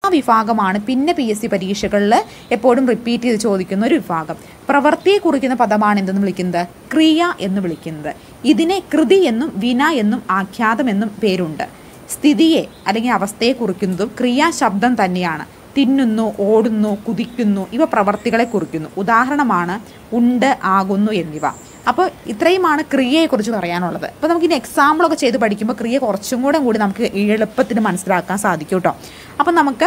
വിഭാഗമാണ് പിന്നെ P S C പരീക്ഷകളിൽ എപ്പോഴും റിപ്പീറ്റ് ചെയ്ത് ചോദിക്കുന്ന ഒരു വിഭാഗം പ്രവൃത്തിയെ കുറിക്കുന്ന പദമാണ് എന്തെന്ന് വിളിക്കുന്നത് ക്രിയ എന്ന് വിളിക്കുന്നത് ഇതിനെ കൃതി എന്നും വിന എന്നും ആഖ്യാതം എന്നും പേരുണ്ട് സ്ഥിതിയെ അല്ലെങ്കിൽ അവസ്ഥയെ കുറിക്കുന്നതും ക്രിയാശബ്ദം തന്നെയാണ് തിന്നുന്നു ഓടുന്നു കുതിക്കുന്നു ഇവ പ്രവർത്തികളെ കുറിക്കുന്നു ഉദാഹരണമാണ് ഉണ്ട് ആകുന്നു എന്നിവ അപ്പോൾ ഇത്രയുമാണ് ക്രിയയെക്കുറിച്ച് പറയാനുള്ളത് അപ്പോൾ നമുക്ക് ഇനി എക്സാമ്പിളൊക്കെ ചെയ്ത് പഠിക്കുമ്പോൾ ക്രിയ കുറച്ചും കൂടെ കൂടി നമുക്ക് എളുപ്പത്തിന് മനസ്സിലാക്കാൻ സാധിക്കും കേട്ടോ അപ്പോൾ നമുക്ക്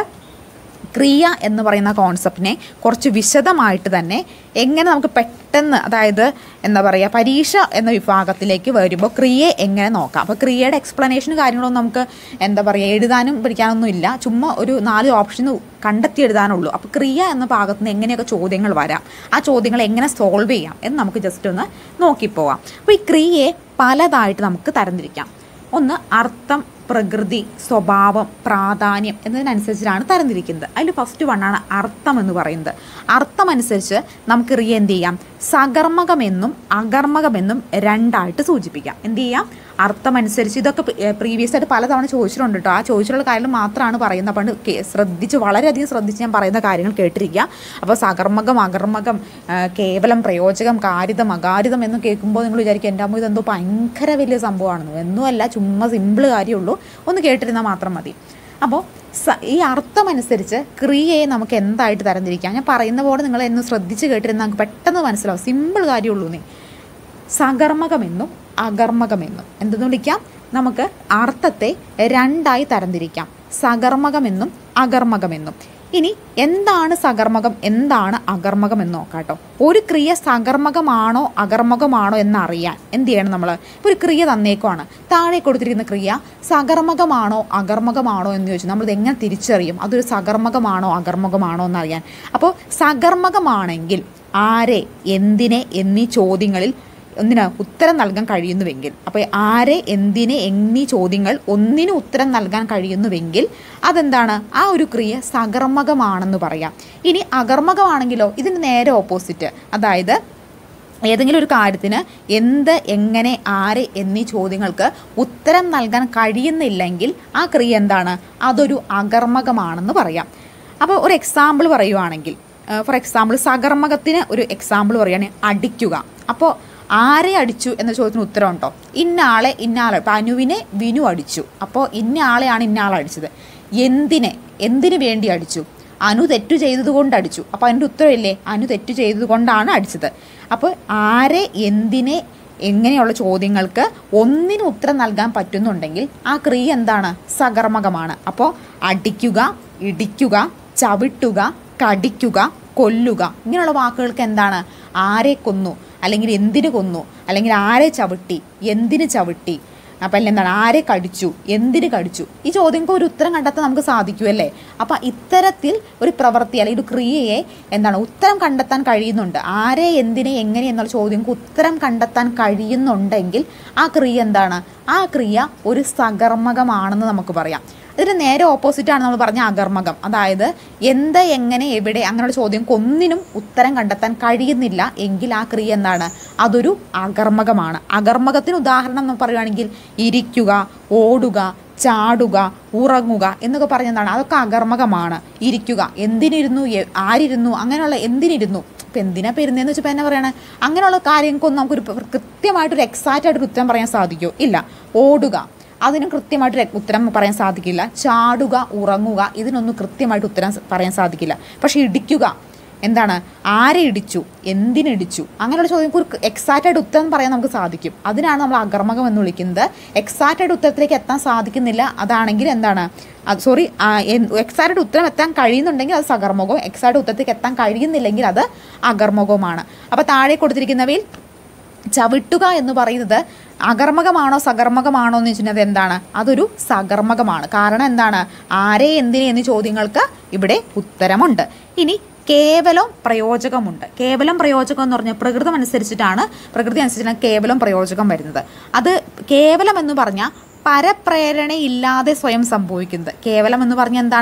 ക്രിയ എന്ന് പറയുന്ന കോൺസെപ്റ്റിനെ കുറച്ച് വിശദമായിട്ട് തന്നെ എങ്ങനെ നമുക്ക് പെട്ടെന്ന് അതായത് എന്താ പറയുക പരീക്ഷ എന്ന വിഭാഗത്തിലേക്ക് വരുമ്പോൾ ക്രിയയെ എങ്ങനെ നോക്കാം അപ്പോൾ ക്രിയയുടെ എക്സ്പ്ലനേഷൻ കാര്യങ്ങളൊന്നും നമുക്ക് എന്താ പറയുക എഴുതാനും പഠിക്കാനൊന്നും ഇല്ല ചുമ്മാ ഒരു നാല് ഓപ്ഷൻ കണ്ടെത്തി എഴുതാനുള്ളൂ അപ്പോൾ ക്രിയ എന്ന ഭാഗത്ത് നിന്ന് എങ്ങനെയൊക്കെ ചോദ്യങ്ങൾ വരാം ആ ചോദ്യങ്ങൾ എങ്ങനെ സോൾവ് ചെയ്യാം എന്ന് നമുക്ക് ജസ്റ്റ് ഒന്ന് നോക്കിപ്പോവാം അപ്പോൾ ഈ ക്രിയയെ പലതായിട്ട് നമുക്ക് തരംതിരിക്കാം ഒന്ന് അർത്ഥം പ്രകൃതി സ്വഭാവം പ്രാധാന്യം എന്നതിനനുസരിച്ചിട്ടാണ് തരംതിരിക്കുന്നത് അതിൽ ഫസ്റ്റ് വണ്ണാണ് അർത്ഥം എന്ന് പറയുന്നത് അർത്ഥം അനുസരിച്ച് നമുക്ക് റിയ എന്ത് ചെയ്യാം സകർമ്മകമെന്നും അകർമ്മകമെന്നും രണ്ടായിട്ട് സൂചിപ്പിക്കാം എന്ത് ചെയ്യാം അർത്ഥം അനുസരിച്ച് ഇതൊക്കെ പ്രീവിയസ് ആയിട്ട് പലതവണ ചോദിച്ചിട്ടുണ്ട് കേട്ടോ ആ ചോദിച്ചിട്ടുള്ള കാര്യങ്ങൾ മാത്രമാണ് പറയുന്നത് അപ്പോൾ കേ- ശ്രദ്ധിച്ച് വളരെയധികം ശ്രദ്ധിച്ച് ഞാൻ പറയുന്ന കാര്യങ്ങൾ കേട്ടിരിക്കുക അപ്പോൾ സകർമ്മകം അകർമ്മകം ആ, കേവലം പ്രയോജകം കാരിതം അകാരിതം എന്ന് കേൾക്കുമ്പോൾ നിങ്ങൾ വിചാരിക്കും എൻ്റെ അമ്മ ഇതെന്തോ ഭയങ്കര വലിയ സംഭവമാണെന്ന് ഒന്നുമല്ല ചുമ്മാ സിമ്പിൾ കാര്യമുള്ളൂ ഒന്ന് കേട്ടിരുന്നാൽ മാത്രം മതി അപ്പോൾ സ ഈ അർത്ഥമനുസരിച്ച് ക്രിയയെ നമുക്ക് എന്തായിട്ട് തരംതിരിക്കാം ഞാൻ പറയുന്ന പോലെ നിങ്ങൾ എന്ന് ശ്രദ്ധിച്ച് കേട്ടിരുന്നാൽ നമുക്ക് പെട്ടെന്ന് മനസ്സിലാവും സിമ്പിൾ കാര്യമുള്ളൂ നീ സകർമ്മകമെന്നും അകർമ്മകമെന്നും എന്തെന്ന് വിളിക്കാം നമുക്ക് അർത്ഥത്തെ രണ്ടായി തരംതിരിക്കാം സകർമ്മകമെന്നും അകർമ്മകമെന്നും ഇനി എന്താണ് സകർമ്മകം എന്താണ് അകർമ്മകം എന്ന് നോക്കാം കേട്ടോ ഒരു ക്രിയ സകർമ്മകമാണോ അകർമ്മകമാണോ എന്നറിയാൻ എന്ത് ചെയ്യണം നമ്മൾ ഒരു ക്രിയ തന്നേക്കുവാണ് താഴെ കൊടുത്തിരിക്കുന്ന ക്രിയ സകർമ്മകമാണോ അകർമ്മകമാണോ എന്ന് ചോദിച്ചാൽ നമ്മൾ എങ്ങനെ തിരിച്ചറിയും അതൊരു സകർമ്മകമാണോ അകർമ്മകമാണോ എന്നറിയാൻ അപ്പോൾ സകർമ്മകമാണെങ്കിൽ ആരെ എന്തിനെ എന്നീ ചോദ്യങ്ങളിൽ ഒന്നിന് ഉത്തരം നൽകാൻ കഴിയുന്നുവെങ്കിൽ അപ്പോൾ ആരെ എന്തിനെ എന്നീ ചോദ്യങ്ങൾ ഒന്നിന് ഉത്തരം നൽകാൻ കഴിയുന്നുവെങ്കിൽ അതെന്താണ് ആ ഒരു ക്രിയ സകർമ്മകമാണെന്ന് പറയാം ഇനി അകർമ്മകമാണെങ്കിലോ ഇതിന് നേരെ ഓപ്പോസിറ്റ് അതായത് ഏതെങ്കിലും ഒരു കാര്യത്തിന് എന്ത് എങ്ങനെ ആര് എന്നീ ചോദ്യങ്ങൾക്ക് ഉത്തരം നൽകാൻ കഴിയുന്നില്ലെങ്കിൽ ആ ക്രിയ എന്താണ് അതൊരു അകർമ്മകമാണെന്ന് പറയാം അപ്പോൾ ഒരു എക്സാമ്പിൾ പറയുവാണെങ്കിൽ ഫോർ എക്സാമ്പിൾ സകർമ്മകത്തിന് ഒരു എക്സാമ്പിൾ പറയുകയാണെങ്കിൽ അടിക്കുക അപ്പോൾ ആരെ അടിച്ചു എന്ന ചോദ്യത്തിന് ഉത്തരം ഉണ്ടോ ഇന്ന ആളെ ഇന്ന ആളെ ഇപ്പം അനുവിനെ വിനു അടിച്ചു അപ്പോൾ ഇന്ന ആളെയാണ് ഇന്ന ആൾ അടിച്ചത് എന്തിനെ എന്തിനു വേണ്ടി അടിച്ചു അനു തെറ്റു ചെയ്തത് കൊണ്ട് അടിച്ചു അപ്പോൾ അതിൻ്റെ ഉത്തരമില്ലേ അനു തെറ്റു ചെയ്തത് കൊണ്ടാണ് അടിച്ചത് അപ്പോൾ ആരെ എന്തിനെ എങ്ങനെയുള്ള ചോദ്യങ്ങൾക്ക് ഒന്നിനും ഉത്തരം നൽകാൻ പറ്റുന്നുണ്ടെങ്കിൽ ആ ക്രിയ എന്താണ് സകർമ്മകമാണ് അപ്പോൾ അടിക്കുക ഇടിക്കുക ചവിട്ടുക കടിക്കുക കൊല്ലുക ഇങ്ങനെയുള്ള വാക്കുകൾക്ക് എന്താണ് ആരെ കൊന്നു അല്ലെങ്കിൽ എന്തിനു കൊന്നു അല്ലെങ്കിൽ ആരെ ചവിട്ടി എന്തിന് ചവിട്ടി അപ്പം അല്ല എന്താണ് ആരെ കടിച്ചു എന്തിന് കടിച്ചു ഈ ചോദ്യങ്ങൾക്ക് ഒരു ഉത്തരം കണ്ടെത്താൻ നമുക്ക് സാധിക്കുമല്ലേ അപ്പം ഇത്തരത്തിൽ ഒരു പ്രവൃത്തി അല്ലെങ്കിൽ ഒരു ക്രിയയെ എന്താണ് ഉത്തരം കണ്ടെത്താൻ കഴിയുന്നുണ്ട് ആരെ എന്തിനെ എങ്ങനെ എന്നുള്ള ചോദ്യങ്ങൾക്ക് ഉത്തരം കണ്ടെത്താൻ കഴിയുന്നുണ്ടെങ്കിൽ ആ ക്രിയ എന്താണ് ആ ക്രിയ ഒരു സകർമ്മകമാണെന്ന് നമുക്ക് പറയാം ഇതിന് നേരെ ഓപ്പോസിറ്റാണ് നമ്മൾ പറഞ്ഞ അകർമ്മകം അതായത് എന്ത് എങ്ങനെ എവിടെ അങ്ങനെയുള്ള ചോദ്യങ്ങൾക്ക് ഒന്നിനും ഉത്തരം കണ്ടെത്താൻ കഴിയുന്നില്ല എങ്കിൽ ആ ക്രിയ എന്താണ് അതൊരു അകർമ്മകമാണ് അകർമ്മകത്തിന് ഉദാഹരണം നമ്മൾ പറയുകയാണെങ്കിൽ ഇരിക്കുക ഓടുക ചാടുക ഉറങ്ങുക എന്നൊക്കെ പറഞ്ഞെന്താണ് അതൊക്കെ അകർമ്മകമാണ് ഇരിക്കുക എന്തിനിരുന്നു എ- ആരിരുന്നു അങ്ങനെയുള്ള എന്തിനിരുന്നു ഇപ്പം എന്തിനാ പെരുന്നതെന്ന് വെച്ചപ്പോൾ എന്നെ പറയണേ അങ്ങനെയുള്ള കാര്യങ്ങൾക്കൊന്നും നമുക്കൊരു പ- കൃത്യമായിട്ടൊരു എക്സാക്റ്റ് ആയിട്ടൊരു ഉത്തരം പറയാൻ സാധിക്കുമോ ഇല്ല ഓടുക അതിനും കൃത്യമായിട്ട് ര- ഉത്തരം പറയാൻ സാധിക്കില്ല ചാടുക ഉറങ്ങുക ഇതിനൊന്നും കൃത്യമായിട്ട് ഉത്തരം സ- പറയാൻ സാധിക്കില്ല പക്ഷെ ഇടിക്കുക എന്താണ് ആരെ ഇടിച്ചു എന്തിനിടിച്ചു അങ്ങനെയുള്ള ചോദ്യങ്ങൾക്ക് ഒരു എക്സാക്റ്റ് ആയിട്ട് ഉത്തരം പറയാൻ നമുക്ക് സാധിക്കും അതിനാണ് നമ്മൾ അകർമ്മകം എന്ന് വിളിക്കുന്നത് എക്സാക്റ്റ് ആയിട്ട് ഉത്തരത്തിലേക്ക് എത്താൻ സാധിക്കുന്നില്ല അതാണെങ്കിൽ എന്താണ് അത് സോറി എക്സാക്റ്റ് ആയിട്ട് ഉത്തരം എത്താൻ കഴിയുന്നുണ്ടെങ്കിൽ അത് സകർമ്മകവും എക്സാക്റ്റ് ഉത്തരത്തിലേക്ക് എത്താൻ കഴിയുന്നില്ലെങ്കിൽ അത് അകർമ്മകവുമാണ് അപ്പോൾ താഴെ കൊടുത്തിരിക്കുന്നവയിൽ ചവിട്ടുക എന്ന് പറയുന്നത് അകർമ്മകമാണോ സകർമ്മകമാണോ എന്ന് വെച്ചിട്ടുണ്ടെങ്കിൽ എന്താണ് അതൊരു സകർമ്മകമാണ് കാരണം എന്താണ് ആരെ എന്തിനെ എന്നീ ചോദ്യങ്ങൾക്ക് ഇവിടെ ഉത്തരമുണ്ട് ഇനി കേവലം പ്രയോജകമുണ്ട് കേവലം പ്രയോജകം എന്ന് പറഞ്ഞാൽ പ്രകൃതം അനുസരിച്ചിട്ടാണ് പ്രകൃതി അനുസരിച്ചാണ് കേവലം പ്രയോജകം വരുന്നത് അത് കേവലം എന്ന് പറഞ്ഞാൽ പരപ്രേരണയില്ലാതെ സ്വയം സംഭവിക്കുന്നത് കേവലം എന്ന് പറഞ്ഞാൽ എന്താണ്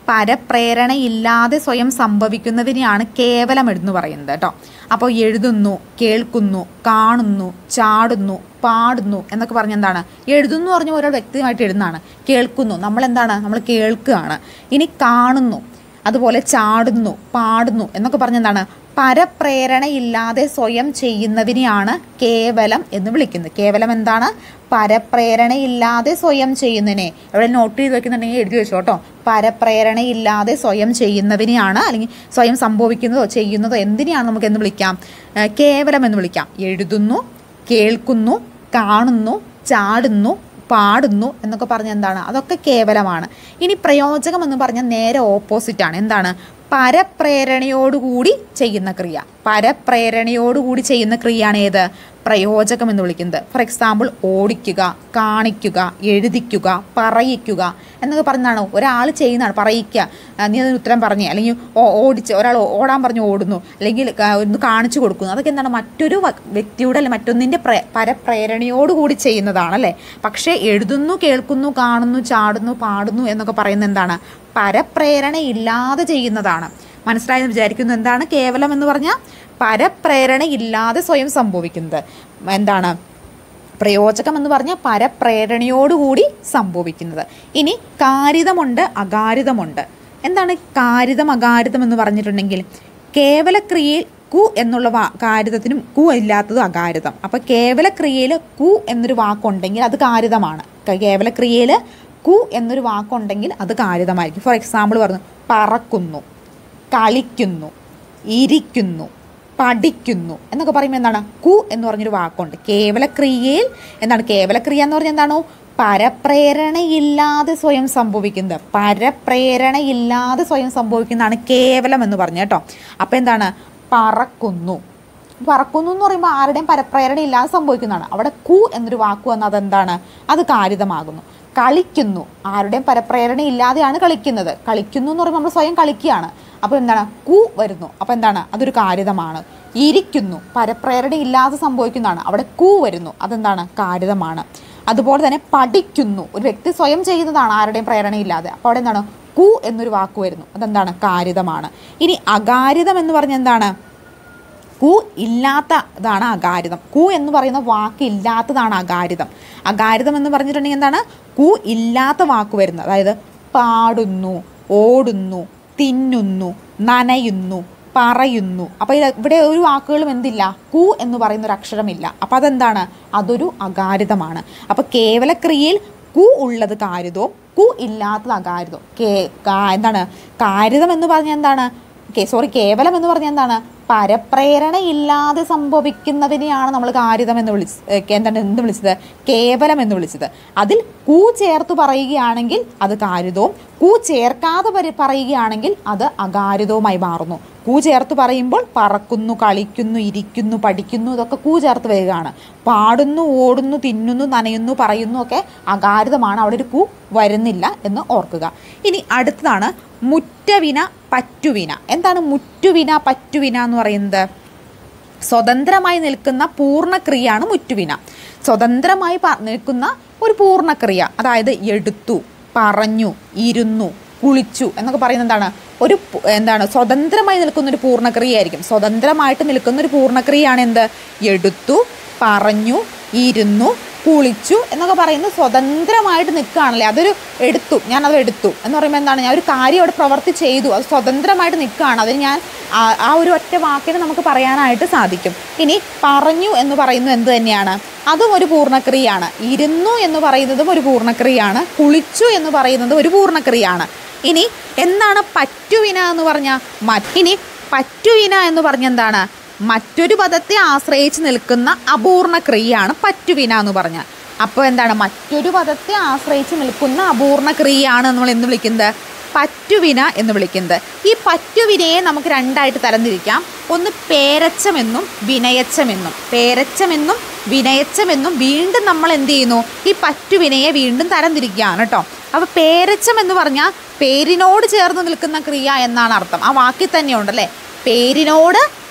പരപ്രേരണയില്ലാതെ സ്വയം സംഭവിക്കുന്നതിനെയാണ് കേവലം എന്ന് പറയുന്നത് കേട്ടോ അപ്പോൾ എഴുതുന്നു കേൾക്കുന്നു കാണുന്നു ചാടുന്നു പാടുന്നു എന്നൊക്കെ പറഞ്ഞ എന്താണ് എഴുതുന്നു പറഞ്ഞ ഒരാൾ വ്യക്തിയുമായിട്ട് എഴുതുന്നതാണ് കേൾക്കുന്നു നമ്മൾ എന്താണ് നമ്മൾ കേൾക്കുകയാണ് ഇനി കാണുന്നു അതുപോലെ ചാടുന്നു പാടുന്നു എന്നൊക്കെ പറഞ്ഞ എന്താണ് പരപ്രേരണയില്ലാതെ സ്വയം ചെയ്യുന്നതിനെയാണ് കേവലം എന്ന് വിളിക്കുന്നത് കേവലം എന്താണ് പരപ്രേരണയില്ലാതെ സ്വയം ചെയ്യുന്നതിനെ ഇവിടെ നോട്ട് ചെയ്ത് വെക്കുന്നുണ്ടെങ്കിൽ എഴുതി വെച്ചോ കേട്ടോ പരപ്രേരണയില്ലാതെ സ്വയം ചെയ്യുന്നതിനെയാണ് അല്ലെങ്കിൽ സ്വയം സംഭവിക്കുന്നതോ ചെയ്യുന്നതോ എന്തിനെയാണ് നമുക്ക് എന്ന് വിളിക്കാം ഏഹ് കേവലം എന്ന് വിളിക്കാം എഴുതുന്നു കേൾക്കുന്നു കാണുന്നു ചാടുന്നു പാടുന്നു എന്നൊക്കെ പറഞ്ഞ എന്താണ് അതൊക്കെ കേവലമാണ് ഇനി പ്രയോജകം എന്ന് പറഞ്ഞാൽ നേരെ ഓപ്പോസിറ്റാണ് എന്താണ് പരപ്രേരണയോടുകൂടി ചെയ്യുന്ന ക്രിയ പരപ്രേരണയോടുകൂടി ചെയ്യുന്ന ക്രിയയാണ് ഏത് പ്രയോജകം എന്ന് വിളിക്കുന്നത് ഫോർ എക്സാമ്പിൾ ഓടിക്കുക കാണിക്കുക എഴുതിക്കുക പറയിക്കുക എന്നൊക്കെ പറഞ്ഞാണ് ഒരാൾ ചെയ്യുന്നതാണ് പറയിക്കുക ആ, നീ അതിന് ഉത്തരം പറഞ്ഞേ അല്ലെങ്കിൽ ഓ- ഓടിച്ച് ഒരാൾ ഓടാൻ പറഞ്ഞു ഓടുന്നു അല്ലെങ്കിൽ ക- ഒന്ന് കാണിച്ചു കൊടുക്കുന്നു അതൊക്കെ എന്താണ് മറ്റൊരു വ- വ്യക്തിയുടെ അല്ലെ മറ്റൊന്നിൻ്റെ പ്ര പരപ്രേരണയോടുകൂടി ചെയ്യുന്നതാണ് അല്ലേ പക്ഷേ എഴുതുന്നു കേൾക്കുന്നു കാണുന്നു ചാടുന്നു പാടുന്നു എന്നൊക്കെ പറയുന്നത് എന്താണ് പരപ്രേരണ ഇല്ലാതെ ചെയ്യുന്നതാണ് മനസ്സിലായെന്ന് വിചാരിക്കുന്നു എന്താണ് കേവലം എന്ന് പറഞ്ഞാൽ പരപ്രേരണ ഇല്ലാതെ സ്വയം സംഭവിക്കുന്നത് എന്താണ് പ്രയോജകം എന്ന് പറഞ്ഞാൽ പരപ്രേരണയോടുകൂടി സംഭവിക്കുന്നത് ഇനി കാരിതമുണ്ട് അകാരിതമുണ്ട് എന്താണ് കാരിതം അകാരിതം എന്ന് പറഞ്ഞിട്ടുണ്ടെങ്കിൽ കേവലക്രിയയിൽ കു എന്നുള്ള വാ കാരിതത്തിനും കു ഇല്ലാത്തത് അകാരിതം അപ്പോൾ കേവലക്രിയയിൽ കു എന്നൊരു വാക്കുണ്ടെങ്കിൽ അത് കാരിതമാണ് ക- കേവലക്രിയയിൽ കു എന്നൊരു വാക്കുണ്ടെങ്കിൽ അത് കാരിതമായിരിക്കും ഫോർ എക്സാമ്പിൾ പറഞ്ഞു പറക്കുന്നു കളിക്കുന്നു ഇരിക്കുന്നു പഠിക്കുന്നു എന്നൊക്കെ പറയുമ്പോൾ എന്താണ് കു എന്ന് പറഞ്ഞൊരു വാക്കുണ്ട് കേവലക്രിയയിൽ എന്താണ് കേവലക്രിയ എന്ന് പറഞ്ഞാൽ എന്താണോ പരപ്രേരണയില്ലാതെ സ്വയം സംഭവിക്കുന്നത് പരപ്രേരണയില്ലാതെ സ്വയം സംഭവിക്കുന്നതാണ് കേവലം എന്ന് പറഞ്ഞു കേട്ടോ അപ്പോൾ എന്താണ് പറക്കുന്നു പറക്കുന്നു എന്ന് പറയുമ്പോൾ ആരുടെയും പരപ്രേരണ ഇല്ലാതെ സംഭവിക്കുന്നതാണ് അവിടെ കു എന്നൊരു വാക്ക് വന്നാൽ അതെന്താണ് അത് കാരിതമാകുന്നു കളിക്കുന്നു ആരുടെയും പരപ്രേരണ ഇല്ലാതെയാണ് കളിക്കുന്നത് കളിക്കുന്നു എന്ന് പറയുമ്പോൾ നമ്മൾ സ്വയം കളിക്കുകയാണ് അപ്പോൾ എന്താണ് കു വരുന്നു അപ്പോൾ എന്താണ് അതൊരു കാരിതമാണ് ഇരിക്കുന്നു പരപ്രേരണ ഇല്ലാതെ സംഭവിക്കുന്നതാണ് അവിടെ കു വരുന്നു അതെന്താണ് കാരിതമാണ് അതുപോലെ തന്നെ പഠിക്കുന്നു ഒരു വ്യക്തി സ്വയം ചെയ്യുന്നതാണ് ആരുടെയും പ്രേരണയില്ലാതെ അപ്പോൾ അവിടെ എന്താണ് കു എന്നൊരു വാക്ക് വരുന്നു അതെന്താണ് കാരിതമാണ് ഇനി അകാരിതം എന്ന് പറഞ്ഞാൽ എന്താണ് കു ഇല്ലാത്തതാണ് അകാരിതം കു എന്ന് പറയുന്ന വാക്ക് ഇല്ലാത്തതാണ് അകാരിതം അകാരിതം എന്ന് പറഞ്ഞിട്ടുണ്ടെങ്കിൽ എന്താണ് കു ഇല്ലാത്ത വാക്ക് വരുന്നത് അതായത് പാടുന്നു ഓടുന്നു തിന്നുന്നു നനയുന്നു പറയുന്നു അപ്പോൾ ഇത് ഇവിടെ ഒരു വാക്കുകളും എന്തില്ല കു എന്ന് പറയുന്ന ഒരു അക്ഷരമില്ല അപ്പോൾ അതെന്താണ് അതൊരു അകാരിതമാണ് അപ്പോൾ കേവലക്രിയയിൽ കു ഉള്ളത് കാരിതവും കു ഇല്ലാത്തത് അകാരിതവും കേ കാ- എന്താണ് കാരിതം എന്ന് പറഞ്ഞാൽ എന്താണ് കേ സോറി കേവലം എന്ന് പറഞ്ഞാൽ എന്താണ് പരപ്രേരണ ഇല്ലാതെ സംഭവിക്കുന്നതിനെയാണ് നമ്മൾ കാരിതം എന്ന് വിളിച്ച് ഏ, എന്താണ് എന്ത് വിളിച്ചത് കേവലം എന്ന് വിളിച്ചത് അതിൽ കൂ ചേർത്ത് പറയുകയാണെങ്കിൽ അത് കാരിതവും കൂ ചേർക്കാതെ പരി- പറയുകയാണെങ്കിൽ അത് അകാരിതവുമായി മാറുന്നു കൂ ചേർത്ത് പറയുമ്പോൾ പറക്കുന്നു കളിക്കുന്നു ഇരിക്കുന്നു പഠിക്കുന്നു ഇതൊക്കെ കൂ ചേർത്ത് വരികയാണ് പാടുന്നു ഓടുന്നു തിന്നുന്നു നനയുന്നു പറയുന്നു ഒക്കെ അകാരിതമാണ് അവിടെ ഒരു കൂ വരുന്നില്ല എന്ന് ഓർക്കുക ഇനി അടുത്തതാണ് മുറ്റവിന പറ്റുവിന എന്താണ് മുറ്റുവിന പറ്റുവിന എന്ന് പറയുന്നത് സ്വതന്ത്രമായി നിൽക്കുന്ന പൂർണ്ണക്രിയയാണ് മുറ്റുവിന സ്വതന്ത്രമായി പ- നിൽക്കുന്ന ഒരു പൂർണ്ണക്രിയ അതായത് എടുത്തു പറഞ്ഞു ഇരുന്നു കുളിച്ചു എന്നൊക്കെ പറയുന്നത് എന്താണ് ഒരു പു- എന്താണ് സ്വതന്ത്രമായി നിൽക്കുന്ന ഒരു പൂർണ്ണക്രിയയായിരിക്കും സ്വതന്ത്രമായിട്ട് നിൽക്കുന്ന ഒരു പൂർണ്ണക്രിയയാണ് എന്ത് എടുത്തു പറഞ്ഞു ഇരുന്നു കുളിച്ചു എന്നൊക്കെ പറയുന്നത് സ്വതന്ത്രമായിട്ട് നിൽക്കുകയാണല്ലേ അതൊരു എടുത്തു ഞാനത് എടുത്തു എന്ന് പറയുമ്പോൾ എന്താണ് ഞാൻ ഒരു കാര്യം അവിടെ പ്രവർത്തി ചെയ്തു അത് സ്വതന്ത്രമായിട്ട് നിൽക്കുകയാണ് അതിന് ഞാൻ ആ- ആ ഒരു ഒറ്റ വാക്കിന് നമുക്ക് പറയാനായിട്ട് സാധിക്കും ഇനി പറഞ്ഞു എന്ന് പറയുന്നത് എന്ത് തന്നെയാണ് അതും ഒരു പൂർണ്ണക്രിയയാണ് ഇരുന്നു എന്ന് പറയുന്നതും ഒരു പൂർണ്ണക്രിയയാണ് കുളിച്ചു എന്ന് പറയുന്നതും ഒരു പൂർണ്ണക്രിയയാണ് ഇനി എന്താണ് പറ്റുവിന എന്ന് പറഞ്ഞാൽ ഇനി പറ്റുവിന എന്ന് പറഞ്ഞ എന്താണ് മറ്റൊരു പദത്തെ ആശ്രയിച്ച് നിൽക്കുന്ന അപൂർണ ക്രിയയാണ് പറ്റുവിന എന്ന് പറഞ്ഞാൽ അപ്പോൾ എന്താണ് മറ്റൊരു പദത്തെ ആശ്രയിച്ച് നിൽക്കുന്ന അപൂർണ ക്രിയയാണ് നമ്മൾ എന്ന് വിളിക്കുന്നത് പറ്റുവിന എന്ന് വിളിക്കുന്നത് ഈ പറ്റുവിനയെ നമുക്ക് രണ്ടായിട്ട് തരംതിരിക്കാം ഒന്ന് പേരച്ചമെന്നും വിനയച്ചമെന്നും പേരച്ചമെന്നും വിനയച്ചമെന്നും വീണ്ടും നമ്മൾ എന്ത് ചെയ്യുന്നു ഈ പറ്റുവിനയെ വീണ്ടും തരംതിരിക്കുകയാണ് കേട്ടോ അപ്പോൾ പേരച്ചം എന്ന് പറഞ്ഞാൽ പേരിനോട് ചേർന്ന് നിൽക്കുന്ന ക്രിയ എന്നാണ് അർത്ഥം ആ വാക്കിൽ തന്നെ ഉണ്ടല്ലേ പേരിനോട്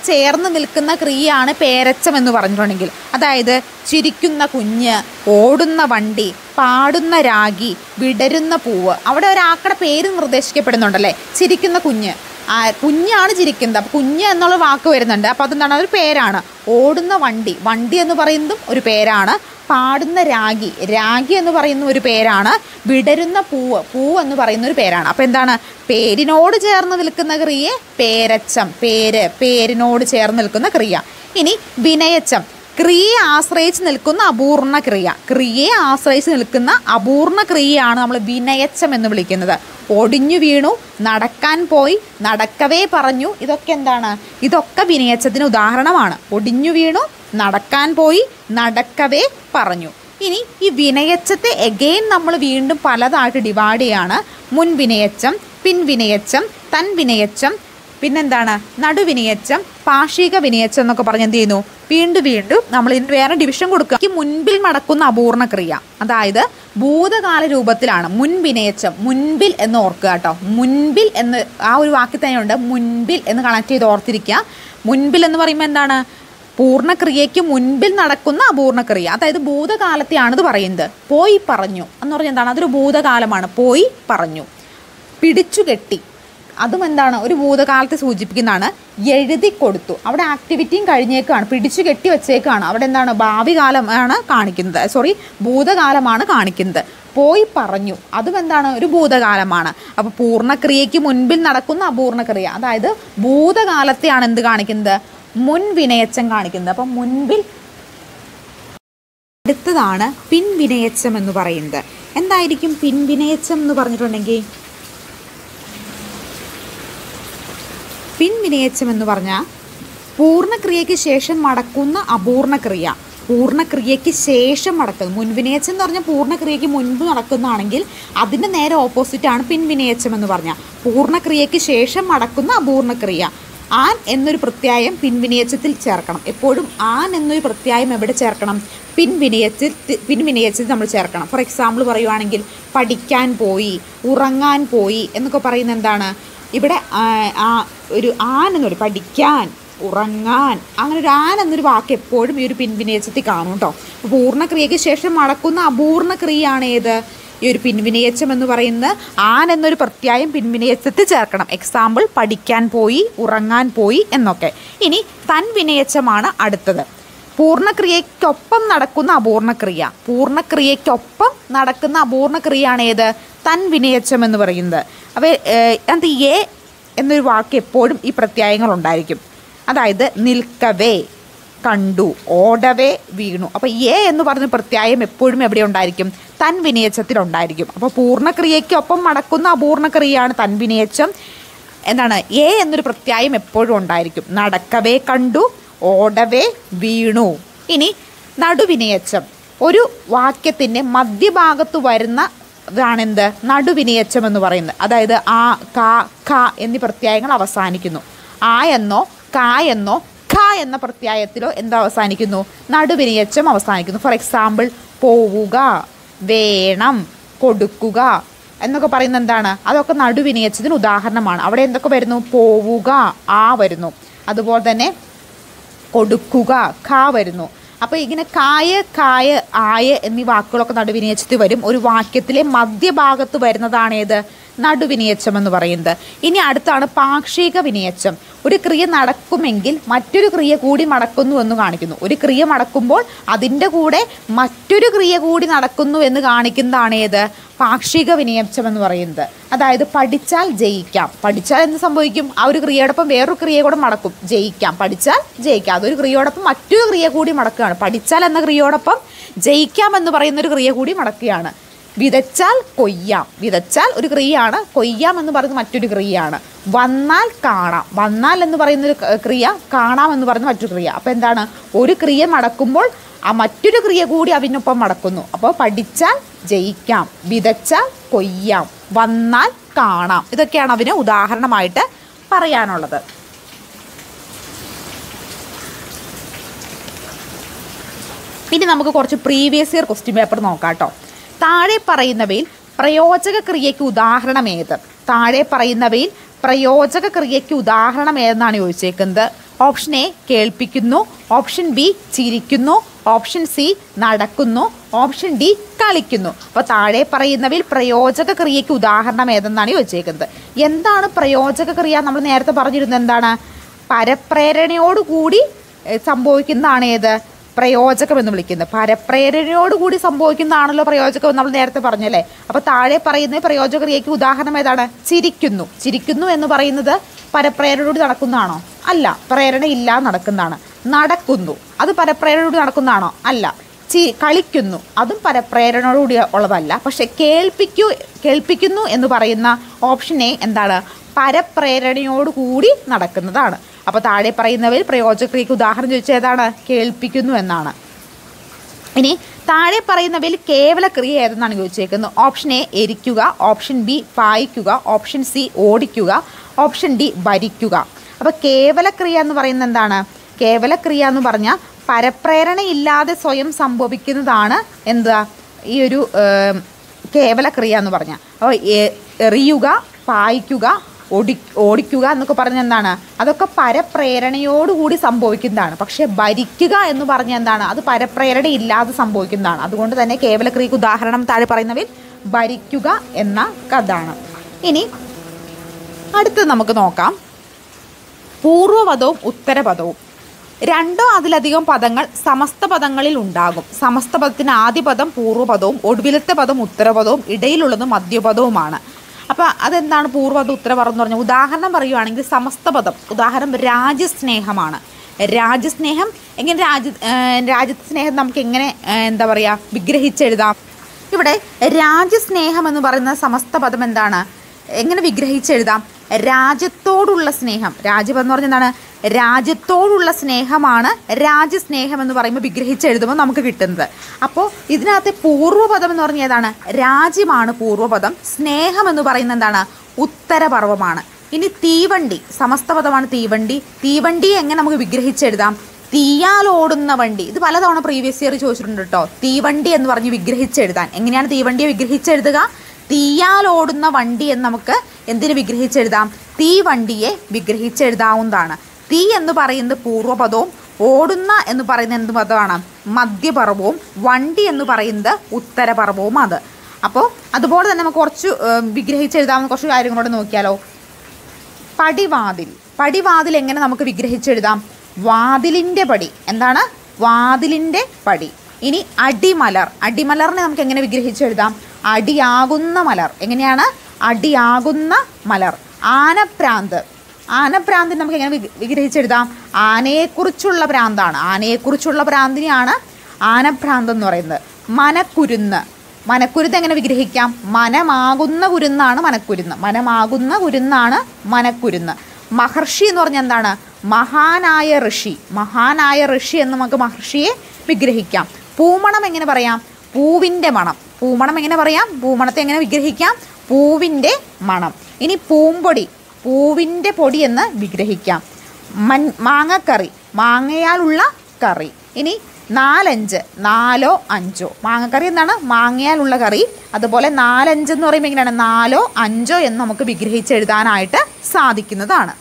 ചേർന്ന് നിൽക്കുന്ന ക്രിയയാണ് പേരച്ചം എന്ന് പറഞ്ഞിട്ടുണ്ടെങ്കിൽ അതായത് ചിരിക്കുന്ന കുഞ്ഞ് ഓടുന്ന വണ്ടി പാടുന്ന രാഗി വിടരുന്ന പൂവ് അവിടെ ഒരാക്കടെ പേര് നിർദ്ദേശിക്കപ്പെടുന്നുണ്ടല്ലേ ചിരിക്കുന്ന കുഞ്ഞ് ആ കുഞ്ഞാണ് ചിരിക്കുന്നത് അപ്പോൾ കുഞ്ഞ് എന്നുള്ള വാക്ക് വരുന്നുണ്ട് അപ്പോൾ അതെന്താണ് ഒരു പേരാണ് ഓടുന്ന വണ്ടി വണ്ടി എന്ന് പറയുന്നതും ഒരു പേരാണ് പാടുന്ന രാഗി രാഗി എന്ന് പറയുന്ന ഒരു പേരാണ് വിടരുന്ന പൂവ് പൂവ് എന്ന് പറയുന്ന ഒരു പേരാണ് അപ്പോൾ എന്താണ് പേരിനോട് ചേർന്ന് നിൽക്കുന്ന ക്രിയയെ പേരച്ചം പേര് പേരിനോട് ചേർന്ന് നിൽക്കുന്ന ക്രിയ ഇനി വിനയച്ചം ക്രിയയെ ആശ്രയിച്ച് നിൽക്കുന്ന അപൂർണ ക്രിയ ക്രിയയെ ആശ്രയിച്ച് നിൽക്കുന്ന അപൂർണ ക്രിയയാണ് നമ്മൾ വിനയച്ചം എന്ന് വിളിക്കുന്നത് ഒടിഞ്ഞു വീണു നടക്കാൻ പോയി നടക്കവേ പറഞ്ഞു ഇതൊക്കെ എന്താണ് ഇതൊക്കെ വിനയച്ചത്തിന് ഉദാഹരണമാണ് ഒടിഞ്ഞു വീണു നടക്കാൻ പോയി നടക്കവേ പറഞ്ഞു ഇനി ഈ വിനയച്ചത്തെ എഗെയിൻ നമ്മൾ വീണ്ടും പലതായിട്ട് ഡിവൈഡ് ചെയ്യാണ് മുൻ വിനയച്ചം പിൻ വിനയച്ചം തൻ വിനയച്ചം പിന്നെന്താണ് നടുവിനയച്ചം പാർഷിക വിനയച്ചം എന്നൊക്കെ പറഞ്ഞ് എന്ത് ചെയ്യുന്നു വീണ്ടും വീണ്ടും നമ്മൾ ഇതിന് വേറെ ഡിവിഷൻ കൊടുക്കുക ഈ മുൻപിൽ നടക്കുന്ന അപൂർണ ക്രിയ അതായത് ഭൂതകാല രൂപത്തിലാണ് മുൻ വിനയച്ചം മുൻപിൽ എന്ന് ഓർക്കുക കേട്ടോ മുൻപിൽ എന്ന് ആ ഒരു വാക്കിൽ തന്നെയുണ്ട് മുൻപിൽ എന്ന് കണക്ട് ചെയ്ത് ഓർത്തിരിക്കുക മുൻപിൽ എന്ന് പറയുമ്പോൾ എന്താണ് പൂർണ്ണക്രിയയ്ക്ക് മുൻപിൽ നടക്കുന്ന അപൂർണക്രിയ അതായത് ഭൂതകാലത്തെയാണിത് പറയുന്നത് പോയി പറഞ്ഞു എന്ന് പറഞ്ഞാൽ എന്താണ് അതൊരു ഭൂതകാലമാണ് പോയി പറഞ്ഞു പിടിച്ചു കെട്ടി അതും എന്താണ് ഒരു ഭൂതകാലത്തെ സൂചിപ്പിക്കുന്നതാണ് എഴുതി കൊടുത്തു അവിടെ ആക്ടിവിറ്റിയും കഴിഞ്ഞേക്കാണ് പിടിച്ചു കെട്ടി വെച്ചേക്കാണ് അവിടെ എന്താണ് ഭാവി കാലമാണ് കാണിക്കുന്നത് സോറി ഭൂതകാലമാണ് കാണിക്കുന്നത് പോയി പറഞ്ഞു അതും എന്താണ് ഒരു ഭൂതകാലമാണ് അപ്പോൾ പൂർണ്ണക്രിയയ്ക്ക് മുൻപിൽ നടക്കുന്ന അപൂർണക്രിയ അതായത് ഭൂതകാലത്തെയാണ് എന്ത് കാണിക്കുന്നത് മുൻ വിനയച്ചം കാണിക്കുന്നത് അപ്പം മുൻപിൽ അടുത്തതാണ് പിൻവിനയച്ചം എന്ന് പറയുന്നത് എന്തായിരിക്കും പിൻവിനയച്ചം എന്ന് പറഞ്ഞിട്ടുണ്ടെങ്കിൽ പിൻവിനയച്ചം എന്ന് പറഞ്ഞാൽ പൂർണ്ണക്രിയയ്ക്ക് ശേഷം മടക്കുന്ന അപൂർണക്രിയ പൂർണ്ണക്രിയയ്ക്ക് ശേഷം നടക്കുന്നത് മുൻവിനയച്ചം എന്ന് പറഞ്ഞാൽ പൂർണ്ണക്രിയയ്ക്ക് മുൻപ് നടക്കുന്നതാണെങ്കിൽ അതിൻ്റെ നേരെ ഓപ്പോസിറ്റാണ് പിൻവിനയച്ചം എന്ന് പറഞ്ഞാൽ പൂർണ്ണക്രിയയ്ക്ക് ശേഷം മടക്കുന്ന അപൂർണക്രിയ ആൻ എന്നൊരു പ്രത്യായം പിൻവിനയച്ചത്തിൽ ചേർക്കണം എപ്പോഴും ആൻ എന്നൊരു പ്രത്യായം എവിടെ ചേർക്കണം പിൻവിനയത്തിൽ പിൻവിനയച്ചത്തിൽ നമ്മൾ ചേർക്കണം ഫോർ എക്സാമ്പിൾ പറയുവാണെങ്കിൽ പഠിക്കാൻ പോയി ഉറങ്ങാൻ പോയി എന്നൊക്കെ പറയുന്നത് എന്താണ് ഇവിടെ ആ, ആ ഒരു ആൻ എന്നൊരു പഠിക്കാൻ ഉറങ്ങാൻ അങ്ങനെ ഒരു ആൻ എന്നൊരു വാക്ക് എപ്പോഴും ഈ ഒരു പിൻവിനയച്ചത്തിൽ കാണും കേട്ടോ അപ്പോൾ പൂർണ്ണക്രിയയ്ക്ക് ശേഷം മടക്കുന്ന അപൂർണ ക്രിയയാണ് ഏത് ഈ ഒരു പിൻവിനയച്ചം എന്ന് പറയുന്നത് ആൻ എന്നൊരു പ്രത്യായം പിൻവിനയച്ചത്തിൽ ചേർക്കണം എക്സാമ്പിൾ പഠിക്കാൻ പോയി ഉറങ്ങാൻ പോയി എന്നൊക്കെ ഇനി തൻ വിനയച്ചമാണ് അടുത്തത് പൂർണ്ണക്രിയയ്ക്കൊപ്പം നടക്കുന്ന അപൂർണക്രിയ പൂർണ്ണക്രിയയ്ക്കൊപ്പം നടക്കുന്ന അപൂർണക്രിയയാണ് ഏത് തൻ വിനയച്ചം എന്ന് പറയുന്നത് അപ്പോൾ അത് എ എന്നൊരു വാക്ക് എപ്പോഴും ഈ പ്രത്യായങ്ങൾ ഉണ്ടായിരിക്കും അതായത് നിൽക്കവേ കണ്ടു ഓടവേ വീണു അപ്പോൾ എ എന്ന് പറഞ്ഞ പ്രത്യായം എപ്പോഴും എവിടെ ഉണ്ടായിരിക്കും തൻ വിനയച്ചത്തിൽ ഉണ്ടായിരിക്കും അപ്പോൾ പൂർണ്ണക്രിയയ്ക്കൊപ്പം നടക്കുന്ന അപൂർണക്രിയയാണ് തൻ വിനയച്ചം എന്താണ് എ എന്നൊരു പ്രത്യായം എപ്പോഴും ഉണ്ടായിരിക്കും നടക്കവേ കണ്ടു ഓടവേ വീണു ഇനി നടുവിനയച്ചം ഒരു വാക്യത്തിൻ്റെ മധ്യഭാഗത്ത് വരുന്ന ഇതാണെന്ത് നടുവിനയച്ചം എന്ന് പറയുന്നത് അതായത് ആ കാ ക എന്നീ പ്രത്യായങ്ങൾ അവസാനിക്കുന്നു ആ എന്നോ കാ എന്നോ ഖ എന്ന പ്രത്യായത്തിലോ എന്ത് അവസാനിക്കുന്നു നടുവിനയച്ചം അവസാനിക്കുന്നു ഫോർ എക്സാമ്പിൾ പോവുക വേണം കൊടുക്കുക എന്നൊക്കെ പറയുന്നത് എന്താണ് അതൊക്കെ നടുവിനയച്ചതിന് ഉദാഹരണമാണ് അവിടെ എന്തൊക്കെ വരുന്നു പോവുക ആ വരുന്നു അതുപോലെ തന്നെ കൊടുക്കുക ഖ വരുന്നു അപ്പോൾ ഇങ്ങനെ കായ കായ ആയ എന്നീ വാക്കുകളൊക്കെ നടുവിനയച്ചത്തിൽ വരും ഒരു വാക്യത്തിലെ മധ്യഭാഗത്ത് വരുന്നതാണ് ഏത് നടുവിനയച്ചം എന്ന് പറയുന്നത് ഇനി അടുത്താണ് പാക്ഷിക വിനയച്ചം ഒരു ക്രിയ നടക്കുമെങ്കിൽ മറ്റൊരു ക്രിയ കൂടി നടക്കുന്നു എന്ന് കാണിക്കുന്നു ഒരു ക്രിയ നടക്കുമ്പോൾ അതിൻ്റെ കൂടെ മറ്റൊരു ക്രിയ കൂടി നടക്കുന്നു എന്ന് കാണിക്കുന്നതാണ് ഏത് പാക്ഷിക വിനയച്ചം എന്ന് പറയുന്നത് അതായത് പഠിച്ചാൽ ജയിക്കാം പഠിച്ചാൽ എന്ത് സംഭവിക്കും ആ ഒരു ക്രിയയോടൊപ്പം വേറൊരു ക്രിയ കൂടെ മടക്കും ജയിക്കാം പഠിച്ചാൽ ജയിക്കാം അതൊരു ക്രിയയോടൊപ്പം മറ്റൊരു ക്രിയ കൂടി മടക്കുകയാണ് പഠിച്ചാൽ എന്ന ക്രിയയോടൊപ്പം ജയിക്കാം എന്ന് പറയുന്ന ഒരു ക്രിയ കൂടി മടക്കുകയാണ് വിതച്ചാൽ കൊയ്യാം വിതച്ചാൽ ഒരു ക്രിയയാണ് കൊയ്യാം എന്ന് പറയുന്നത് മറ്റൊരു ക്രിയയാണ് വന്നാൽ കാണാം വന്നാൽ എന്ന് പറയുന്ന ഒരു ക- ക്രിയ കാണാം എന്ന് പറയുന്ന മറ്റൊരു ക്രിയ അപ്പോൾ എന്താണ് ഒരു ക്രിയ നടക്കുമ്പോൾ ആ മറ്റൊരു ക്രിയ കൂടി അതിനൊപ്പം നടക്കുന്നു അപ്പോൾ പഠിച്ചാൽ ജയിക്കാം വിതച്ചാൽ കൊയ്യാം വന്നാൽ കാണാം ഇതൊക്കെയാണ് അതിന് ഉദാഹരണമായിട്ട് പറയാനുള്ളത് ഇനി നമുക്ക് കുറച്ച് പ്രീവിയസ് ഇയർ ക്വസ്റ്റ്യൻ പേപ്പർ നോക്കാം കേട്ടോ താഴെ പറയുന്നവയിൽ പ്രയോജക ക്രിയയ്ക്ക് ഉദാഹരണം ഏത് താഴെ പറയുന്നവയിൽ പ്രയോജക ക്രിയയ്ക്ക് ഉദാഹരണം ഏതെന്നാണ് ചോദിച്ചേക്കുന്നത് ഓപ്ഷൻ എ കേൾപ്പിക്കുന്നു ഓപ്ഷൻ ബി ചിരിക്കുന്നു ഓപ്ഷൻ സി നടക്കുന്നു ഓപ്ഷൻ ഡി കളിക്കുന്നു അപ്പോൾ താഴെ പറയുന്നവയിൽ പ്രയോജക ക്രിയയ്ക്ക് ഉദാഹരണം ഏതെന്നാണ് ചോദിച്ചേക്കുന്നത് എന്താണ് പ്രയോജക ക്രിയ നമ്മൾ നേരത്തെ പറഞ്ഞിരുന്നത് എന്താണ് പരപ്രേരണയോടുകൂടി എഹ്, സംഭവിക്കുന്നതാണ് ഏത് പ്രയോജകം എന്ന് വിളിക്കുന്നത് പരപ്രേരണയോടുകൂടി സംഭവിക്കുന്നതാണല്ലോ പ്രയോജകം എന്ന് നമ്മൾ നേരത്തെ പറഞ്ഞല്ലേ അപ്പോൾ താഴെ പറയുന്ന പ്രയോജക ക്രിയയ്ക്ക് ഉദാഹരണം ഏതാണ് ചിരിക്കുന്നു ചിരിക്കുന്നു എന്ന് പറയുന്നത് പരപ്രേരണയോട് നടക്കുന്നതാണോ അല്ല പ്രേരണ ഇല്ലാതെ നടക്കുന്നതാണ് നടക്കുന്നു അത് പരപ്രേരണയോട് നടക്കുന്നതാണോ അല്ല ചി കളിക്കുന്നു അതും പരപ്രേരണയോടുകൂടി ഉള്ളതല്ല പക്ഷെ കേൾപ്പിക്കൂ കേൾപ്പിക്കുന്നു എന്ന് പറയുന്ന ഓപ്ഷൻ എ എന്താണ് പരപ്രേരണയോടുകൂടി നടക്കുന്നതാണ് അപ്പോൾ താഴെ പറയുന്നവയിൽ പ്രയോജക്രിയക്ക് ഉദാഹരണം ചോദിച്ചാൽ ഏതാണ് കേൾപ്പിക്കുന്നു എന്നാണ് ഇനി താഴെ പറയുന്നവയിൽ കേവല ക്രിയ ഏതെന്നാണ് ചോദിച്ചേക്കുന്നത് ഓപ്ഷൻ എ എരിക്കുക ഓപ്ഷൻ ബി പായിക്കുക ഓപ്ഷൻ സി ഓടിക്കുക ഓപ്ഷൻ ഡി ഭരിക്കുക അപ്പോൾ കേവല ക്രിയ എന്ന് പറയുന്നത് എന്താണ് കേവല ക്രിയ എന്ന് പറഞ്ഞാൽ പരപ്രേരണ ഇല്ലാതെ സ്വയം സംഭവിക്കുന്നതാണ് എന്താ ഈ ഒരു ഏം, കേവല ക്രിയ എന്ന് പറഞ്ഞാൽ അപ്പോൾ എ- എറിയുക പായിക്കുക ഓടി ഓടിക്കുക എന്നൊക്കെ പറഞ്ഞ എന്താണ് അതൊക്കെ പരപ്രേരണയോടുകൂടി സംഭവിക്കുന്നതാണ് പക്ഷേ ഭരിക്കുക എന്ന് പറഞ്ഞ എന്താണ് അത് പരപ്രേരണ ഇല്ലാതെ സംഭവിക്കുന്നതാണ് അതുകൊണ്ട് തന്നെ കേവലക്രിയക്ക് ഉദാഹരണം താഴെ പറയുന്നവയിൽ ഭരിക്കുക എന്ന കഥാണ് ഇനി അടുത്തത് നമുക്ക് നോക്കാം പൂർവ്വപദവും ഉത്തരപദവും രണ്ടോ അതിലധികം പദങ്ങൾ സമസ്ത പദങ്ങളിൽ ഉണ്ടാകും സമസ്ത പദത്തിന് ആദ്യ പദം പൂർവ്വപദവും ഒടുവിലത്തെ പദം ഉത്തരപദവും ഇടയിലുള്ളത് മധ്യപദവുമാണ് അപ്പോൾ അതെന്താണ് പൂർവ്വപദം ഉത്തരപദം എന്ന് പറഞ്ഞാൽ ഉദാഹരണം പറയുവാണെങ്കിൽ സമസ്ത പദം ഉദാഹരണം രാജ്യസ്നേഹമാണ് രാജ്യസ്നേഹം എങ്ങനെ രാജ്യ ഏഹ് രാജ്യത്തെ സ്നേഹം നമുക്ക് എങ്ങനെ ഏഹ് എന്താ പറയുക വിഗ്രഹിച്ചെഴുതാം ഇവിടെ രാജ്യസ്നേഹം എന്ന് പറയുന്ന സമസ്ത പദം എന്താണ് എങ്ങനെ വിഗ്രഹിച്ചെഴുതാം രാജ്യത്തോടുള്ള സ്നേഹം രാജ്യം എന്ന് പറഞ്ഞാൽ എന്താണ് രാജ്യത്തോടുള്ള സ്നേഹമാണ് രാജ്യസ്നേഹം എന്ന് പറയുമ്പോൾ വിഗ്രഹിച്ചെഴുതുമ്പോൾ നമുക്ക് കിട്ടുന്നത് അപ്പോൾ ഇതിനകത്തെ പൂർവ്വപദം എന്ന് പറഞ്ഞാൽ ഏതാണ് രാജ്യമാണ് പൂർവ്വപദം സ്നേഹം എന്ന് പറയുന്നത് എന്താണ് ഉത്തരപർവമാണ് ഇനി തീവണ്ടി സമസ്ത പദമാണ് തീവണ്ടി തീവണ്ടി എങ്ങനെ നമുക്ക് വിഗ്രഹിച്ചെഴുതാം തീയാൽ ഓടുന്ന വണ്ടി ഇത് പലതവണ പ്രീവിയസ് ഇയർ ചോദിച്ചിട്ടുണ്ട് കേട്ടോ തീവണ്ടി എന്ന് പറഞ്ഞ് വിഗ്രഹിച്ചെഴുതാൻ എങ്ങനെയാണ് തീവണ്ടിയെ വിഗ്രഹിച്ചെഴുതുക തീയാൽ ഓടുന്ന വണ്ടി എന്ന് നമുക്ക് എന്തിനു വിഗ്രഹിച്ചെഴുതാം തീവണ്ടിയെ വിഗ്രഹിച്ചെഴുതാവുന്നതാണ് തീ എന്ന് പറയുന്നത് പൂർവ്വപദവും ഓടുന്ന എന്ന് പറയുന്നത് എന്ത് പദമാണ് മധ്യപർവവും വണ്ടി എന്ന് പറയുന്നത് ഉത്തരപർവവും അത് അപ്പോൾ അതുപോലെ തന്നെ നമുക്ക് കുറച്ച് ഏഹ്, വിഗ്രഹിച്ചെഴുതാവുന്ന കുറച്ച് കാര്യങ്ങളോട് നോക്കിയാലോ പടിവാതിൽ പടിവാതിൽ എങ്ങനെ നമുക്ക് വിഗ്രഹിച്ചെഴുതാം വാതിലിൻ്റെ പടി എന്താണ് വാതിലിൻ്റെ പടി ഇനി അടിമലർ അടിമലറിനെ നമുക്ക് എങ്ങനെ വിഗ്രഹിച്ചെഴുതാം അടിയാകുന്ന മലർ എങ്ങനെയാണ് അടിയാകുന്ന മലർ ആനപ്രാന്ത് ആനപ്രാന്തിന് നമുക്ക് എങ്ങനെ വിഗ്- വിഗ്രഹിച്ചെഴുതാം ആനയെക്കുറിച്ചുള്ള പ്രാന്താണ് ആനയെക്കുറിച്ചുള്ള പ്രാന്തിനെയാണ് ആനഭ്രാന്ത് എന്ന് പറയുന്നത് മനക്കുരുന്ന് മനക്കുരുന്ന് എങ്ങനെ വിഗ്രഹിക്കാം മനമാകുന്ന കുരുന്നാണ് മനക്കുരുന്ന് മനമാകുന്ന കുരുന്നാണ് മനക്കുരുന്ന് മഹർഷി എന്ന് പറഞ്ഞാൽ എന്താണ് മഹാനായ ഋഷി മഹാനായ ഋഷി എന്ന് നമുക്ക് മഹർഷിയെ വിഗ്രഹിക്കാം പൂമണം എങ്ങനെ പറയാം പൂവിൻ്റെ മണം പൂമണം എങ്ങനെ പറയാം പൂമണത്തെ എങ്ങനെ വിഗ്രഹിക്കാം പൂവിൻ്റെ മണം ഇനി പൂമ്പൊടി പൂവിൻ്റെ പൊടി എന്ന് വിഗ്രഹിക്കാം മൺ മാങ്ങക്കറി മാങ്ങയാലുള്ള കറി ഇനി നാലഞ്ച് നാലോ അഞ്ചോ മാങ്ങക്കറി എന്താണ് മാങ്ങയാലുള്ള കറി അതുപോലെ നാലഞ്ച് എന്ന് പറയുമ്പോൾ എങ്ങനെയാണ് നാലോ അഞ്ചോ എന്ന് നമുക്ക് വിഗ്രഹിച്ചെഴുതാനായിട്ട് സാധിക്കുന്നതാണ്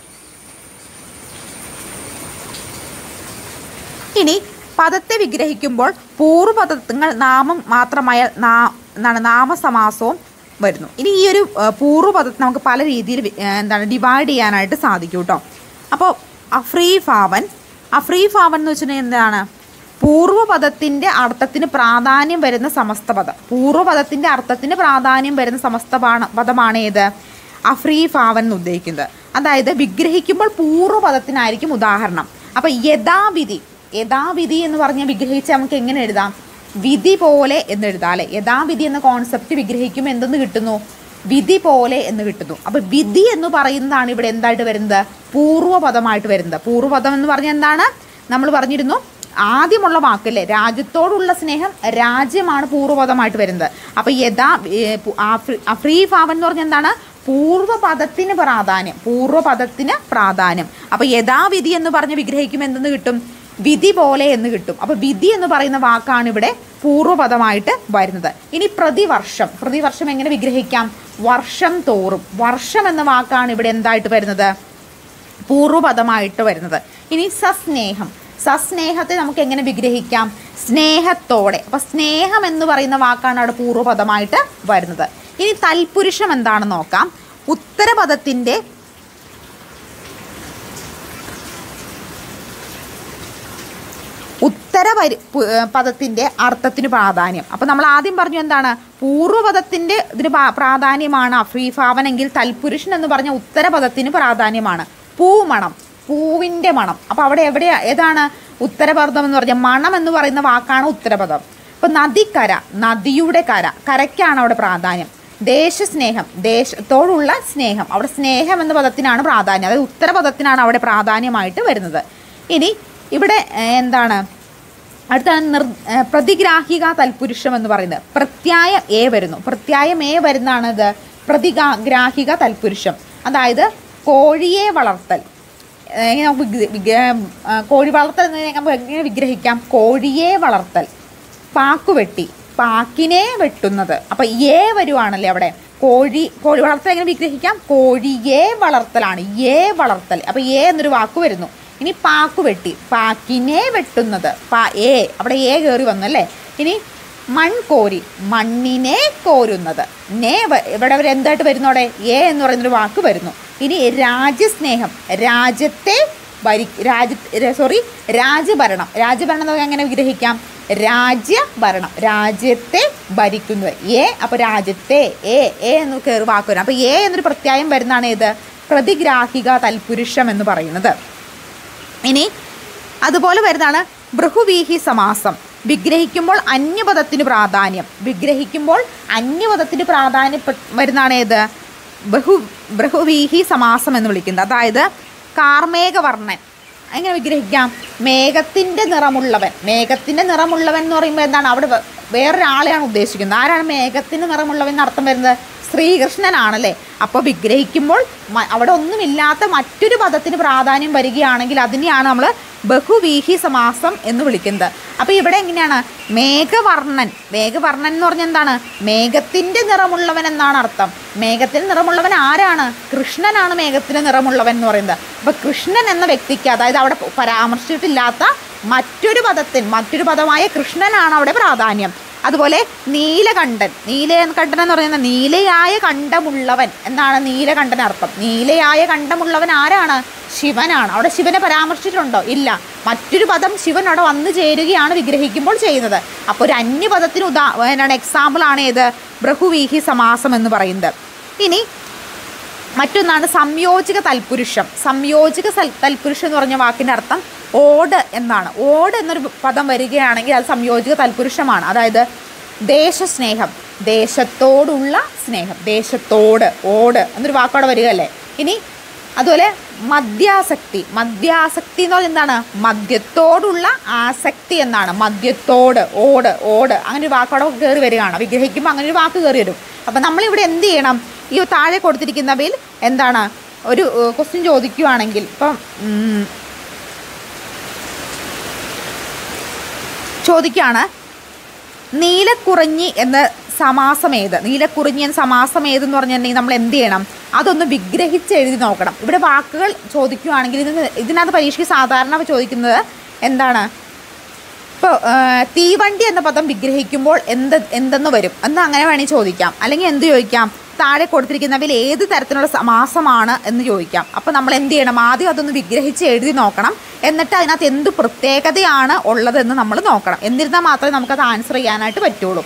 ഇനി പദത്തെ വിഗ്രഹിക്കുമ്പോൾ പൂർവ്വപദങ്ങൾ നാമം മാത്രമായ നാ എന്താണ് നാമസമാസവും വരുന്നു ഇനി ഈ ഒരു ഏഹ്, പൂർവ്വപദത്തെ നമുക്ക് പല രീതിയിൽ വി- ഏഹ്, എന്താണ് ഡിവൈഡ് ചെയ്യാനായിട്ട് സാധിക്കും കേട്ടോ അപ്പോൾ അഫ്രീഫാവൻ അഫ്രീഫാവൻ എന്ന് വെച്ചിട്ടുണ്ടെങ്കിൽ എന്താണ് പൂർവ്വപദത്തിൻ്റെ അർത്ഥത്തിന് പ്രാധാന്യം വരുന്ന സമസ്ത പദം പൂർവ്വപദത്തിൻ്റെ അർത്ഥത്തിന് പ്രാധാന്യം വരുന്ന സമസ്ത പാണ- പദമാണ് ഏത് അഫ്രീഫാവൻ എന്ന് ഉദ്ദേശിക്കുന്നത് അതായത് വിഗ്രഹിക്കുമ്പോൾ പൂർവ്വപദത്തിനായിരിക്കും ഉദാഹരണം അപ്പോൾ യഥാവിധി യഥാവിധി എന്ന് പറഞ്ഞാൽ വിഗ്രഹിച്ച് നമുക്ക് എങ്ങനെ എഴുതാം വിധി പോലെ എന്ന് എഴുതാം അല്ലേ യഥാവിധി എന്ന കോൺസെപ്റ്റ് വിഗ്രഹിക്കുമ്പോൾ എന്തെന്ന് കിട്ടുന്നു വിധി പോലെ എന്ന് കിട്ടുന്നു അപ്പോൾ വിധി എന്ന് പറയുന്നതാണ് ഇവിടെ എന്തായിട്ട് വരുന്നത് പൂർവ്വപദമായിട്ട് വരുന്നത് പൂർവ്വപദം എന്ന് പറഞ്ഞാൽ എന്താണ് നമ്മൾ പറഞ്ഞിരുന്നു ആദ്യമുള്ള വാക്കല്ലേ രാജ്യത്തോടുള്ള സ്നേഹം രാജ്യമാണ് പൂർവ്വപദമായിട്ട് വരുന്നത് അപ്പോൾ യഥാ ഏ, പു- ആഫ്രി- അഫ്രീഫാവൻ എന്ന് പറഞ്ഞാൽ എന്താണ് പൂർവ്വപദത്തിന് പ്രാധാന്യം പൂർവ്വപദത്തിന് പ്രാധാന്യം അപ്പോൾ യഥാവിധി എന്ന് പറഞ്ഞ് വിഗ്രഹിക്കുമ്പോൾ എന്തെന്ന് കിട്ടും വിധി പോലെ എന്ന് കിട്ടും അപ്പോൾ വിധി എന്ന് പറയുന്ന വാക്കാണ് ഇവിടെ പൂർവ്വപദമായിട്ട് വരുന്നത് ഇനി പ്രതിവർഷം പ്രതിവർഷം എങ്ങനെ വിഗ്രഹിക്കാം വർഷം തോറും വർഷം എന്ന വാക്കാണ് ഇവിടെ എന്തായിട്ട് വരുന്നത് പൂർവ്വപദമായിട്ട് വരുന്നത് ഇനി സസ്നേഹം സസ്നേഹത്തെ നമുക്ക് എങ്ങനെ വിഗ്രഹിക്കാം സ്നേഹത്തോടെ അപ്പം സ്നേഹം എന്ന് പറയുന്ന വാക്കാണ് അവിടെ പൂർവ്വപദമായിട്ട് വരുന്നത് ഇനി തൽപുരുഷം എന്താണെന്ന് നോക്കാം ഉത്തരപദത്തിൻ്റെ ഉത്തര പരി പു- ഏർ പദത്തിൻ്റെ അർത്ഥത്തിന് പ്രാധാന്യം അപ്പം നമ്മൾ ആദ്യം പറഞ്ഞു എന്താണ് പൂർവ്വപദത്തിൻ്റെ ഇതിന് പ്രാ- പ്രാധാന്യമാണ് അഫ്രീഫാവനെങ്കിൽ തൽപുരുഷൻ എന്ന് പറഞ്ഞ ഉത്തരപദത്തിന് പ്രാധാന്യമാണ് പൂമണം പൂവിൻ്റെ മണം അപ്പോൾ അവിടെ എവിടെ ഏതാണ് ഉത്തരപദം എന്ന് പറഞ്ഞാൽ മണം എന്ന് പറയുന്ന വാക്കാണ് ഉത്തരപദം ഇപ്പം നദിക്കര നദിയുടെ കര കരയ്ക്കാണ് അവിടെ പ്രാധാന്യം ദേശസ്നേഹം ദേശത്തോടുള്ള സ്നേഹം അവിടെ സ്നേഹം എന്ന പദത്തിനാണ് പ്രാധാന്യം അതായത് ഉത്തരപദത്തിനാണ് അവിടെ പ്രാധാന്യമായിട്ട് വരുന്നത് ഇനി ഇവിടെ ഏഹ്, എന്താണ് അടുത്താണ് നിർ ഏഹ്, പ്രതിഗ്രാഹിക തൽപുരുഷം എന്ന് പറയുന്നത് പ്രത്യായം എ വരുന്നു പ്രത്യായം എ വരുന്നതാണിത് പ്രതികാ ഗ്രാഹിക തൽപുരുഷം അതായത് കോഴിയെ വളർത്തൽ ഏഹ്, എങ്ങനെ നമുക്ക് വിഗ്ര- വിഗ്ര- ഏഹ്, കോഴി വളർത്തൽ എന്നതിനെ നമുക്ക് എങ്ങനെ വിഗ്രഹിക്കാം കോഴിയെ വളർത്തൽ പാക്കുവെട്ടി പാക്കിനെ വെട്ടുന്നത് അപ്പൊ ഏ വരുവാണല്ലേ അവിടെ കോഴി കോഴി വളർത്തൽ എങ്ങനെ വിഗ്രഹിക്കാം കോഴിയെ വളർത്തലാണ് ഏ വളർത്തൽ അപ്പൊ ഏ എന്നൊരു വാക്ക് വരുന്നു ഇനി പാക്കുവെട്ടി പാക്കിനെ വെട്ടുന്നത് പാ ഏ അവിടെ ഏ കയറി വന്നു അല്ലേ ഇനി മൺകോരി മണ്ണിനെ കോരുന്നത് നേ വ- ഇവിടെ വരെ എന്തായിട്ട് വരുന്നോടെ ഏ എന്ന് പറയുന്നൊരു വാക്ക് വരുന്നു ഇനി രാജ്യസ്നേഹം രാജ്യത്തെ ഭരി രാജ്യ സോറി രാജ്യഭരണം രാജ്യഭരണം നമുക്ക് എങ്ങനെ വിഗ്രഹിക്കാം രാജ്യഭരണം രാജ്യത്തെ ഭരിക്കുന്നത് ഏ അപ്പോൾ രാജ്യത്തെ ഏ ഏ എന്ന് കയറി വാക്ക് വരും അപ്പോൾ ഏ എന്നൊരു പ്രത്യായം വരുന്നതാണ് ഏത് പ്രതിഗ്രാഹിക തൽപുരുഷം എന്ന് പറയുന്നത് ഇനി അതുപോലെ വരുന്നതാണ് ബൃഹുവീഹി സമാസം വിഗ്രഹിക്കുമ്പോൾ അന്യപദത്തിന് പ്രാധാന്യം വിഗ്രഹിക്കുമ്പോൾ അന്യപദത്തിന് പ്രാധാന്യം വരുന്നതാണ് ഏത് ബഹു ബൃഹുവീഹി സമാസം എന്ന് വിളിക്കുന്നത് അതായത് കാർമേഘവർണ്ണൻ എങ്ങനെ വിഗ്രഹിക്കാം മേഘത്തിൻ്റെ നിറമുള്ളവൻ മേഘത്തിൻ്റെ നിറമുള്ളവൻ എന്ന് പറയുമ്പോൾ എന്താണ് അവിടെ വേ- വേറൊരാളെയാണ് ഉദ്ദേശിക്കുന്നത് ആരാണ് മേഘത്തിൻ്റെ നിറമുള്ളവൻ എന്ന് അർത്ഥം വരുന്നത് ശ്രീകൃഷ്ണനാണല്ലേ അപ്പോൾ വിഗ്രഹിക്കുമ്പോൾ മ- അവിടെ ഒന്നുമില്ലാത്ത മറ്റൊരു പദത്തിന് പ്രാധാന്യം വരികയാണെങ്കിൽ അതിനെയാണ് നമ്മൾ ബഹുവീഹി സമാസം എന്ന് വിളിക്കുന്നത് അപ്പോൾ ഇവിടെ എങ്ങനെയാണ് മേഘവർണ്ണൻ മേഘവർണ്ണൻ എന്ന് പറഞ്ഞാൽ എന്താണ് മേഘത്തിൻ്റെ നിറമുള്ളവൻ എന്നാണ് അർത്ഥം മേഘത്തിന് നിറമുള്ളവൻ ആരാണ് കൃഷ്ണനാണ് മേഘത്തിന് നിറമുള്ളവൻ എന്ന് പറയുന്നത് അപ്പോൾ കൃഷ്ണൻ എന്ന വ്യക്തിക്ക് അതായത് അവിടെ പരാമർശിച്ചിട്ടില്ലാത്ത മറ്റൊരു പദത്തിന് മറ്റൊരു പദമായ കൃഷ്ണനാണ് അവിടെ പ്രാധാന്യം അതുപോലെ നീലകണ്ഠൻ നീലകണ്ഠൻ എന്ന് പറയുന്നത് നീലയായ കണ്ഠമുള്ളവൻ എന്നാണ് നീലകണ്ഠൻ അർത്ഥം നീലയായ കണ്ഠമുള്ളവൻ ആരാണ് ശിവനാണ് അവിടെ ശിവനെ പരാമർശിച്ചിട്ടുണ്ടോ ഇല്ല മറ്റൊരു പദം ശിവൻ അവിടെ വന്നു ചേരുകയാണ് വിഗ്രഹിക്കുമ്പോൾ ചെയ്യുന്നത് അപ്പോൾ ഒരു അന്യപദത്തിന് ഉദാ എന്താണ് എക്സാമ്പിൾ ആണ് ഏത് ബഹുവീഹി സമാസം എന്ന് പറയുന്നത് ഇനി മറ്റൊന്നാണ് സംയോജിക തൽപുരുഷം സംയോജിക സൽ- തൽപുരുഷം എന്ന് പറഞ്ഞ വാക്കിൻ്റെ അർത്ഥം ഓട് എന്നാണ് ഓട് എന്നൊരു പദം വരികയാണെങ്കിൽ അത് സംയോജിക തൽപുരുഷമാണ് അതായത് ദേശസ്നേഹം ദേശത്തോടുള്ള സ്നേഹം ദേശത്തോട് ഓട് എന്നൊരു വാക്കോടെ വരികയല്ലേ ഇനി അതുപോലെ മദ്യാസക്തി മദ്യാസക്തി എന്ന് പറഞ്ഞാൽ എന്താണ് മദ്യത്തോടുള്ള ആസക്തി എന്നാണ് മദ്യത്തോട് ഓട് ഓട് അങ്ങനെ ഒരു വാക്കോടെ കയറി വരികയാണ് വിഗ്രഹിക്കുമ്പോൾ അങ്ങനെ ഒരു വാക്ക് കയറി വരും അപ്പം നമ്മളിവിടെ എന്ത് ചെയ്യണം ഈ താഴെ കൊടുത്തിരിക്കുന്നവയിൽ എന്താണ് ഒരു ക്വസ്റ്റ്യൻ ചോദിക്കുകയാണെങ്കിൽ ഇപ്പം ഉം, ചോദിക്കുകയാണ് നീലക്കുറിഞ്ഞി എന്ന സമാസം ഏത് നീലക്കുറിഞ്ഞി എന്ന സമാസം ഏതെന്ന് പറഞ്ഞിട്ടുണ്ടെങ്കിൽ നമ്മൾ എന്ത് ചെയ്യണം അതൊന്ന് വിഗ്രഹിച്ച് എഴുതി നോക്കണം ഇവിടെ വാക്കുകൾ ചോദിക്കുകയാണെങ്കിൽ ഇതിന് ഇതിനകത്ത് പരീക്ഷയ്ക്ക് സാധാരണ ചോദിക്കുന്നത് എന്താണ് ഇപ്പോൾ തീവണ്ടി എന്ന പദം വിഗ്രഹിക്കുമ്പോൾ എന്ത് എന്തെന്ന് വരും എന്ന് അങ്ങനെ വേണമെങ്കിൽ ചോദിക്കാം അല്ലെങ്കിൽ എന്ത് ചോദിക്കാം താഴെ കൊടുത്തിരിക്കുന്നവയിൽ ഏത് തരത്തിലുള്ള സമാസമാണ് എന്ന് ചോദിക്കാം അപ്പോൾ നമ്മൾ എന്ത് ചെയ്യണം ആദ്യം അതൊന്ന് വിഗ്രഹിച്ച് എഴുതി നോക്കണം എന്നിട്ട് അതിനകത്ത് എന്ത് പ്രത്യേകതയാണ് ഉള്ളതെന്ന് നമ്മൾ നോക്കണം എന്നിരുന്നാൽ മാത്രമേ നമുക്കത് ആൻസർ ചെയ്യാനായിട്ട് പറ്റുള്ളൂ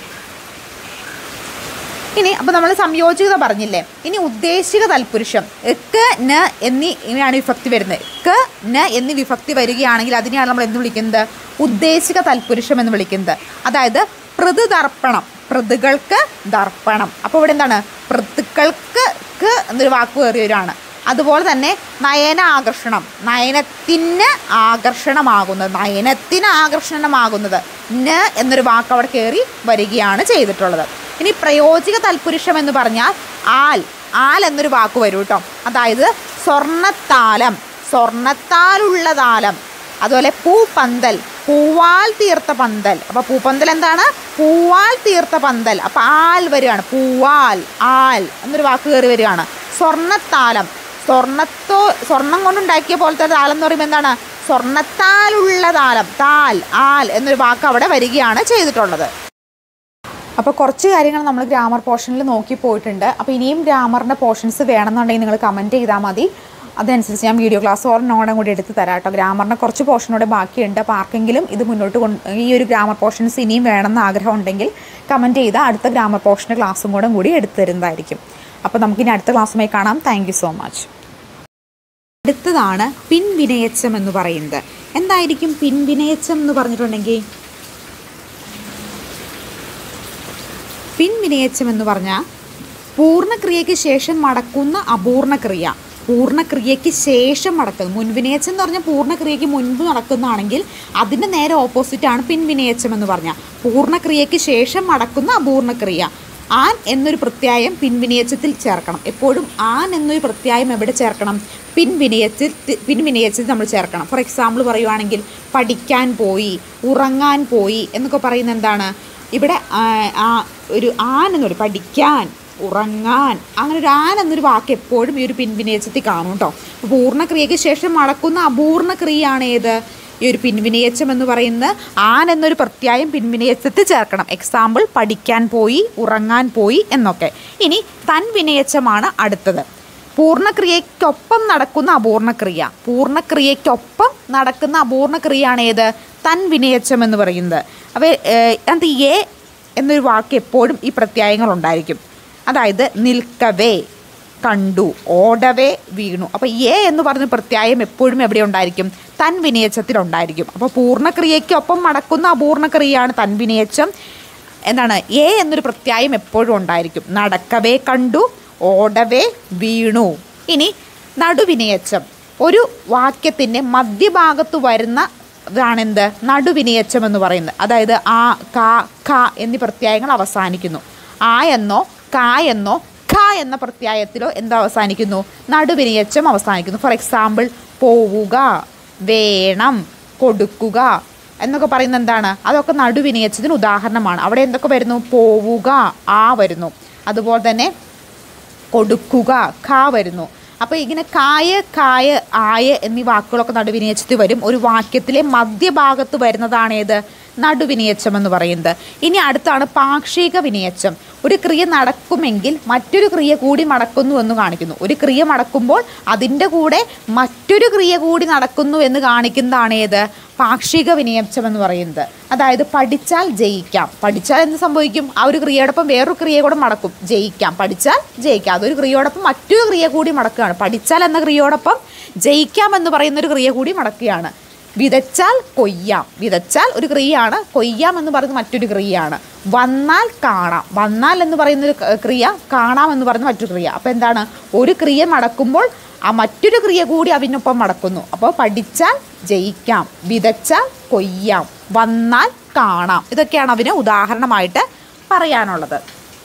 ഇനി അപ്പോൾ നമ്മൾ സംയോജികത പറഞ്ഞില്ലേ ഇനി ഉദ്ദേശിക തൽപുരുഷം എക്ക് ന എന്നീ ഇവയാണ് വിഭക്തി വരുന്നത് ക ന എന്നീ വിഭക്തി വരികയാണെങ്കിൽ അതിനെയാണ് നമ്മൾ എന്ത് വിളിക്കുന്നത് ഉദ്ദേശിക തൽപുരുഷം എന്ന് വിളിക്കുന്നത് അതായത് പൃഥുതർപ്പണം പൃഥുകൾക്ക് ദർപ്പണം അപ്പോൾ ഇവിടെ എന്താണ് പൃഥുക്കൾക്ക് ക്ക് എന്നൊരു വാക്ക് കയറിയവരാണ് അതുപോലെ തന്നെ നയന ആകർഷണം നയനത്തിന് ആകർഷണമാകുന്നത് നയനത്തിന് ആകർഷണമാകുന്നത് ന എന്നൊരു വാക്ക് അവിടെ കയറി വരികയാണ് ചെയ്തിട്ടുള്ളത് ഇനി പ്രയോജിക തൽപുരുഷം എന്ന് പറഞ്ഞാൽ ആൽ ആൽ എന്നൊരു വാക്ക് വരും കേട്ടോ അതായത് സ്വർണ്ണത്താലം സ്വർണ്ണത്താലുള്ള താലം അതുപോലെ പൂപ്പന്തൽ പൂവാൽ തീർത്ത പന്തൽ അപ്പോൾ പൂപ്പന്തൽ എന്താണ് പൂവാൽ തീർത്ത പന്തൽ അപ്പോൾ ആൽ വരികയാണ് പൂവാൽ ആൽ എന്നൊരു വാക്ക് കയറി വരികയാണ് സ്വർണ്ണത്താലം സ്വർണ്ണത്തോ സ്വർണം കൊണ്ടുണ്ടാക്കിയ പോലത്തെ താലം എന്ന് പറയുമ്പോൾ എന്താണ് സ്വർണ്ണത്താലുള്ള താലം താൽ ആൽ എന്നൊരു വാക്ക് അവിടെ വരികയാണ് ചെയ്തിട്ടുള്ളത് അപ്പോൾ കുറച്ച് കാര്യങ്ങൾ നമ്മൾ ഗ്രാമർ പോർഷനിൽ നോക്കി പോയിട്ടുണ്ട് അപ്പോൾ ഇനിയും ഗ്രാമറിൻ്റെ പോർഷൻസ് വേണമെന്നുണ്ടെങ്കിൽ നിങ്ങൾ കമൻറ്റ് ചെയ്താൽ മതി അതനുസരിച്ച് ഞാൻ വീഡിയോ ക്ലാസ് ഒരെണ്ണോടെ കൂടി എടുത്ത് തരാം കേട്ടോ ഗ്രാമറിൻ്റെ കുറച്ച് പോർഷനോടെ ബാക്കിയുണ്ട് അപ്പോൾ ആർക്കെങ്കിലും ഇത് മുന്നോട്ട് കൊണ്ട് ഈ ഒരു ഗ്രാമർ പോർഷൻസ് ഇനിയും വേണമെന്ന് ആഗ്രഹം ഉണ്ടെങ്കിൽ കമൻറ്റ് ചെയ്താൽ അടുത്ത ഗ്രാമർ പോർഷൻ്റെ ക്ലാസ്സും കൂടെ കൂടി എടുത്തു തരുന്നതായിരിക്കും അപ്പോൾ നമുക്കിനി അടുത്ത ക്ലാസ്സുമായി കാണാം താങ്ക് സോ മച്ച് അടുത്തതാണ് പിൻവിനയച്ചം എന്ന് പറയുന്നത് എന്തായിരിക്കും പിൻവിനയച്ചം എന്ന് പറഞ്ഞിട്ടുണ്ടെങ്കിൽ പിൻവിനയച്ചം എന്ന് പറഞ്ഞാൽ പൂർണ്ണക്രിയയ്ക്ക് ശേഷം മടക്കുന്ന അപൂർണക്രിയ പൂർണ്ണക്രിയയ്ക്ക് ശേഷം നടക്കുന്നത് മുൻവിനയച്ചം എന്ന് പറഞ്ഞാൽ പൂർണ്ണക്രിയയ്ക്ക് മുൻപ് നടക്കുന്നതാണെങ്കിൽ അതിൻ്റെ നേരെ ഓപ്പോസിറ്റാണ് പിൻവിനയച്ചം എന്ന് പറഞ്ഞാൽ പൂർണ്ണക്രിയയ്ക്ക് ശേഷം നടക്കുന്ന അപൂർണക്രിയ ആൻ എന്നൊരു പ്രത്യായം പിൻവിനയച്ചത്തിൽ ചേർക്കണം എപ്പോഴും ആൻ എന്നൊരു പ്രത്യായം എവിടെ ചേർക്കണം പിൻവിനയച്ചത്തിൽ പിൻവിനയച്ചത്തിൽ നമ്മൾ ചേർക്കണം ഫോർ എക്സാമ്പിൾ പറയുവാണെങ്കിൽ പഠിക്കാൻ പോയി ഉറങ്ങാൻ പോയി എന്നൊക്കെ പറയുന്നത് എന്താണ് ഇവിടെ ആ, ആ ഒരു ആൻ എന്നൊരു പഠിക്കാൻ ഉറങ്ങാൻ അങ്ങനെ ഒരു ആൻ എന്നൊരു വാക്ക് എപ്പോഴും ഈ ഒരു പിൻവിനയച്ചത്തിൽ കാണും കേട്ടോ അപ്പോൾ പൂർണ്ണക്രിയയ്ക്ക് ശേഷം നടക്കുന്ന അപൂർണ ക്രിയയാണ് ഏത് ഈ ഒരു പിൻവിനയച്ചം എന്ന് പറയുന്നത് ആൻ എന്നൊരു പ്രത്യായം പിൻവിനയച്ചത്തിൽ ചേർക്കണം എക്സാമ്പിൾ പഠിക്കാൻ പോയി ഉറങ്ങാൻ പോയി എന്നൊക്കെ ഇനി തൻവിനയച്ചമാണ് അടുത്തത് പൂർണ്ണക്രിയയ്ക്കൊപ്പം നടക്കുന്ന അപൂർണക്രിയ പൂർണ്ണക്രിയയ്ക്കൊപ്പം നടക്കുന്ന അപൂർണക്രിയയാണ് ഏത് തൻവിനയച്ചം എന്ന് പറയുന്നത് അപ്പോൾ അത് എ എന്നൊരു വാക്ക് എപ്പോഴും ഈ പ്രത്യായങ്ങൾ ഉണ്ടായിരിക്കും അതായത് നിൽക്കവേ കണ്ടു ഓടവേ വീണു അപ്പോൾ എ എന്ന് പറഞ്ഞ പ്രത്യായം എപ്പോഴും എവിടെ ഉണ്ടായിരിക്കും തൻവിനയച്ചത്തിലുണ്ടായിരിക്കും അപ്പോൾ പൂർണ്ണക്രിയയ്ക്കൊപ്പം നടക്കുന്ന അപൂർണക്രിയയാണ് തൻവിനയച്ചം എന്താണ് എ എന്നൊരു പ്രത്യായം എപ്പോഴും ഉണ്ടായിരിക്കും നടക്കവേ കണ്ടു ഓടവേ വീണു ഇനി നടുവിനയച്ചം ഒരു വാക്യത്തിൻ്റെ മധ്യഭാഗത്ത് വരുന്ന ഇതാണെന്ത് നടുവിനയച്ചം എന്ന് പറയുന്നത് അതായത് ആ കാ ക എന്നീ പ്രത്യായങ്ങൾ അവസാനിക്കുന്നു ആ എന്നോ കാ എന്നോ ഖ എന്ന പ്രത്യായത്തിലോ എന്ത് അവസാനിക്കുന്നു നടുവിനയച്ചം അവസാനിക്കുന്നു ഫോർ എക്സാമ്പിൾ പോവുക വേണം കൊടുക്കുക എന്നൊക്കെ പറയുന്നത് എന്താണ് അതൊക്കെ നടുവിനയച്ചതിന് ഉദാഹരണമാണ് അവിടെ എന്തൊക്കെ വരുന്നു പോവുക ആ വരുന്നു അതുപോലെ തന്നെ കൊടുക്കുക ഖ വരുന്നു അപ്പോൾ ഇങ്ങനെ കായ കായ ആയ എന്നീ വാക്കുകളൊക്കെ നടുവിനയച്ചത്തിൽ വരും ഒരു വാക്യത്തിലെ മധ്യഭാഗത്ത് വരുന്നതാണ് ഏത് നടുവിനയച്ചം എന്ന് പറയുന്നത് ഇനി അടുത്താണ് പാക്ഷിക വിനയച്ചം ഒരു ക്രിയ നടക്കുമെങ്കിൽ മറ്റൊരു ക്രിയ കൂടി നടക്കുന്നു എന്ന് കാണിക്കുന്നു ഒരു ക്രിയ നടക്കുമ്പോൾ അതിൻ്റെ കൂടെ മറ്റൊരു ക്രിയ കൂടി നടക്കുന്നു എന്ന് കാണിക്കുന്നതാണ് ഏത് പാക്ഷിക വിനയച്ചം എന്ന് പറയുന്നത് അതായത് പഠിച്ചാൽ ജയിക്കാം പഠിച്ചാൽ എന്ത് സംഭവിക്കും ആ ഒരു ക്രിയയോടൊപ്പം വേറൊരു ക്രിയ കൂടെ മടക്കും ജയിക്കാം പഠിച്ചാൽ ജയിക്കാം അതൊരു ക്രിയയോടൊപ്പം മറ്റൊരു ക്രിയ കൂടി മടക്കുകയാണ് പഠിച്ചാൽ എന്ന ക്രിയയോടൊപ്പം ജയിക്കാം എന്ന് പറയുന്ന ഒരു ക്രിയ കൂടി മടക്കുകയാണ് വിതച്ചാൽ കൊയ്യാം വിതച്ചാൽ ഒരു ക്രിയയാണ് കൊയ്യാം എന്ന് പറയുന്നത് മറ്റൊരു ക്രിയയാണ് വന്നാൽ കാണാം വന്നാൽ എന്ന് പറയുന്ന ഒരു ക- ക്രിയ കാണാം എന്ന് പറയുന്ന മറ്റൊരു ക്രിയ അപ്പോൾ എന്താണ് ഒരു ക്രിയ മടക്കുമ്പോൾ ആ മറ്റൊരു ക്രിയ കൂടി അതിനൊപ്പം മടക്കുന്നു അപ്പോൾ പഠിച്ചാൽ ജയിക്കാം വിതച്ചാൽ കൊയ്യാം വന്നാൽ കാണാം ഇതൊക്കെയാണ് അതിന് ഉദാഹരണമായിട്ട് പറയാനുള്ളത്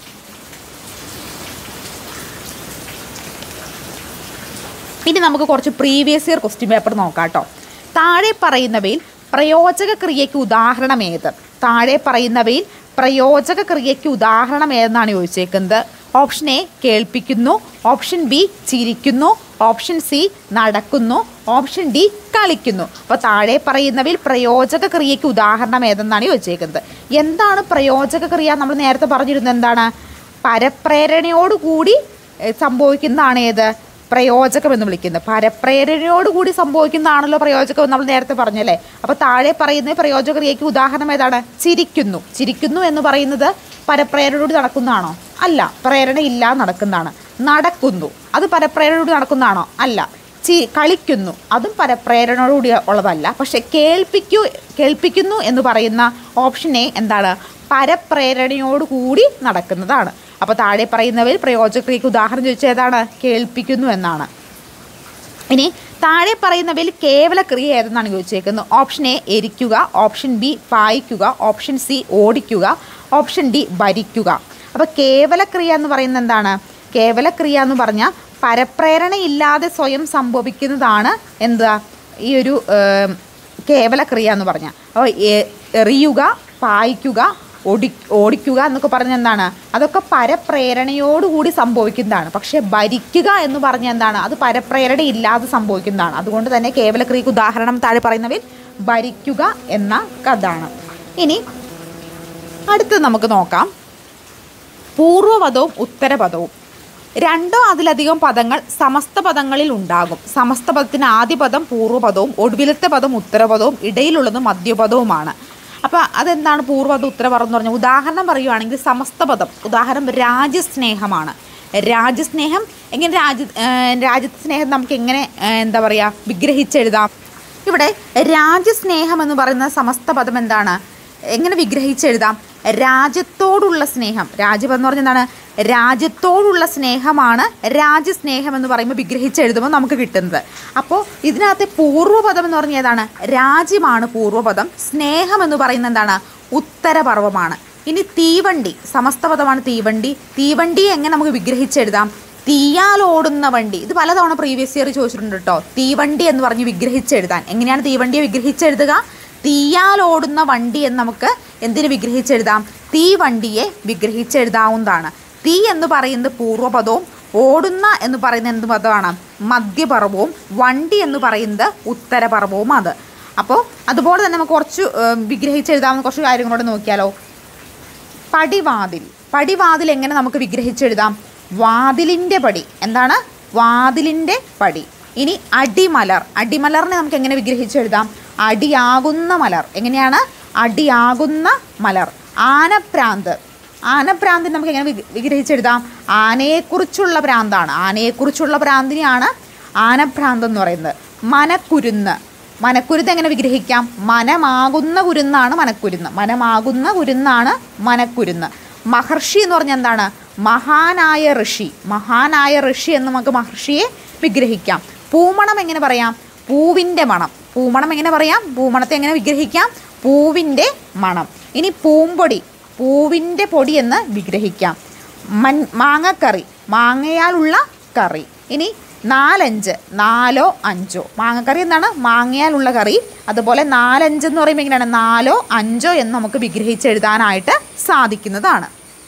ഇനി നമുക്ക് കുറച്ച് പ്രീവിയസ് ഇയർ ക്വസ്റ്റ്യൻ പേപ്പർ നോക്കാം കേട്ടോ താഴെ പറയുന്നവയിൽ പ്രയോജക ക്രിയയ്ക്ക് ഉദാഹരണം ഏത് താഴെ പറയുന്നവയിൽ പ്രയോജക ക്രിയയ്ക്ക് ഉദാഹരണം ഏതെന്നാണ് ചോദിച്ചേക്കുന്നത് ഓപ്ഷൻ എ കേൾപ്പിക്കുന്നു ഓപ്ഷൻ ബി ചിരിക്കുന്നു ഓപ്ഷൻ സി നടക്കുന്നു ഓപ്ഷൻ ഡി കളിക്കുന്നു അപ്പോൾ താഴെ പറയുന്നവയിൽ പ്രയോജക ക്രിയയ്ക്ക് ഉദാഹരണം ഏതെന്നാണ് ചോദിച്ചേക്കുന്നത് എന്താണ് പ്രയോജക ക്രിയ നമ്മൾ നേരത്തെ പറഞ്ഞിരുന്നത് എന്താണ് പരപ്രേരണയോടുകൂടി ഏഹ്, സംഭവിക്കുന്നതാണ് ഏത് പ്രയോജകം എന്ന് വിളിക്കുന്നത് പരപ്രേരണയോടുകൂടി സംഭവിക്കുന്നതാണല്ലോ പ്രയോജകം എന്ന് നമ്മൾ നേരത്തെ പറഞ്ഞല്ലേ അപ്പോൾ താഴെ പറയുന്ന പ്രയോജക ക്രിയയ്ക്ക് ഉദാഹരണം ഏതാണ് ചിരിക്കുന്നു ചിരിക്കുന്നു എന്ന് പറയുന്നത് പരപ്രേരണയോട് നടക്കുന്നതാണോ അല്ല പ്രേരണ ഇല്ലാതെ നടക്കുന്നതാണ് നടക്കുന്നു അത് പരപ്രേരണയോട് നടക്കുന്നതാണോ അല്ല ചി കളിക്കുന്നു അതും പരപ്രേരണയോടുകൂടി ഉള്ളതല്ല പക്ഷെ കേൾപ്പിക്കൂ കേൾപ്പിക്കുന്നു എന്ന് പറയുന്ന ഓപ്ഷൻ എ എന്താണ് പരപ്രേരണയോടുകൂടി നടക്കുന്നതാണ് അപ്പോൾ താഴെ പറയുന്നവയിൽ പ്രയോജക്രിയക്ക് ഉദാഹരണം ചോദിച്ചാൽ ഏതാണ് കേൾപ്പിക്കുന്നു എന്നാണ് ഇനി താഴെ പറയുന്നവയിൽ കേവല ക്രിയ ഏതെന്നാണ് ചോദിച്ചേക്കുന്നത് ഓപ്ഷൻ എ എരിക്കുക ഓപ്ഷൻ ബി പായിക്കുക ഓപ്ഷൻ സി ഓടിക്കുക ഓപ്ഷൻ ഡി ഭരിക്കുക അപ്പോൾ കേവല ക്രിയ എന്ന് പറയുന്നത് എന്താണ് കേവല ക്രിയ എന്ന് പറഞ്ഞാൽ പരപ്രേരണ ഇല്ലാതെ സ്വയം സംഭവിക്കുന്നതാണ് എന്താ ഈ ഒരു ഏം, കേവല ക്രിയ എന്ന് പറഞ്ഞാൽ അപ്പോൾ എ- എറിയുക പായിക്കുക ഓടി ഓടിക്കുക എന്നൊക്കെ പറഞ്ഞ എന്താണ് അതൊക്കെ പരപ്രേരണയോടുകൂടി സംഭവിക്കുന്നതാണ് പക്ഷേ ഭരിക്കുക എന്ന് പറഞ്ഞ എന്താണ് അത് പരപ്രേരണ ഇല്ലാതെ സംഭവിക്കുന്നതാണ് അതുകൊണ്ട് തന്നെ കേവലക്രിയക്ക് ഉദാഹരണം താഴെ പറയുന്നവയിൽ ഭരിക്കുക എന്ന കഥാണ് ഇനി അടുത്തത് നമുക്ക് നോക്കാം പൂർവ്വപദവും ഉത്തരപദവും രണ്ടോ അതിലധികം പദങ്ങൾ സമസ്ത പദങ്ങളിൽ ഉണ്ടാകും സമസ്ത പദത്തിന് ആദ്യ പദം പൂർവ്വപദവും ഒടുവിലത്തെ പദം ഉത്തരപദവും ഇടയിലുള്ളത് മധ്യപദവുമാണ് അപ്പോൾ അതെന്താണ് പൂർവ്വപദം ഉത്തരപദം എന്ന് പറഞ്ഞാൽ ഉദാഹരണം പറയുവാണെങ്കിൽ സമസ്ത പദം ഉദാഹരണം രാജ്യസ്നേഹമാണ് രാജ്യസ്നേഹം എങ്ങനെ രാജ്യ ഏഹ് രാജ്യസ്നേഹം നമുക്ക് എങ്ങനെ ഏഹ് എന്താ പറയുക വിഗ്രഹിച്ചെഴുതാം ഇവിടെ രാജ്യസ്നേഹം എന്ന് പറയുന്ന സമസ്ത പദം എന്താണ് എങ്ങനെ വിഗ്രഹിച്ചെഴുതാം രാജ്യത്തോടുള്ള സ്നേഹം രാജ്യം എന്ന് പറഞ്ഞാൽ എന്താണ് രാജ്യത്തോടുള്ള സ്നേഹമാണ് രാജ്യസ്നേഹം എന്ന് പറയുമ്പോൾ വിഗ്രഹിച്ചെഴുതുമ്പോൾ നമുക്ക് കിട്ടുന്നത് അപ്പോൾ ഇതിനകത്തെ പൂർവ്വപദം എന്ന് പറഞ്ഞാൽ ഏതാണ് രാജ്യമാണ് പൂർവ്വപദം സ്നേഹം എന്ന് പറയുന്നത് എന്താണ് ഉത്തരപർവമാണ് ഇനി തീവണ്ടി സമസ്ത പദമാണ് തീവണ്ടി തീവണ്ടി എങ്ങനെ നമുക്ക് വിഗ്രഹിച്ചെഴുതാം തീയാൽ ഓടുന്ന വണ്ടി ഇത് പലതവണ പ്രീവിയസ് ഇയർ ചോദിച്ചിട്ടുണ്ട് കേട്ടോ തീവണ്ടി എന്ന് പറഞ്ഞ് വിഗ്രഹിച്ചെഴുതാൻ എങ്ങനെയാണ് തീവണ്ടിയെ വിഗ്രഹിച്ചെഴുതുക തീയാൽ ഓടുന്ന വണ്ടി എന്ന് നമുക്ക് എന്തിന് വിഗ്രഹിച്ചെഴുതാം തീവണ്ടിയെ വിഗ്രഹിച്ചെഴുതാവുന്നതാണ് തീ എന്ന് പറയുന്നത് പൂർവ്വപദവും ഓടുന്ന എന്ന് പറയുന്നത് എന്ത് പദമാണ് മധ്യപർവവും വണ്ടി എന്ന് പറയുന്നത് ഉത്തരപർവവും അത് അപ്പോൾ അതുപോലെ തന്നെ നമുക്ക് കുറച്ച് ഏഹ്, വിഗ്രഹിച്ചെഴുതാവുന്ന കുറച്ച് കാര്യങ്ങളോട് നോക്കിയാലോ പടിവാതിൽ പടിവാതിൽ എങ്ങനെ നമുക്ക് വിഗ്രഹിച്ചെഴുതാം വാതിലിൻ്റെ പടി എന്താണ് വാതിലിൻ്റെ പടി ഇനി അടിമലർ അടിമലറിനെ നമുക്ക് എങ്ങനെ വിഗ്രഹിച്ചെഴുതാം അടിയാകുന്ന മലർ എങ്ങനെയാണ് അടിയാകുന്ന മലർ ആനപ്രാന്ത് ആനപ്രാന്തിന് നമുക്ക് എങ്ങനെ വിഗ്- വിഗ്രഹിച്ചെഴുതാം ആനയെക്കുറിച്ചുള്ള പ്രാന്താണ് ആനയെക്കുറിച്ചുള്ള പ്രാന്തിനെയാണ് ആനഭ്രാന്ത് എന്ന് പറയുന്നത് മനക്കുരുന്ന് മനക്കുരുത്ത് എങ്ങനെ വിഗ്രഹിക്കാം മനമാകുന്ന കുരുന്നാണ് മനക്കുരുന്ന് മനമാകുന്ന കുരുന്നാണ് മനക്കുരുന്ന് മഹർഷി എന്ന് പറഞ്ഞാൽ എന്താണ് മഹാനായ ഋഷി മഹാനായ ഋഷി എന്ന് നമുക്ക് മഹർഷിയെ വിഗ്രഹിക്കാം പൂമണം എങ്ങനെ പറയാം പൂവിൻ്റെ മണം പൂമണം എങ്ങനെ പറയാം പൂമണത്തെ എങ്ങനെ വിഗ്രഹിക്കാം പൂവിൻ്റെ മണം ഇനി പൂമ്പൊടി പൂവിൻ്റെ പൊടി എന്ന് വിഗ്രഹിക്കാം മൻ മാങ്ങക്കറി മാങ്ങയാലുള്ള കറി ഇനി നാലഞ്ച് നാലോ അഞ്ചോ മാങ്ങക്കറി എന്താണ് മാങ്ങയാലുള്ള കറി അതുപോലെ നാലഞ്ച് എന്ന് പറയുമ്പോൾ എങ്ങനെയാണ് നാലോ അഞ്ചോ എന്ന് നമുക്ക് വിഗ്രഹിച്ചെഴുതാനായിട്ട് സാധിക്കുന്നതാണ്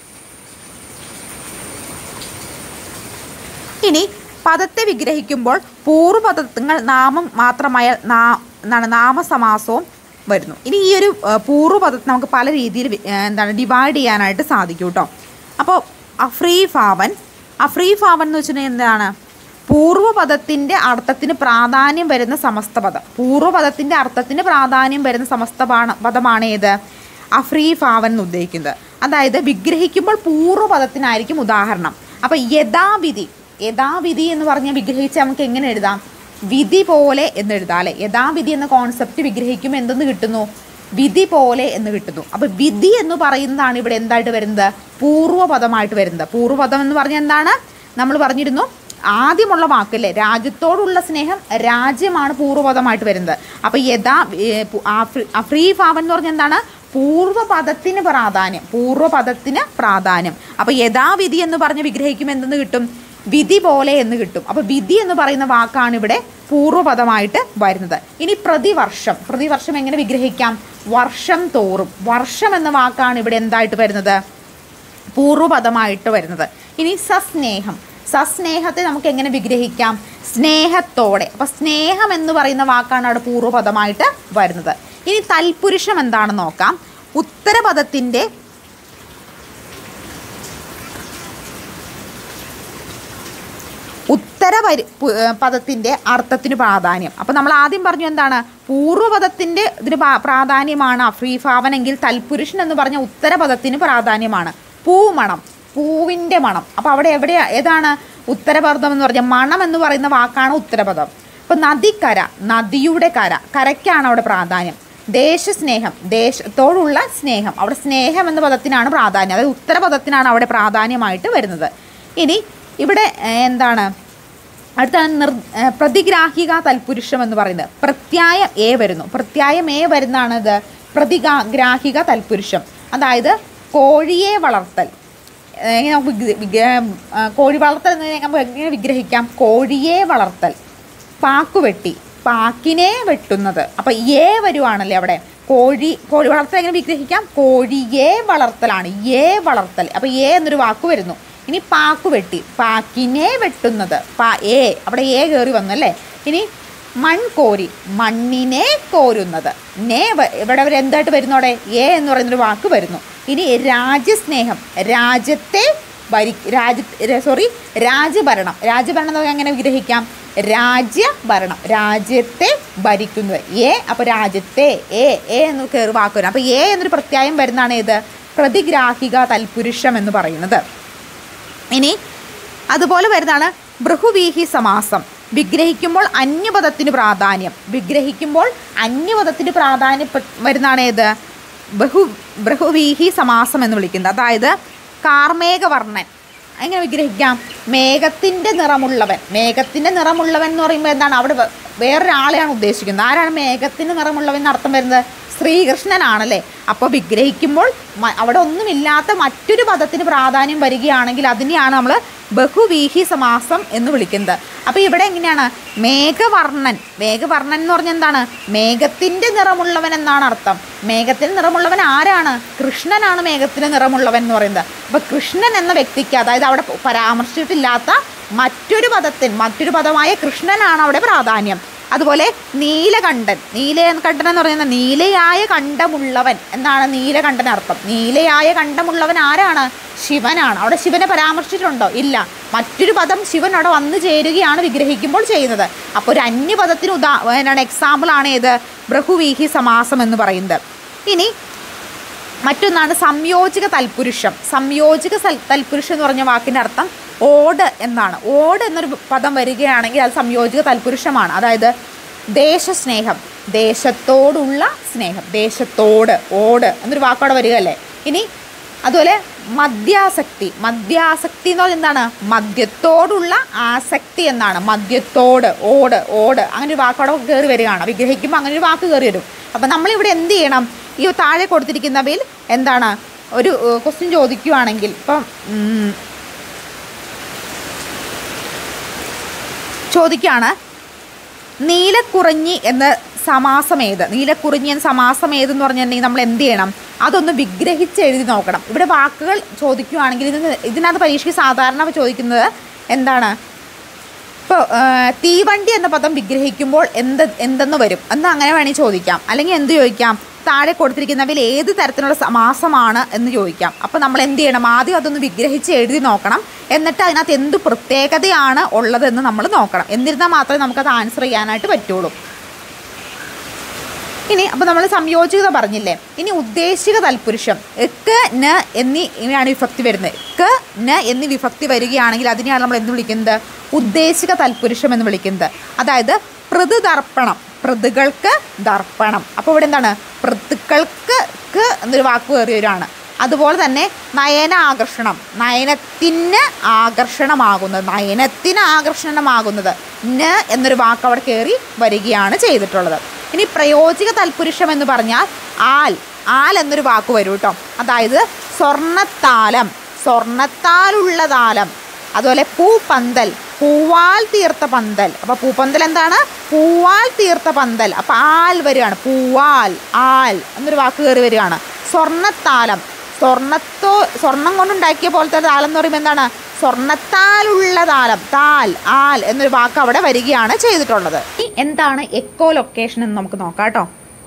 ഇനി പദത്തെ വിഗ്രഹിക്കുമ്പോൾ പൂർവ്വപദങ്ങൾ നാമം മാത്രമായ നാ എന്താണ് നാമസമാസവും വരുന്നു ഇനി ഈ ഒരു ഏഹ്, പൂർവ്വപദത്തെ നമുക്ക് പല രീതിയിൽ വി- ഏഹ്, എന്താണ് ഡിവൈഡ് ചെയ്യാനായിട്ട് സാധിക്കും കേട്ടോ അപ്പോൾ അഫ്രീഫാവൻ അഫ്രീഫാവൻ എന്ന് വെച്ചിട്ടുണ്ടെങ്കിൽ എന്താണ് പൂർവ്വപദത്തിൻ്റെ അർത്ഥത്തിന് പ്രാധാന്യം വരുന്ന സമസ്ത പദം പൂർവ്വപദത്തിൻ്റെ അർത്ഥത്തിന് പ്രാധാന്യം വരുന്ന സമസ്ത പാണ പദമാണ് ഏത് അഫ്രീഫാവൻ എന്ന് ഉദ്ദേശിക്കുന്നത് അതായത് വിഗ്രഹിക്കുമ്പോൾ പൂർവ്വപദത്തിനായിരിക്കും ഉദാഹരണം അപ്പോൾ യഥാവിധി യഥാവിധി എന്ന് പറഞ്ഞാൽ വിഗ്രഹിച്ച് നമുക്ക് എങ്ങനെ എഴുതാം വിധി പോലെ എന്ന് എഴുതാം അല്ലേ യഥാവിധി എന്ന കോൺസെപ്റ്റ് വിഗ്രഹിക്കുമ്പോൾ എന്തെന്ന് കിട്ടുന്നു വിധി പോലെ എന്ന് കിട്ടുന്നു അപ്പോൾ വിധി എന്ന് പറയുന്നതാണ് ഇവിടെ എന്തായിട്ട് വരുന്നത് പൂർവ്വപദമായിട്ട് വരുന്നത് പൂർവ്വപദം എന്ന് പറഞ്ഞാൽ എന്താണ് നമ്മൾ പറഞ്ഞിരുന്നു ആദ്യമുള്ള വാക്കല്ലേ രാജ്യത്തോടുള്ള സ്നേഹം രാജ്യമാണ് പൂർവ്വപദമായിട്ട് വരുന്നത് അപ്പോൾ യഥാ ഏ, പു- ആഫ്രി- അഫ്രീഫാവൻ എന്ന് പറഞ്ഞാൽ എന്താണ് പൂർവ്വപദത്തിന് പ്രാധാന്യം പൂർവ്വപദത്തിന് പ്രാധാന്യം അപ്പോൾ യഥാവിധി എന്ന് പറഞ്ഞ് വിഗ്രഹിക്കുമ്പോൾ എന്തെന്ന് കിട്ടും വിധി പോലെ എന്ന് കിട്ടും അപ്പോൾ വിധി എന്ന് പറയുന്ന വാക്കാണ് ഇവിടെ പൂർവ്വപദമായിട്ട് വരുന്നത് ഇനി പ്രതിവർഷം പ്രതിവർഷം എങ്ങനെ വിഗ്രഹിക്കാം വർഷം തോറും വർഷം എന്ന വാക്കാണ് ഇവിടെ എന്തായിട്ട് വരുന്നത് പൂർവ്വപദമായിട്ട് വരുന്നത് ഇനി സസ്നേഹം സസ്നേഹത്തെ നമുക്ക് എങ്ങനെ വിഗ്രഹിക്കാം സ്നേഹത്തോടെ അപ്പോൾ സ്നേഹം എന്ന് പറയുന്ന വാക്കാണ് അവിടെ പൂർവ്വപദമായിട്ട് വരുന്നത് ഇനി തൽപുരുഷം എന്താണെന്ന് നോക്കാം ഉത്തരപദത്തിൻ്റെ ഉത്തര വരി പു- ഏർ പദത്തിൻ്റെ അർത്ഥത്തിന് പ്രാധാന്യം അപ്പോൾ നമ്മൾ ആദ്യം പറഞ്ഞു എന്താണ് പൂർവ്വപദത്തിൻ്റെ ഇതിന് പ്രാ- പ്രാധാന്യമാണ് അഫ്രീഫാവനെങ്കിൽ തൽപുരുഷൻ എന്ന് പറഞ്ഞ ഉത്തരപദത്തിന് പ്രാധാന്യമാണ് പൂമണം പൂവിൻ്റെ മണം അപ്പോൾ അവിടെ എവിടെയാ ഏതാണ് ഉത്തരപദം എന്ന് പറഞ്ഞാൽ മണം എന്ന് പറയുന്ന വാക്കാണ് ഉത്തരപദം അപ്പോൾ നദിക്കര നദിയുടെ കര കരയ്ക്കാണ് അവിടെ പ്രാധാന്യം ദേശസ്നേഹം ദേശത്തോടുള്ള സ്നേഹം അവിടെ സ്നേഹം എന്ന പദത്തിനാണ് പ്രാധാന്യം അതായത് ഉത്തരപദത്തിനാണ് അവിടെ പ്രാധാന്യമായിട്ട് വരുന്നത് ഇനി ഇവിടെ ഏഹ്, എന്താണ് അടുത്താണ് നിർ ഏഹ്, പ്രതിഗ്രാഹിക തൽപുരുഷം എന്ന് പറയുന്നത് പ്രത്യായം എ വരുന്നു പ്രത്യായം എ വരുന്നതാണ് ഇത് പ്രതികാ ഗ്രാഹിക തൽപുരുഷം അതായത് കോഴിയെ വളർത്തൽ ഏഹ്, എങ്ങനെ നമുക്ക് വിഗ്ര- വിഗ്ര- ആ, കോഴി വളർത്തൽ എന്ന് നമുക്ക് എങ്ങനെ വിഗ്രഹിക്കാം കോഴിയെ വളർത്തൽ പാക്കുവെട്ടി പാക്കിനെ വെട്ടുന്നത് അപ്പം ഏ വരുവാണല്ലേ അവിടെ കോഴി കോഴി വളർത്തൽ എങ്ങനെ വിഗ്രഹിക്കാം കോഴിയെ വളർത്തലാണ് ഏ വളർത്തൽ അപ്പോൾ ഏ എന്നൊരു വാക്ക് വരുന്നു ഇനി പാക്ക് വെട്ടി പാക്കിനെ വെട്ടുന്നത് പാ ഏ അവിടെ ഏ കയറി വന്നു അല്ലേ ഇനി മൺകോരി മണ്ണിനെ കോരുന്നത് നേ വ- ഇവിടെ ഒരു എന്തായിട്ട് വരുന്നോടെ ഏ എന്ന് പറയുന്നൊരു വാക്ക് വരുന്നു ഇനി രാജ്യസ്നേഹം രാജ്യത്തെ ഭരി രാജ്യ സോറി രാജ്യഭരണം രാജ്യഭരണം എന്ന് പറഞ്ഞാൽ എങ്ങനെ വിഗ്രഹിക്കാം രാജ്യഭരണം രാജ്യത്തെ ഭരിക്കുന്നത് ഏ അപ്പോൾ രാജ്യത്തെ ഏ ഏ എന്ന് കയറി വാക്ക് വരും അപ്പോൾ ഏ എന്നൊരു പ്രത്യായം വരുന്നതാണ് ഏത് പ്രതിഗ്രാഹിക തൽപുരുഷം എന്ന് പറയുന്നത് ഇനി അതുപോലെ വരുന്നതാണ് ബൃഹുവീഹി സമാസം വിഗ്രഹിക്കുമ്പോൾ അന്യപദത്തിന് പ്രാധാന്യം വിഗ്രഹിക്കുമ്പോൾ അന്യപദത്തിന് പ്രാധാന്യം വരുന്നതാണ് ഏത് ബഹു ബൃഹുവീഹി സമാസം എന്ന് വിളിക്കുന്നത് അതായത് കാർമേഘവർണ്ണൻ എങ്ങനെ വിഗ്രഹിക്കാം മേഘത്തിൻ്റെ നിറമുള്ളവൻ മേഘത്തിൻ്റെ നിറമുള്ളവൻ എന്ന് പറയുമ്പോൾ എന്താണ് അവിടെ വേ- വേറൊരാളെയാണ് ഉദ്ദേശിക്കുന്നത് ആരാണ് മേഘത്തിൻ്റെ നിറമുള്ളവൻ എന്ന് അർത്ഥം വരുന്നത് ശ്രീകൃഷ്ണനാണല്ലേ അപ്പോൾ വിഗ്രഹിക്കുമ്പോൾ മ- അവിടെ ഒന്നുമില്ലാത്ത മറ്റൊരു പദത്തിന് പ്രാധാന്യം വരികയാണെങ്കിൽ അതിനെയാണ് നമ്മൾ ബഹുവീഹി സമാസം എന്ന് വിളിക്കുന്നത് അപ്പോൾ ഇവിടെ എങ്ങനെയാണ് മേഘവർണ്ണൻ മേഘവർണ്ണൻ എന്ന് പറഞ്ഞാൽ എന്താണ് മേഘത്തിൻ്റെ നിറമുള്ളവൻ എന്നാണ് അർത്ഥം മേഘത്തിന് നിറമുള്ളവൻ ആരാണ് കൃഷ്ണനാണ് മേഘത്തിന് നിറമുള്ളവൻ എന്ന് പറയുന്നത് അപ്പോൾ കൃഷ്ണൻ എന്ന വ്യക്തിക്ക് അതായത് അവിടെ പരാമർശിച്ചിട്ടില്ലാത്ത മറ്റൊരു പദത്തിന് മറ്റൊരു പദമായ കൃഷ്ണനാണ് അവിടെ പ്രാധാന്യം അതുപോലെ നീലകണ്ഠൻ നീലകണ്ഠൻ എന്ന് പറയുന്നത് നീലയായ കണ്ഠമുള്ളവൻ എന്നാണ് നീലകണ്ഠൻ അർത്ഥം നീലയായ കണ്ഠമുള്ളവൻ ആരാണ് ശിവനാണ് അവിടെ ശിവനെ പരാമർശിച്ചിട്ടുണ്ടോ ഇല്ല മറ്റൊരു പദം ശിവൻ അവിടെ വന്നു ചേരുകയാണ് വിഗ്രഹിക്കുമ്പോൾ ചെയ്യുന്നത് അപ്പോൾ ഒരു അന്യപദത്തിന് ഉദാ എന്താണ് എക്സാമ്പിളാണ് ഏത് ബൃഹുവീഹി സമാസം എന്ന് പറയുന്നത് ഇനി മറ്റൊന്നാണ് സംയോജിക തൽപുരുഷം സംയോജിക സൽ- തൽപുരുഷം എന്ന് പറഞ്ഞ വാക്കിൻ്റെ അർത്ഥം ഓട് എന്നാണ് ഓട് എന്നൊരു പദം വരികയാണെങ്കിൽ അത് സംയോജിക തൽപുരുഷമാണ് അതായത് ദേശസ്നേഹം ദേശത്തോടുള്ള സ്നേഹം ദേശത്തോട് ഓട് എന്നൊരു വാക്കോടെ വരികയല്ലേ ഇനി അതുപോലെ മദ്യാസക്തി മദ്യാസക്തി എന്ന് പറഞ്ഞാൽ എന്താണ് മദ്യത്തോടുള്ള ആസക്തി എന്നാണ് മദ്യത്തോട് ഓട് ഓട് അങ്ങനെ ഒരു വാക്കോടെ കയറി വരികയാണ് വിഗ്രഹിക്കുമ്പോൾ അങ്ങനെ ഒരു വാക്ക് കയറി വരും അപ്പം നമ്മളിവിടെ എന്ത് ചെയ്യണം ഈ താഴെ കൊടുത്തിരിക്കുന്നവയിൽ എന്താണ് ഒരു ക്വസ്റ്റ്യൻ ചോദിക്കുകയാണെങ്കിൽ ഇപ്പം ഉം, ചോദിക്കുകയാണ് നീലക്കുറിഞ്ഞി എന്ന സമാസം ഏത് നീലക്കുറിഞ്ഞി എന്ന സമാസം ഏതെന്ന് പറഞ്ഞിട്ടുണ്ടെങ്കിൽ നമ്മൾ എന്ത് ചെയ്യണം അതൊന്ന് വിഗ്രഹിച്ച് എഴുതി നോക്കണം ഇവിടെ വാക്കുകൾ ചോദിക്കുകയാണെങ്കിൽ ഇതിന് ഇതിനകത്ത് പരീക്ഷയ്ക്ക് സാധാരണ ചോദിക്കുന്നത് എന്താണ് ഇപ്പോൾ തീവണ്ടി എന്ന പദം വിഗ്രഹിക്കുമ്പോൾ എന്ത് എന്തെന്ന് വരും എന്ന് അങ്ങനെ വേണമെങ്കിൽ ചോദിക്കാം അല്ലെങ്കിൽ എന്ത് ചോദിക്കാം താഴെ കൊടുത്തിരിക്കുന്നവയിൽ ഏത് തരത്തിലുള്ള സമാസമാണ് എന്ന് ചോദിക്കാം അപ്പോൾ നമ്മൾ എന്ത് ചെയ്യണം ആദ്യം അതൊന്ന് വിഗ്രഹിച്ച് എഴുതി നോക്കണം എന്നിട്ട് അതിനകത്ത് എന്ത് പ്രത്യേകതയാണ് ഉള്ളതെന്ന് നമ്മൾ നോക്കണം എന്നിരുന്നാൽ മാത്രമേ നമുക്കത് ആൻസർ ചെയ്യാനായിട്ട് പറ്റുള്ളൂ ഇനി അപ്പോൾ നമ്മൾ സംയോജികത പറഞ്ഞില്ലേ ഇനി ഉദ്ദേശിക തൽപുരുഷം എക്ക് ന എന്നീ ഇവയാണ് വിഭക്തി വരുന്നത് ക ന എന്നീ വിഭക്തി വരികയാണെങ്കിൽ അതിനെയാണ് നമ്മൾ എന്ത് വിളിക്കുന്നത് ഉദ്ദേശിക തൽപുരുഷം എന്ന് വിളിക്കുന്നത് അതായത് പൃഥു ദർപ്പണം പൃഥുകൾക്ക് ദർപ്പണം അപ്പോൾ ഇവിടെ എന്താണ് പൃഥുക്കൾക്ക് ക്ക് എന്നൊരു വാക്ക് കയറിയവരാണ് അതുപോലെ തന്നെ നയന ആകർഷണം നയനത്തിന് ആകർഷണമാകുന്നത് നയനത്തിന് ആകർഷണമാകുന്നത് ന എന്നൊരു വാക്ക് അവിടെ കയറി വരികയാണ് ചെയ്തിട്ടുള്ളത് ഇനി പ്രയോജിക തൽപുരുഷം എന്ന് പറഞ്ഞാൽ ആൽ ആൽ എന്നൊരു വാക്ക് വരും കേട്ടോ അതായത് സ്വർണ്ണത്താലം സ്വർണ്ണത്താലുള്ള താലം അതുപോലെ പൂപ്പന്തൽ പൂവാൽ തീർത്ത പന്തൽ അപ്പോൾ പൂപ്പന്തൽ എന്താണ് പൂവാൽ തീർത്ത പന്തൽ അപ്പോൾ ആൽ വരികയാണ് പൂവാൽ ആൽ എന്നൊരു വാക്ക് കയറി വരികയാണ് സ്വർണ്ണത്താലം സ്വർണ്ണത്തോ സ്വർണം കൊണ്ടുണ്ടാക്കിയ പോലത്തെ താലം എന്ന് പറയുമ്പോൾ എന്താണ് സ്വർണ്ണത്താലുള്ള താലം താൽ ആൽ എന്നൊരു വാക്ക് അവിടെ വരികയാണ് ചെയ്തിട്ടുള്ളത് ഇനി എന്താണ് എക്കോ ലൊക്കേഷൻ എന്ന് നമുക്ക് നോക്കാം കേട്ടോ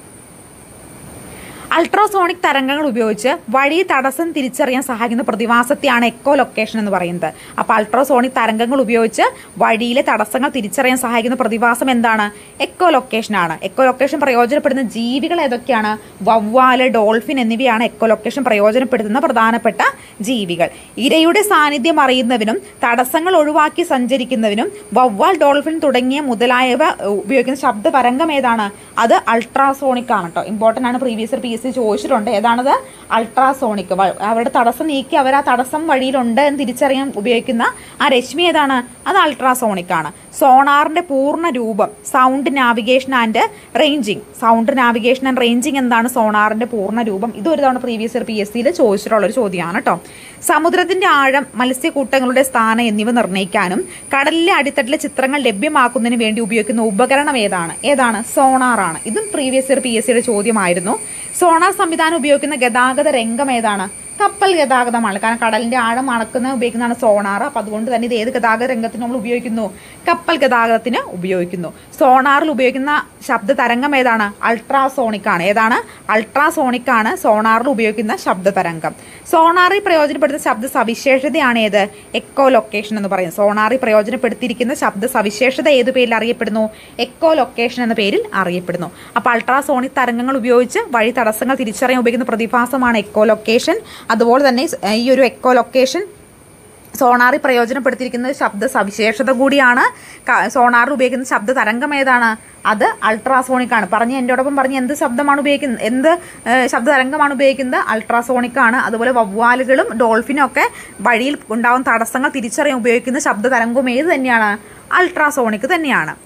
അൾട്രാസോണിക് തരംഗങ്ങൾ ഉപയോഗിച്ച് വഴി തടസ്സം തിരിച്ചറിയാൻ സഹായിക്കുന്ന പ്രതിഭാസത്തെയാണ് എക്കോ ലൊക്കേഷൻ എന്ന് പറയുന്നത് അപ്പോൾ അൾട്രാസോണിക് തരംഗങ്ങൾ ഉപയോഗിച്ച് വഴിയിലെ തടസ്സങ്ങൾ തിരിച്ചറിയാൻ സഹായിക്കുന്ന പ്രതിഭാസം എന്താണ് എക്കോ ലൊക്കേഷൻ ആണ് എക്കോ ലൊക്കേഷൻ പ്രയോജനപ്പെടുന്ന ജീവികൾ ഏതൊക്കെയാണ് വവ്വാല് ഡോൾഫിൻ എന്നിവയാണ് എക്കോ ലൊക്കേഷൻ പ്രയോജനപ്പെടുത്തുന്ന പ്രധാനപ്പെട്ട ജീവികൾ ഇരയുടെ സാന്നിധ്യം അറിയുന്നതിനും തടസ്സങ്ങൾ ഒഴിവാക്കി സഞ്ചരിക്കുന്നതിനും വവ്വാൽ ഡോൾഫിൻ തുടങ്ങിയ മുതലായവ ഉപയോഗിക്കുന്ന ശബ്ദ തരംഗം ഏതാണ് അത് അൾട്രാസോണിക് ആണ് കേട്ടോ ഇമ്പോർട്ടൻ്റ് ആണ് പ്രീവിയസ് പി എസ് എസ് സി ചോദിച്ചിട്ടുണ്ട് ഏതാണത് അൾട്രാസോണിക് അവരുടെ തടസ്സം നീക്കി അവർ ആ തടസ്സം വഴിയിലുണ്ട് എന്ന് തിരിച്ചറിയാൻ ഉപയോഗിക്കുന്ന ആ രശ്മി ഏതാണ് അത് അൾട്രാസോണിക് ആണ് സോണാറിന്റെ പൂർണ്ണ രൂപം sound navigation and ranging sound navigation and ranging എന്താണ് സോണാറിന്റെ പൂർണ്ണ രൂപം ഇത് ഒരു തവണ പ്രീവിയസ് ഇയർ പി എസ് സിയിൽ ചോദിച്ചിട്ടുള്ള ഒരു ചോദ്യമാണ് കേട്ടോ സമുദ്രത്തിന്റെ ആഴം മത്സ്യക്കൂട്ടങ്ങളുടെ സ്ഥാനം എന്നിവ നിർണ്ണയിക്കാനും കടലിലെ അടിത്തട്ടിലെ ചിത്രങ്ങൾ ലഭ്യമാക്കുന്നതിന് വേണ്ടി ഉപയോഗിക്കുന്ന ഉപകരണം ഏതാണ് ഏതാണ് സോണാറാണ് ഇതും പ്രീവിയസ് ഇയർ പി എസ് സിയുടെ ചോദ്യമായിരുന്നു സോണാർ സംവിധാനം ഉപയോഗിക്കുന്ന ഗതാഗത രംഗം ഏതാണ് കപ്പൽ ഗതാഗതമാണ് കാരണം കടലിന്റെ ആഴം അളക്കുന്ന ഉപയോഗിക്കുന്നതാണ് സോണാർ അപ്പം അതുകൊണ്ട് തന്നെ ഇത് ഏത് ഗതാഗത രംഗത്തിന് നമ്മൾ ഉപയോഗിക്കുന്നു കപ്പൽ ഗതാഗതത്തിന് ഉപയോഗിക്കുന്നു സോണാറിൽ ഉപയോഗിക്കുന്ന ശബ്ദ തരംഗം ഏതാണ് അൾട്രാസോണിക് ആണ് ഏതാണ് അൾട്രാസോണിക് ആണ് സോണാറിൽ ഉപയോഗിക്കുന്ന ശബ്ദ തരംഗം സോണാറിൽ പ്രയോജനപ്പെടുത്തുന്ന ശബ്ദ സവിശേഷതയാണ് ഏത് എക്കോ ലൊക്കേഷൻ എന്ന് പറയുന്നത് സോണാറിൽ പ്രയോജനപ്പെടുത്തിയിരിക്കുന്ന ശബ്ദ സവിശേഷത ഏത് പേരിൽ അറിയപ്പെടുന്നു എക്കോ ലൊക്കേഷൻ എന്ന പേരിൽ അറിയപ്പെടുന്നു അപ്പോൾ അൾട്രാസോണിക് തരംഗങ്ങൾ ഉപയോഗിച്ച് വഴി തടസ്സങ്ങൾ തിരിച്ചറിയാൻ ഉപയോഗിക്കുന്ന പ്രതിഭാസമാണ് എക്കോ ലൊക്കേഷൻ അതുപോലെ തന്നെ ഈ ഒരു എക്കോ ലൊക്കേഷൻ സോണാറിൽ പ്രയോജനപ്പെടുത്തിയിരിക്കുന്നത് ശബ്ദ സവിശേഷത കൂടിയാണ് ക- സോണാറിൽ ഉപയോഗിക്കുന്ന ശബ്ദ തരംഗം ഏതാണ് അത് അൾട്രാസോണിക് ആണ് പറഞ്ഞ് എന്നോടൊപ്പം പറഞ്ഞ് എന്ത് ശബ്ദമാണ് ഉപയോഗിക്കുന്നത് എന്ത് ഏഹ്, ശബ്ദ തരംഗമാണ് ഉപയോഗിക്കുന്നത് അൾട്രാസോണിക് ആണ് അതുപോലെ വവ്വാലുകളും ഡോൾഫിനും ഒക്കെ വഴിയിൽ ഉണ്ടാകുന്ന തടസ്സങ്ങൾ തിരിച്ചറിയാൻ ഉപയോഗിക്കുന്ന ശബ്ദ തരംഗവും ഏത് തന്നെയാണ് അൾട്രാസോണിക് തന്നെയാണ്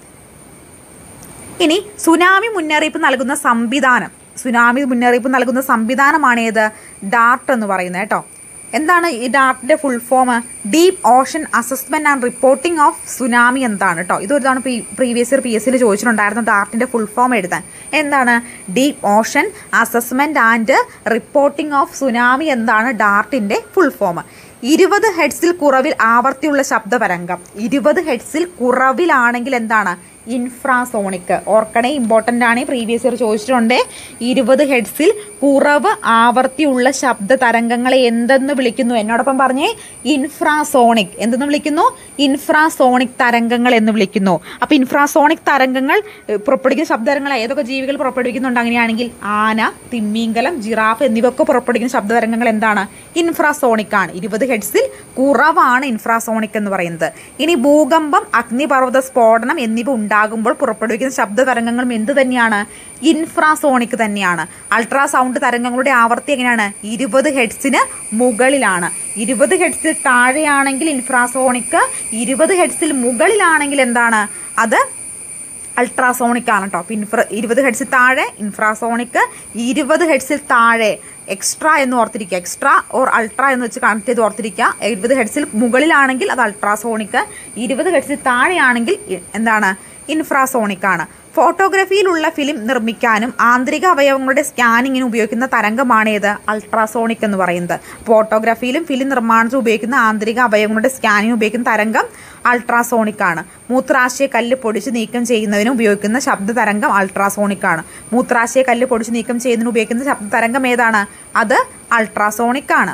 ഇനി സുനാമി മുന്നറിയിപ്പ് നൽകുന്ന സംവിധാനം സുനാമി മുന്നറിയിപ്പ് നൽകുന്ന സംവിധാനമാണ് ഏത് ഡാർട്ട് എന്ന് പറയുന്നത് കേട്ടോ എന്താണ് ഈ ഡാർട്ടിന്റെ full form deep ocean assessment and reporting of tsunami എന്താണ് കേട്ടോ ഇതൊരു തവണ പ്രീവിയസ് ഇയർ പി എസ് സിയിൽ ചോദിച്ചിട്ടുണ്ടായിരുന്നു ഡാർട്ടിന്റെ ഫുൾ ഫോം എഴുതാൻ എന്താണ് deep ocean assessment and reporting of tsunami എന്താണ് ഡാർട്ടിന്റെ ഫുൾ ഫോം ഇരുപത് ഹെഡ്സിൽ കുറവിൽ ആവർത്തിയുള്ള ശബ്ദതരംഗം ഇരുപത് ഹെഡ്സിൽ കുറവിലാണെങ്കിൽ എന്താണ് ഇൻഫ്രാസോണിക് ഓർക്കണേ ഇമ്പോർട്ടൻ്റ് ആണ് പ്രീവിയസ് ഇയർ ചോദിച്ചിട്ടുണ്ട് ഇരുപത് ഹെഡ്സിൽ കുറവ് ആവർത്തിയുള്ള ശബ്ദ തരംഗങ്ങളെ എന്തെന്ന് വിളിക്കുന്നു എന്നോടൊപ്പം പറഞ്ഞേ ഇൻഫ്രാസോണിക് എന്തെന്ന് വിളിക്കുന്നു ഇൻഫ്രാസോണിക് തരംഗങ്ങൾ എന്ന് വിളിക്കുന്നു അപ്പോൾ ഇൻഫ്രാസോണിക് തരംഗങ്ങൾ ഏഹ്, പുറപ്പെടുവിക്കുന്ന ശബ്ദതരംഗങ്ങൾ ഏതൊക്കെ ജീവികൾ പുറപ്പെടുവിക്കുന്നുണ്ട് അങ്ങനെയാണെങ്കിൽ ആന തിമ്മീങ്കലം ജിറാഫ് എന്നിവയൊക്കെ പുറപ്പെടുവിക്കുന്ന ശബ്ദതരംഗങ്ങൾ എന്താണ് ഇൻഫ്രാസോണിക് ആണ് ഇരുപത് ഹെഡ്സിൽ കുറവാണ് ഇൻഫ്രാസോണിക് എന്ന് പറയുന്നത് ഇനി ഭൂകമ്പം അഗ്നിപർവ്വത സ്ഫോടനം എന്നിവ ഉണ്ടാകുമ്പോൾ പുറപ്പെടുവിക്കുന്ന ശബ്ദ തരംഗങ്ങളും എന്ത് തന്നെയാണ് ഇൻഫ്രാസോണിക് തന്നെയാണ് അൾട്രാസൗണ്ട് തരംഗങ്ങളുടെ ആവർത്തി എങ്ങനെയാണ് ഇരുപത് ഹെഡ്സിന് മുകളിലാണ് ഇരുപത് ഹെഡ്സിൽ താഴെയാണെങ്കിൽ ഇൻഫ്രാസോണിക് ഇരുപത് ഹെഡ്സിൽ മുകളിലാണെങ്കിൽ എന്താണ് അത് അൾട്രാസോണിക് ആണ് കേട്ടോ ഇൻഫ്ര ഇരുപത് ഹെഡ്സിൽ താഴെ ഇൻഫ്രാസോണിക് ഇരുപത് ഹെഡ്സിൽ താഴെ എക്സ്ട്രാ എന്ന് ഓർത്തിരിക്കുക എക്സ്ട്രാ ഓർ അൾട്രാ എന്ന് വെച്ച് കണക്ട് ചെയ്ത് ഓർത്തിരിക്കുക ഇരുപത് ഹെഡ്സിൽ മുകളിലാണെങ്കിൽ അത് അൾട്രാസോണിക് ഇരുപത് ഹെഡ്സിൽ താഴെയാണെങ്കിൽ ഇ- എന്താണ് ഇൻഫ്രാസോണിക് ആണ് ഫോട്ടോഗ്രാഫിയിലുള്ള ഫിലിം നിർമ്മിക്കാനും ആന്തരിക അവയവങ്ങളുടെ സ്കാനിങ്ങിന് ഉപയോഗിക്കുന്ന തരംഗമാണ് ഏത് അൾട്രാസോണിക് എന്ന് പറയുന്നത് ഫോട്ടോഗ്രാഫിയിലും ഫിലിം നിർമ്മാണത്തിലും ഉപയോഗിക്കുന്ന ആന്തരിക അവയവങ്ങളുടെ സ്കാനിങ്ങിന് ഉപയോഗിക്കുന്ന തരംഗം അൾട്രാസോണിക് ആണ് മൂത്രാശയ കല്ല് പൊടിച്ച് നീക്കം ചെയ്യുന്നതിന് ഉപയോഗിക്കുന്ന ശബ്ദ തരംഗം അൾട്രാസോണിക് ആണ് മൂത്രാശയ കല്ല് പൊടിച്ച് നീക്കം ചെയ്യുന്നതിന് ഉപയോഗിക്കുന്ന ശബ്ദ തരംഗം ഏതാണ് അത് അൾട്രാസോണിക് ആണ്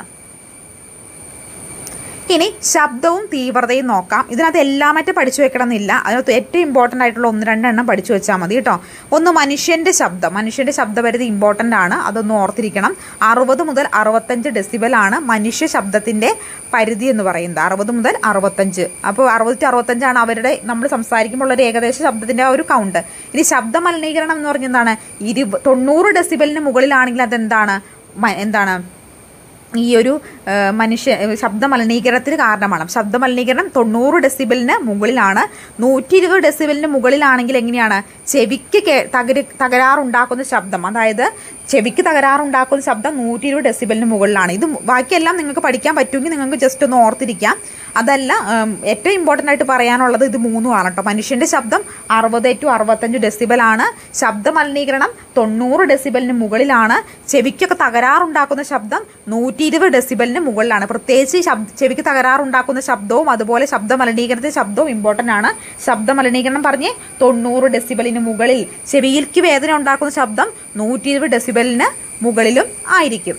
ഇനി ശബ്ദവും തീവ്രതയും നോക്കാം ഇതിനകത്ത് എല്ലാമറ്റും പഠിച്ചു വെക്കണമെന്നില്ല അതിനകത്ത് ഏറ്റവും ഇമ്പോർട്ടൻ്റ് ആയിട്ടുള്ള ഒന്ന് രണ്ടെണ്ണം പഠിച്ചു വെച്ചാൽ മതി കേട്ടോ ഒന്ന് മനുഷ്യൻ്റെ ശബ്ദം മനുഷ്യൻ്റെ ശബ്ദപരിധി ഇമ്പോർട്ടൻ്റ് ആണ് അതൊന്ന് ഓർത്തിരിക്കണം അറുപത് മുതൽ അറുപത്തഞ്ച് ഡെസിബൽ ആണ് മനുഷ്യ ശബ്ദത്തിൻ്റെ പരിധി എന്ന് പറയുന്നത് അറുപത് മുതൽ അറുപത്തഞ്ച് അപ്പോൾ അറുപത് ടു അറുപത്തഞ്ചാണ് അവരുടെ നമ്മൾ സംസാരിക്കുമ്പോൾ ഒരു ഏകദേശ ശബ്ദത്തിൻ്റെ ആ ഒരു കൗണ്ട് ഇനി ശബ്ദ മലിനീകരണം എന്ന് പറഞ്ഞാൽ എന്താണ് ഇരുപ തൊണ്ണൂറ് ഡെസിബലിന് മുകളിലാണെങ്കിൽ അതെന്താണ് മ- എന്താണ് ഈ ഒരു ആ, മനുഷ്യ ശബ്ദ മലിനീകരണത്തിന് കാരണമാണ് ശബ്ദ മലിനീകരണം തൊണ്ണൂറ് ഡെസിബലിന് മുകളിലാണ് നൂറ്റി ഇരുപത് ഡെസിബലിന് മുകളിലാണെങ്കിൽ എങ്ങനെയാണ് ചെവിക്ക് കേ തകര തകരാറുണ്ടാക്കുന്ന ശബ്ദം അതായത് ചെവിക്ക് തകരാറുണ്ടാക്കുന്ന ശബ്ദം നൂറ്റി ഇരുപത് ഡെസിബലിന് മുകളിലാണ് ഇത് ബാക്കിയെല്ലാം നിങ്ങൾക്ക് പഠിക്കാൻ പറ്റുമെങ്കിൽ നിങ്ങൾക്ക് ജസ്റ്റ് ഒന്ന് ഓർത്തിരിക്കാം അതല്ല ഉം, ഏറ്റവും ഇമ്പോർട്ടൻ്റ് ആയിട്ട് പറയാനുള്ളത് ഇത് മൂന്നുമാണ് കേട്ടോ മനുഷ്യൻ്റെ ശബ്ദം അറുപത് ടു അറുപത്തഞ്ച് ഡെസിബലാണ് ശബ്ദ മലിനീകരണം തൊണ്ണൂറ് ഡെസിബലിന് മുകളിലാണ് ചെവിക്കൊക്കെ തകരാറുണ്ടാക്കുന്ന ശബ്ദം നൂറ്റി ഇരുപത് ഡെസിബലിന് മുകളിലാണ് പ്രത്യേകിച്ച് ഈ ശബ്ദ ചെവിക്ക് തകരാറുണ്ടാക്കുന്ന ശബ്ദവും അതുപോലെ ശബ്ദ മലിനീകരണത്തിന്റെ ശബ്ദവും ഇമ്പോർട്ടൻ്റ് ആണ് ശബ്ദ മലിനീകരണം പറഞ്ഞ് തൊണ്ണൂറ് ഡെസിബലിന് മുകളിൽ ചെവിയിലേക്ക് വേദന ഉണ്ടാക്കുന്ന ശബ്ദം നൂറ്റി ഇരുപത് ഡെസിബലിന് മുകളിലും ആയിരിക്കും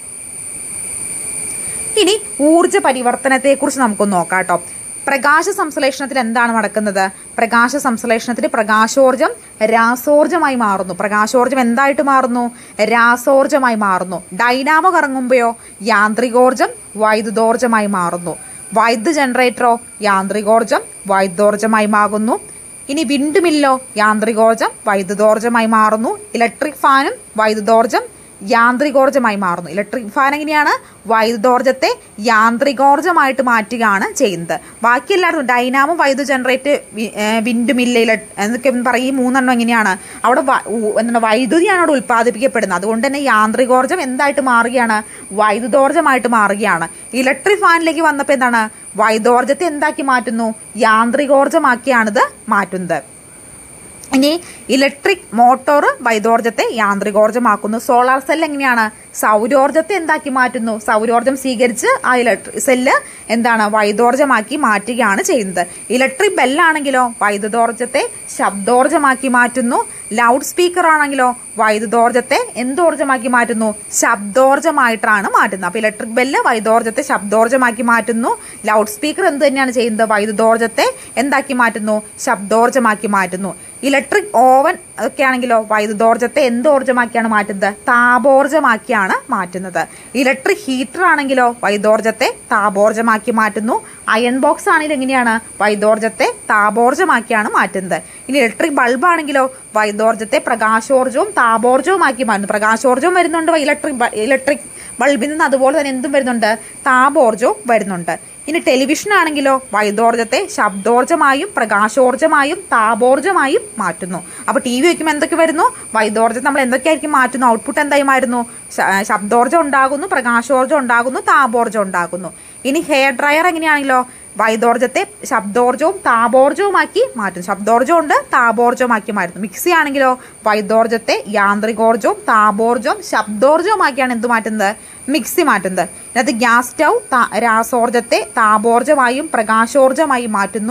ഇനി ഊർജ പരിവർത്തനത്തെക്കുറിച്ച് നമുക്കൊന്ന് നോക്കാം കേട്ടോ പ്രകാശ സംശ്ലേഷണത്തിൽ എന്താണ് നടക്കുന്നത് പ്രകാശ സംശ്ലേഷണത്തിൽ പ്രകാശോർജം രാസോർജമായി മാറുന്നു പ്രകാശോർജം എന്തായിട്ട് മാറുന്നു രാസോർജമായി മാറുന്നു ഡൈനാമോ കറങ്ങുമ്പോഴോ യാന്ത്രികോർജം വൈദ്യുതോർജമായി മാറുന്നു വൈദ്യുത ജനറേറ്ററോ യാന്ത്രികോർജം വൈദ്യുതോർജമായി മാറുന്നു ഇനി വിൻഡ് മില്ലോ യാന്ത്രികോർജം വൈദ്യുതോർജമായി മാറുന്നു ഇലക്ട്രിക് ഫാനും വൈദ്യുതോർജം യാന്ത്രികോർജ്ജമായി മാറുന്നു ഇലക്ട്രിക് ഫാൻ എങ്ങനെയാണ് വൈദ്യുതോർജ്ജത്തെ യാന്ത്രികോർജ്ജമായിട്ട് മാറ്റുകയാണ് ചെയ്യുന്നത് ബാക്കി എല്ലായിടത്തും ഡൈനാമോ വൈദ്യുത ജനറേറ്റ് വിൻഡ് മില്ല് ഇല എന്നൊക്കെ പറയും ഈ മൂന്നെണ്ണം എങ്ങനെയാണ് അവിടെ വ- ഉ- എന്താണ് വൈദ്യുതിയാണ് അവിടെ ഉൽപ്പാദിപ്പിക്കപ്പെടുന്നത് അതുകൊണ്ട് തന്നെ യാന്ത്രികോർജ്ജം എന്തായിട്ട് മാറുകയാണ് വൈദ്യുതോർജ്ജമായിട്ട് മാറുകയാണ് ഇലക്ട്രിക് ഫാനിലേക്ക് വന്നപ്പോൾ എന്താണ് വൈദ്യോർജ്ജത്തെ എന്താക്കി മാറ്റുന്നു യാന്ത്രികോർജ്ജമാക്കിയാണിത് മാറ്റുന്നത് ഇനി ഇലക്ട്രിക് മോട്ടോർ വൈദ്യോർജ്ജത്തെ യാന്ത്രികോർജ്ജമാക്കുന്നു സോളാർ സെൽ എങ്ങനെയാണ് സൗരോർജ്ജത്തെ എന്താക്കി മാറ്റുന്നു സൗരോർജ്ജം സ്വീകരിച്ച് ആ ഇലക്ട്രിക് സെല്ല് എന്താണ് വൈദ്യോർജ്ജമാക്കി മാറ്റുകയാണ് ചെയ്യുന്നത് ഇലക്ട്രിക് ബെല്ലാണെങ്കിലോ വൈദ്യുതോർജ്ജത്തെ ശബ്ദോർജ്ജമാക്കി മാറ്റുന്നു ലൗഡ് സ്പീക്കർ ആണെങ്കിലോ വൈദ്യുതോർജ്ജത്തെ എന്തോർജ്ജമാക്കി മാറ്റുന്നു ശബ്ദോർജ്ജമായിട്ടാണ് മാറ്റുന്നത് അപ്പോൾ ഇലക്ട്രിക് ബെല്ല് വൈദ്യോർജ്ജത്തെ ശബ്ദോർജ്ജമാക്കി മാറ്റുന്നു ലൗഡ് സ്പീക്കർ എന്ത് തന്നെയാണ് ചെയ്യുന്നത് വൈദ്യുതോർജ്ജത്തെ എന്താക്കി മാറ്റുന്നു ശബ്ദോർജ്ജമാക്കി മാറ്റുന്നു ഇലക്ട്രിക് ഓവൻ ഒക്കെ ആണെങ്കിലോ വൈദ്യുതോർജ്ജത്തെ എന്തോർജ്ജമാക്കിയാണ് മാറ്റുന്നത് താപോർജ്ജമാക്കിയാണ് മാറ്റുന്നത് ഇലക്ട്രിക് ഹീറ്റർ ആണെങ്കിലോ വൈദ്യോർജ്ജത്തെ താപോർജ്ജമാക്കി മാറ്റുന്നു അയൺ ബോക്സ് ആണെങ്കിൽ എങ്ങനെയാണ് വൈദ്യോർജ്ജത്തെ താപോർജ്ജമാക്കിയാണ് മാറ്റുന്നത് ഇനി ഇലക്ട്രിക് ബൾബ് ആണെങ്കിലോ വൈദ്യോർജ്ജത്തെ പ്രകാശോർജ്ജവും താപോർജ്ജവുമാക്കി മാറ്റുന്നു പ്രകാശോർജ്ജവും വരുന്നുണ്ട് ഇലക്ട്രിക് ഇലക്ട്രിക് ബൾബിൽ നിന്ന് അതുപോലെ തന്നെ എന്തും വരുന്നുണ്ട് താപോർജ്ജവും വരുന്നുണ്ട് ഇനി ടെലിവിഷൻ ആണെങ്കിലോ വൈദ്യോർജ്ജത്തെ ശബ്ദോർജ്ജമായും പ്രകാശോർജ്ജമായും താപോർജ്ജമായും മാറ്റുന്നു അപ്പോൾ ടി വി വയ്ക്കുമ്പോൾ എന്തൊക്കെ വരുന്നു വൈദ്യോർജ്ജം നമ്മൾ എന്തൊക്കെയായിരിക്കും മാറ്റുന്നു ഔട്ട്പുട്ട് എന്തായി മാറുന്നു ശ- ശബ്ദോർജ്ജം ഉണ്ടാകുന്നു പ്രകാശോർജ്ജം ഉണ്ടാകുന്നു താപോർജ്ജം ഉണ്ടാകുന്നു ഇനി ഹെയർ ഡ്രയർ എങ്ങനെയാണെങ്കിലോ വൈദ്യോർജ്ജത്തെ ശബ്ദോർജ്ജവും താപോർജ്ജവുമാക്കി മാറ്റുന്നു ശബ്ദോർജ്ജം ഉണ്ട് താപോർജ്ജവുമാക്കി മാറ്റുന്നു മിക്സി ആണെങ്കിലോ വൈദ്യോർജ്ജത്തെ യാന്ത്രികോർജ്ജവും താപോർജ്ജവും ശബ്ദോർജ്ജവുമാക്കിയാണ് എന്ത് മാറ്റുന്നത് മിക്സി മാറ്റുന്നത് ഇതിനകത്ത് ഗ്യാസ് സ്റ്റൗ താ- രാസോർജ്ജത്തെ താപോർജ്ജമായും പ്രകാശോർജ്ജമായും മാറ്റുന്നു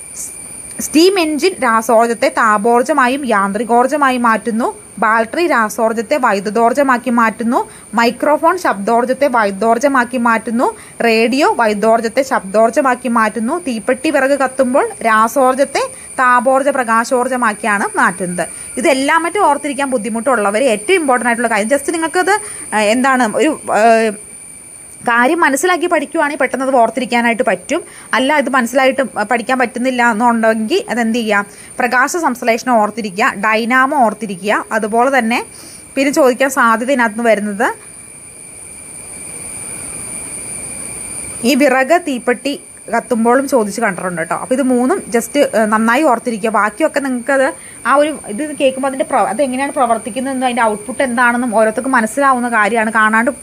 സ്റ്റീം എഞ്ചിൻ രാസോർജ്ജത്തെ താപോർജ്ജമായും യാന്ത്രികോർജ്ജമായും മാറ്റുന്നു ബാറ്ററി രാസോർജ്ജത്തെ വൈദ്യുതോർജ്ജമാക്കി മാറ്റുന്നു മൈക്രോഫോൺ ശബ്ദോർജ്ജത്തെ വൈദ്യോർജ്ജമാക്കി മാറ്റുന്നു റേഡിയോ വൈദ്യോർജ്ജത്തെ ശബ്ദോർജ്ജമാക്കി മാറ്റുന്നു തീപ്പെട്ടി വിറക് കത്തുമ്പോൾ രാസോർജ്ജത്തെ താപോർജ്ജ പ്രകാശോർജ്ജമാക്കിയാണ് മാറ്റുന്നത് ഇതെല്ലാം മറ്റും ഓർത്തിരിക്കാൻ ബുദ്ധിമുട്ടുള്ളവർ ഏറ്റവും ഇമ്പോർട്ടൻ്റ് ആയിട്ടുള്ള കാര്യം ജസ്റ്റ് നിങ്ങൾക്കത് ഏഹ്, എന്താണ് ഒരു ഏഹ്, കാര്യം മനസ്സിലാക്കി പഠിക്കുവാണെങ്കിൽ പെട്ടെന്ന് അത് ഓർത്തിരിക്കാനായിട്ട് പറ്റും അല്ല ഇത് മനസ്സിലായിട്ട് പഠിക്കാൻ പറ്റുന്നില്ല എന്നുണ്ടെങ്കിൽ അതെന്ത് ചെയ്യാം പ്രകാശ സംശ്ലേഷണം ഓർത്തിരിക്കുക ഡൈനാമോ ഓർത്തിരിക്കുക അതുപോലെ തന്നെ പിന്നെ ചോദിക്കാൻ സാധ്യത ഇതിനകത്ത് വരുന്നത് ഈ വിറക് തീപ്പെട്ടി കത്തുമ്പോഴും ചോദിച്ച് കണ്ടിട്ടുണ്ട് കേട്ടോ അപ്പോൾ ഇത് മൂന്നും ജസ്റ്റ് നന്നായി ഓർത്തിരിക്കുക ബാക്കിയൊക്കെ നിങ്ങൾക്കത് ആ ഒരു ഇത് കേൾക്കുമ്പോൾ അതിൻ്റെ പ്ര അത് എങ്ങനെയാണ് പ്രവർത്തിക്കുന്നതെന്നും അതിൻ്റെ ഔട്ട്പുട്ട് എന്താണെന്നും ഓരോരുത്തർക്കും മനസ്സിലാവുന്ന കാര്യമാണ് കാണാണ്ട്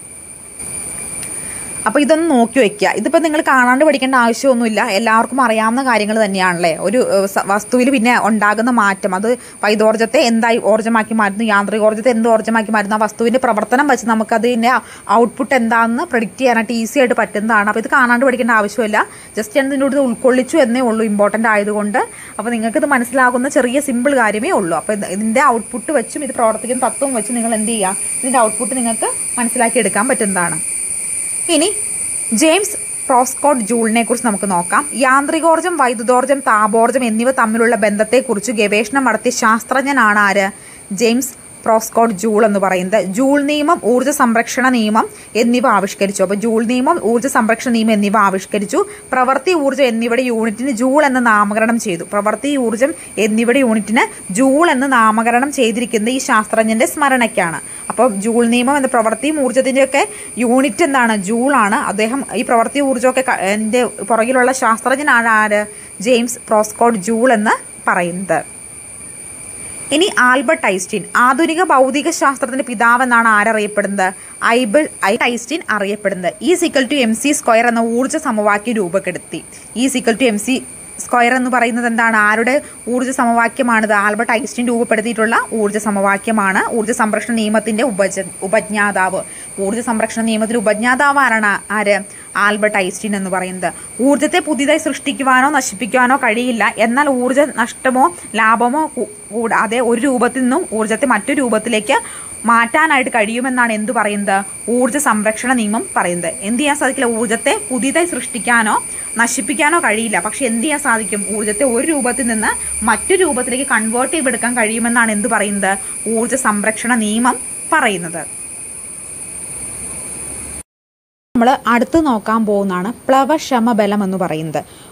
അപ്പോൾ ഇതൊന്ന് നോക്കി വെക്കുക ഇതിപ്പോൾ നിങ്ങൾ കാണാണ്ട് പഠിക്കേണ്ട ആവശ്യമൊന്നുമില്ല എല്ലാവർക്കും അറിയാവുന്ന കാര്യങ്ങൾ തന്നെയാണല്ലേ ഒരു വസ്തുവിൽ പിന്നെ ഉണ്ടാകുന്ന മാറ്റം അത് വൈദ്യോർജ്ജത്തെ എന്തായി ഊർജ്ജമാക്കി മാറ്റുന്നു യാന്ത്രികോർജ്ജത്തെ എന്ത് ഊർജ്ജമാക്കി മാറ്റുന്നു ആ വസ്തുവിൻ്റെ പ്രവർത്തനം വെച്ച് നമുക്ക് അതിൻ്റെ ഔട്ട്പുട്ട് എന്താണെന്ന് പ്രിഡിക്റ്റ് ചെയ്യാനായിട്ട് ഈസി ആയിട്ട് പറ്റുന്നതാണ് അപ്പോൾ ഇത് കാണാണ്ട് പഠിക്കേണ്ട ആവശ്യമില്ല ജസ്റ്റ് ഞാൻ ഇതിൻ്റെ കൂടെ ഉൾക്കൊള്ളിച്ചു എന്നേ ഉള്ളൂ ഇമ്പോർട്ടൻ്റ് ആയതുകൊണ്ട് അപ്പോൾ നിങ്ങൾക്ക് ഇത് മനസ്സിലാകുന്ന ചെറിയ സിമ്പിൾ കാര്യമേ ഉള്ളൂ അപ്പോൾ ഇത് ഇതിൻ്റെ ഔട്ട്പുട്ട് വെച്ചും ഇത് പ്രവർത്തിക്കുന്ന തത്വം വെച്ച് നിങ്ങൾ എന്ത് ചെയ്യുക ഇതിൻ്റെ ഔട്ട്പുട്ട് നിങ്ങൾക്ക് മനസ്സിലാക്കി എടുക്കാൻ പറ്റുന്നതാണ് ഇനി ജെയിംസ് പ്രോസ്കോട്ട് ജൂളിനെ കുറിച്ച് നമുക്ക് നോക്കാം യാന്ത്രികോർജ്ജം വൈദ്യുതോർജ്ജം താപോർജ്ജം എന്നിവ തമ്മിലുള്ള ബന്ധത്തെക്കുറിച്ച് ഗവേഷണം നടത്തിയ ശാസ്ത്രജ്ഞനാണ് ആര് ജെയിംസ് പ്രോസ്കോട്ട് ജൂൾ എന്ന് പറയുന്നത് ജൂൾ നിയമം ഊർജ്ജ സംരക്ഷണ നിയമം എന്നിവ ആവിഷ്കരിച്ചു അപ്പോൾ ജൂൾ നിയമം ഊർജ്ജ സംരക്ഷണ നിയമം എന്നിവ ആവിഷ്കരിച്ചു പ്രവൃത്തി ഊർജ്ജം എന്നിവയുടെ യൂണിറ്റിന് ജൂൾ എന്ന് നാമകരണം ചെയ്തു പ്രവൃത്തി ഊർജ്ജം എന്നിവയുടെ യൂണിറ്റിന് ജൂൾ എന്ന് നാമകരണം ചെയ്തിരിക്കുന്നത് ഈ ശാസ്ത്രജ്ഞന്റെ സ്മരണയ്ക്കാണ് അപ്പോൾ ജൂൾ നിയമം എന്ന പ്രവൃത്തി ഊർജ്ജത്തിൻ്റെയൊക്കെ യൂണിറ്റ് എന്താണ് ജൂളാണ് അദ്ദേഹം ഈ പ്രവൃത്തി ഊർജ്ജമൊക്കെ ക- എൻ്റെ പുറകിലുള്ള ശാസ്ത്രജ്ഞനാണ് ആര് ജെയിംസ് പ്രോസ്കോട്ട് ജൂൾ എന്ന് പറയുന്നത് ഇനി ആൽബർട്ട് ഐൻസ്റ്റീൻ ആധുനിക ഭൗതിക ശാസ്ത്രത്തിന്റെ പിതാവ് എന്നാണ് ആരറിയപ്പെടുന്നത് ഐബിൾ ഐ ഐൻസ്റ്റീൻ അറിയപ്പെടുന്നത് E equal to M C square എന്ന ഊർജ്ജ സമവാക്യം രൂപപ്പെടുത്തി E equal to M C square എന്ന് പറയുന്നത് എന്താണ് ആരുടെ ഊർജ്ജ സമവാക്യമാണിത് ആൽബർട്ട് ഐൻസ്റ്റീൻ രൂപപ്പെടുത്തിയിട്ടുള്ള ഊർജ്ജ സമവാക്യമാണ് ഊർജ്ജ സംരക്ഷണ നിയമത്തിന്റെ ഉപജ ഉപജ്ഞാതാവ് ഊർജ്ജ സംരക്ഷണ നിയമത്തിന്റെ ഉപജ്ഞാതാവ് ആരാണ് ആര് ആൽബർട്ട് ഐൻസ്റ്റീൻ എന്ന് പറയുന്നത് ഊർജ്ജത്തെ പുതിയതായി സൃഷ്ടിക്കുവാനോ നശിപ്പിക്കുവാനോ കഴിയില്ല എന്നാൽ ഊർജ്ജ നഷ്ടമോ ലാഭമോ കൂ- കൂടാതെ ഒരു രൂപത്തിൽ നിന്നും ഊർജ്ജത്തെ മറ്റൊരു രൂപത്തിലേക്ക് മാറ്റാനായിട്ട് കഴിയുമെന്നാണ് എന്ത് പറയുന്നത് ഊർജ്ജ സംരക്ഷണ നിയമം പറയുന്നത് എന്ത് ചെയ്യാൻ സാധിക്കില്ല ഊർജ്ജത്തെ പുതിയതായി സൃഷ്ടിക്കാനോ നശിപ്പിക്കാനോ കഴിയില്ല പക്ഷെ എന്ത് ചെയ്യാൻ സാധിക്കും ഊർജ്ജത്തെ ഒരു രൂപത്തിൽ നിന്ന് മറ്റൊരു രൂപത്തിലേക്ക് കൺവേർട്ട് ചെയ്തെടുക്കാൻ കഴിയുമെന്നാണ് എന്ത് പറയുന്നത് ഊർജ്ജ സംരക്ഷണ നിയമം പറയുന്നത് നമ്മൾ അടുത്ത് നോക്കാൻ പോകുന്നതാണ് പ്ലവക്ഷമ ബലം എന്ന് പറയുന്നത്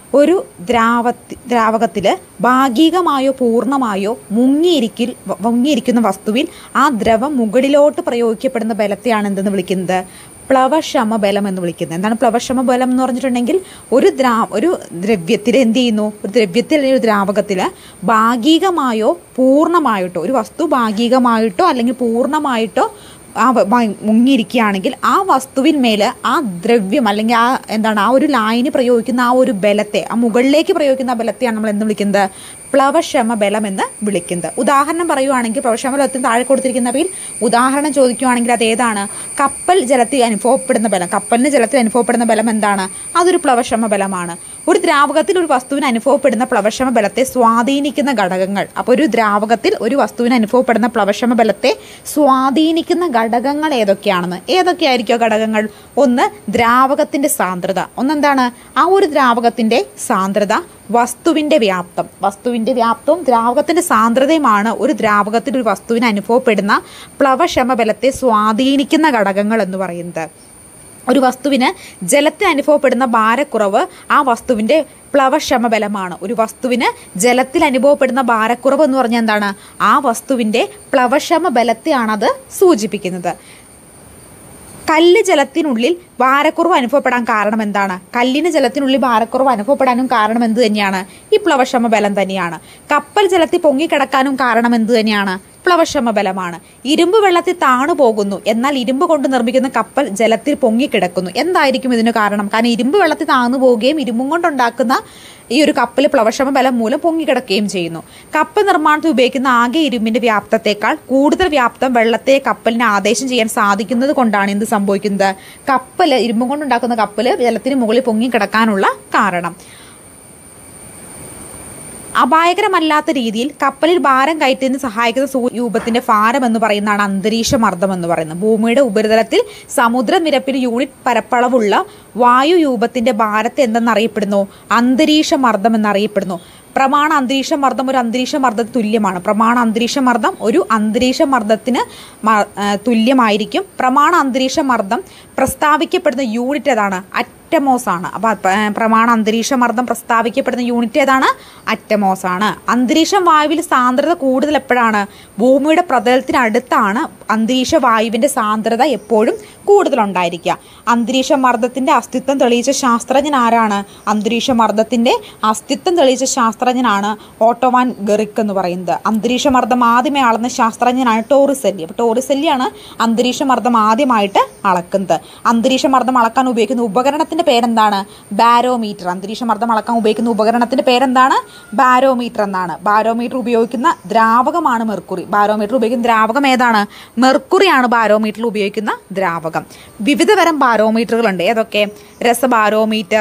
ഒരു ദ്രാവത്തി ദ്രാവകത്തിൽ ഭാഗികമായോ പൂർണ്ണമായോ മുങ്ങിയിരിക്കിൽ വ- മുങ്ങിയിരിക്കുന്ന വസ്തുവിൽ ആ ദ്രവം മുകളിലോട്ട് പ്രയോഗിക്കപ്പെടുന്ന ബലത്തെയാണ് എന്തെന്ന് വിളിക്കുന്നത് പ്ലവക്ഷമ ബലം എന്ന് വിളിക്കുന്നത് എന്താണ് പ്ലവക്ഷമ ബലം എന്ന് പറഞ്ഞിട്ടുണ്ടെങ്കിൽ ഒരു ദ്രാ ഒരു ദ്രവ്യത്തിൽ എന്ത് ചെയ്യുന്നു ഒരു ദ്രവ്യത്തിൽ അല്ലെങ്കിൽ ഒരു ദ്രാവകത്തിൽ ഭാഗികമായോ പൂർണ്ണമായിട്ടോ ഒരു വസ്തു ഭാഗികമായിട്ടോ അല്ലെങ്കിൽ പൂർണ്ണമായിട്ടോ ആ വ- വ- മുങ്ങിയിരിക്കുകയാണെങ്കിൽ ആ വസ്തുവിന്മേൽ ആ ദ്രവ്യം അല്ലെങ്കിൽ ആ എന്താണ് ആ ഒരു ലായനി പ്രയോഗിക്കുന്ന ആ ഒരു ബലത്തെ ആ മുകളിലേക്ക് പ്രയോഗിക്കുന്ന ആ ബലത്തെയാണ് നമ്മൾ എന്ന് വിളിക്കുന്നത് പ്ലവക്ഷമ ബലം എന്ന് വിളിക്കുന്നത് ഉദാഹരണം പറയുവാണെങ്കിൽ പ്ലവക്ഷമ ബലത്തിന് താഴെ കൊടുത്തിരിക്കുന്നവയിൽ ഉദാഹരണം ചോദിക്കുകയാണെങ്കിൽ അത് ഏതാണ് കപ്പൽ ജലത്തിൽ അനുഭവപ്പെടുന്ന ബലം കപ്പലിന് ജലത്തിൽ അനുഭവപ്പെടുന്ന ബലം എന്താണ് അതൊരു പ്ലവക്ഷമ ബലമാണ് ഒരു ദ്രാവകത്തിൽ ഒരു വസ്തുവിന് അനുഭവപ്പെടുന്ന പ്ലവക്ഷമ ബലത്തെ സ്വാധീനിക്കുന്ന ഘടകങ്ങൾ അപ്പോൾ ഒരു ദ്രാവകത്തിൽ ഒരു വസ്തുവിന് അനുഭവപ്പെടുന്ന പ്ലവക്ഷമ ബലത്തെ സ്വാധീനിക്കുന്ന ഘടകങ്ങൾ ഏതൊക്കെയാണെന്ന് ഏതൊക്കെയായിരിക്കും ആ ഘടകങ്ങൾ ഒന്ന് ദ്രാവകത്തിന്റെ സാന്ദ്രത ഒന്നെന്താണ് ആ ഒരു ദ്രാവകത്തിന്റെ സാന്ദ്രത വസ്തുവിന്റെ വ്യാപ്തം വസ്തുവിന്റെ വ്യാപ്തവും ദ്രാവകത്തിന്റെ സാന്ദ്രതയുമാണ് ഒരു ദ്രാവകത്തിൽ ഒരു വസ്തുവിന് അനുഭവപ്പെടുന്ന പ്ലവക്ഷമ ബലത്തെ സ്വാധീനിക്കുന്ന ഘടകങ്ങൾ എന്ന് പറയുന്നത് ഒരു വസ്തുവിന് ജലത്തിന് അനുഭവപ്പെടുന്ന ഭാരക്കുറവ് ആ വസ്തുവിൻ്റെ പ്ലവക്ഷമ ബലമാണ് ഒരു വസ്തുവിന് ജലത്തിൽ അനുഭവപ്പെടുന്ന ഭാരക്കുറവ് എന്ന് പറഞ്ഞാൽ എന്താണ് ആ വസ്തുവിൻ്റെ പ്ലവക്ഷമ ബലത്തെയാണ് അത് സൂചിപ്പിക്കുന്നത് കല്ല് ജലത്തിനുള്ളിൽ ഭാരക്കുറവ് അനുഭവപ്പെടാൻ കാരണം എന്താണ് കല്ലിന് ജലത്തിനുള്ളിൽ ഭാരക്കുറവ് അനുഭവപ്പെടാനും കാരണം എന്ത് തന്നെയാണ് ഈ പ്ലവക്ഷമ ബലം തന്നെയാണ് കപ്പൽ ജലത്തിൽ പൊങ്ങിക്കിടക്കാനും കാരണം എന്ത് തന്നെയാണ് പ്ലവക്ഷമ ബലമാണ് ഇരുമ്പ് വെള്ളത്തിൽ താണു പോകുന്നു എന്നാൽ ഇരുമ്പ് കൊണ്ട് നിർമ്മിക്കുന്ന കപ്പൽ ജലത്തിൽ പൊങ്ങിക്കിടക്കുന്നു എന്തായിരിക്കും ഇതിന് കാരണം കാരണം ഇരുമ്പ് വെള്ളത്തിൽ താഴ്ന്നു പോവുകയും ഇരുമ്പും കൊണ്ടുണ്ടാക്കുന്ന ഈ ഒരു കപ്പൽ പ്ലവക്ഷമ ബലം മൂലം പൊങ്ങിക്കിടക്കുകയും ചെയ്യുന്നു കപ്പൽ നിർമ്മാണത്തിൽ ഉപയോഗിക്കുന്ന ആകെ ഇരുമ്പിന്റെ വ്യാപ്തത്തെക്കാൾ കൂടുതൽ വ്യാപ്തം വെള്ളത്തെ കപ്പലിന് ആദേശം ചെയ്യാൻ സാധിക്കുന്നത് കൊണ്ടാണ് എന്ത് സംഭവിക്കുന്നത് കപ്പൽ ഇരുമ്പും കൊണ്ടുണ്ടാക്കുന്ന കപ്പൽ ജലത്തിന് മുകളിൽ പൊങ്ങിക്കിടക്കാനുള്ള കാരണം അപായകരമല്ലാത്ത രീതിയിൽ കപ്പലിൽ ഭാരം കയറ്റുന്നതിന് സഹായിക്കുന്ന സൂര്യൂപത്തിന്റെ ഭാരം എന്ന് പറയുന്നതാണ് അന്തരീക്ഷ മർദ്ദം എന്ന് പറയുന്നത് ഭൂമിയുടെ ഉപരിതലത്തിൽ സമുദ്രനിരപ്പിന് യൂണിറ്റ് പരപ്പളവുള്ള വായുരൂപത്തിന്റെ ഭാരത്തെ എന്തെന്നറിയപ്പെടുന്നു അന്തരീക്ഷ മർദ്ദം എന്നറിയപ്പെടുന്നു പ്രമാണ അന്തരീക്ഷ മർദ്ദം ഒരു അന്തരീക്ഷ മർദ്ദത്തിന് തുല്യമാണ് പ്രമാണ അന്തരീക്ഷ മർദ്ദം ഒരു അന്തരീക്ഷ മർദ്ദത്തിന് മ- ആ, തുല്യമായിരിക്കും പ്രമാണ അന്തരീക്ഷ മർദ്ദം പ്രസ്താവിക്കപ്പെടുന്ന യൂണിറ്റ് ഏതാണ് അറ്റമോസ് ആണ് അപ്പോൾ പ്രമാണ അന്തരീക്ഷ മർദ്ദം പ്രസ്താവിക്കപ്പെടുന്ന യൂണിറ്റ് ഏതാണ് അറ്റമോസ് ആണ് അന്തരീക്ഷം വായുവിൽ സാന്ദ്രത കൂടുതൽ എപ്പോഴാണ് ഭൂമിയുടെ പ്രതലത്തിനടുത്താണ് അന്തരീക്ഷ വായുവിൻ്റെ സാന്ദ്രത എപ്പോഴും കൂടുതലുണ്ടായിരിക്കുക അന്തരീക്ഷ മർദ്ദത്തിൻ്റെ അസ്തിത്വം തെളിയിച്ച ശാസ്ത്രജ്ഞൻ ആരാണ് അന്തരീക്ഷ മർദ്ദത്തിൻ്റെ അസ്തിത്വം തെളിയിച്ച ശാസ്ത്രജ്ഞനാണ് ഓട്ടോവാൻ ഗറിക്ക് എന്ന് പറയുന്നത് അന്തരീക്ഷ മർദ്ദം ആദ്യമേ അളന്ന ശാസ്ത്രജ്ഞനാണ് ടോറിസെല്ലി അപ്പോൾ ടോറിസെല്ലിയാണ് അന്തരീക്ഷ മർദ്ദം ആദ്യമായിട്ട് അളക്കുന്നത് അന്തരീക്ഷ മർദ്ദം അളക്കാൻ ഉപയോഗിക്കുന്ന ഉപകരണത്തിന്റെ പേരെന്താണ് ബാരോമീറ്റർ അന്തരീക്ഷ മർദ്ദം അളക്കാൻ ഉപയോഗിക്കുന്ന ഉപകരണത്തിന്റെ പേരെന്താണ് ബാരോമീറ്റർ എന്നാണ് ബാരോമീറ്റർ ഉപയോഗിക്കുന്ന ദ്രാവകമാണ് മെർക്കുറി ബാരോമീറ്റർ ഉപയോഗിക്കുന്ന ദ്രാവകം ഏതാണ് മെർക്കുറിയാണ് ബാരോമീറ്ററിൽ ഉപയോഗിക്കുന്ന ദ്രാവകം വിവിധ തരം ബാരോമീറ്ററുകളുണ്ട് ഏതൊക്കെ രസബാരോമീറ്റർ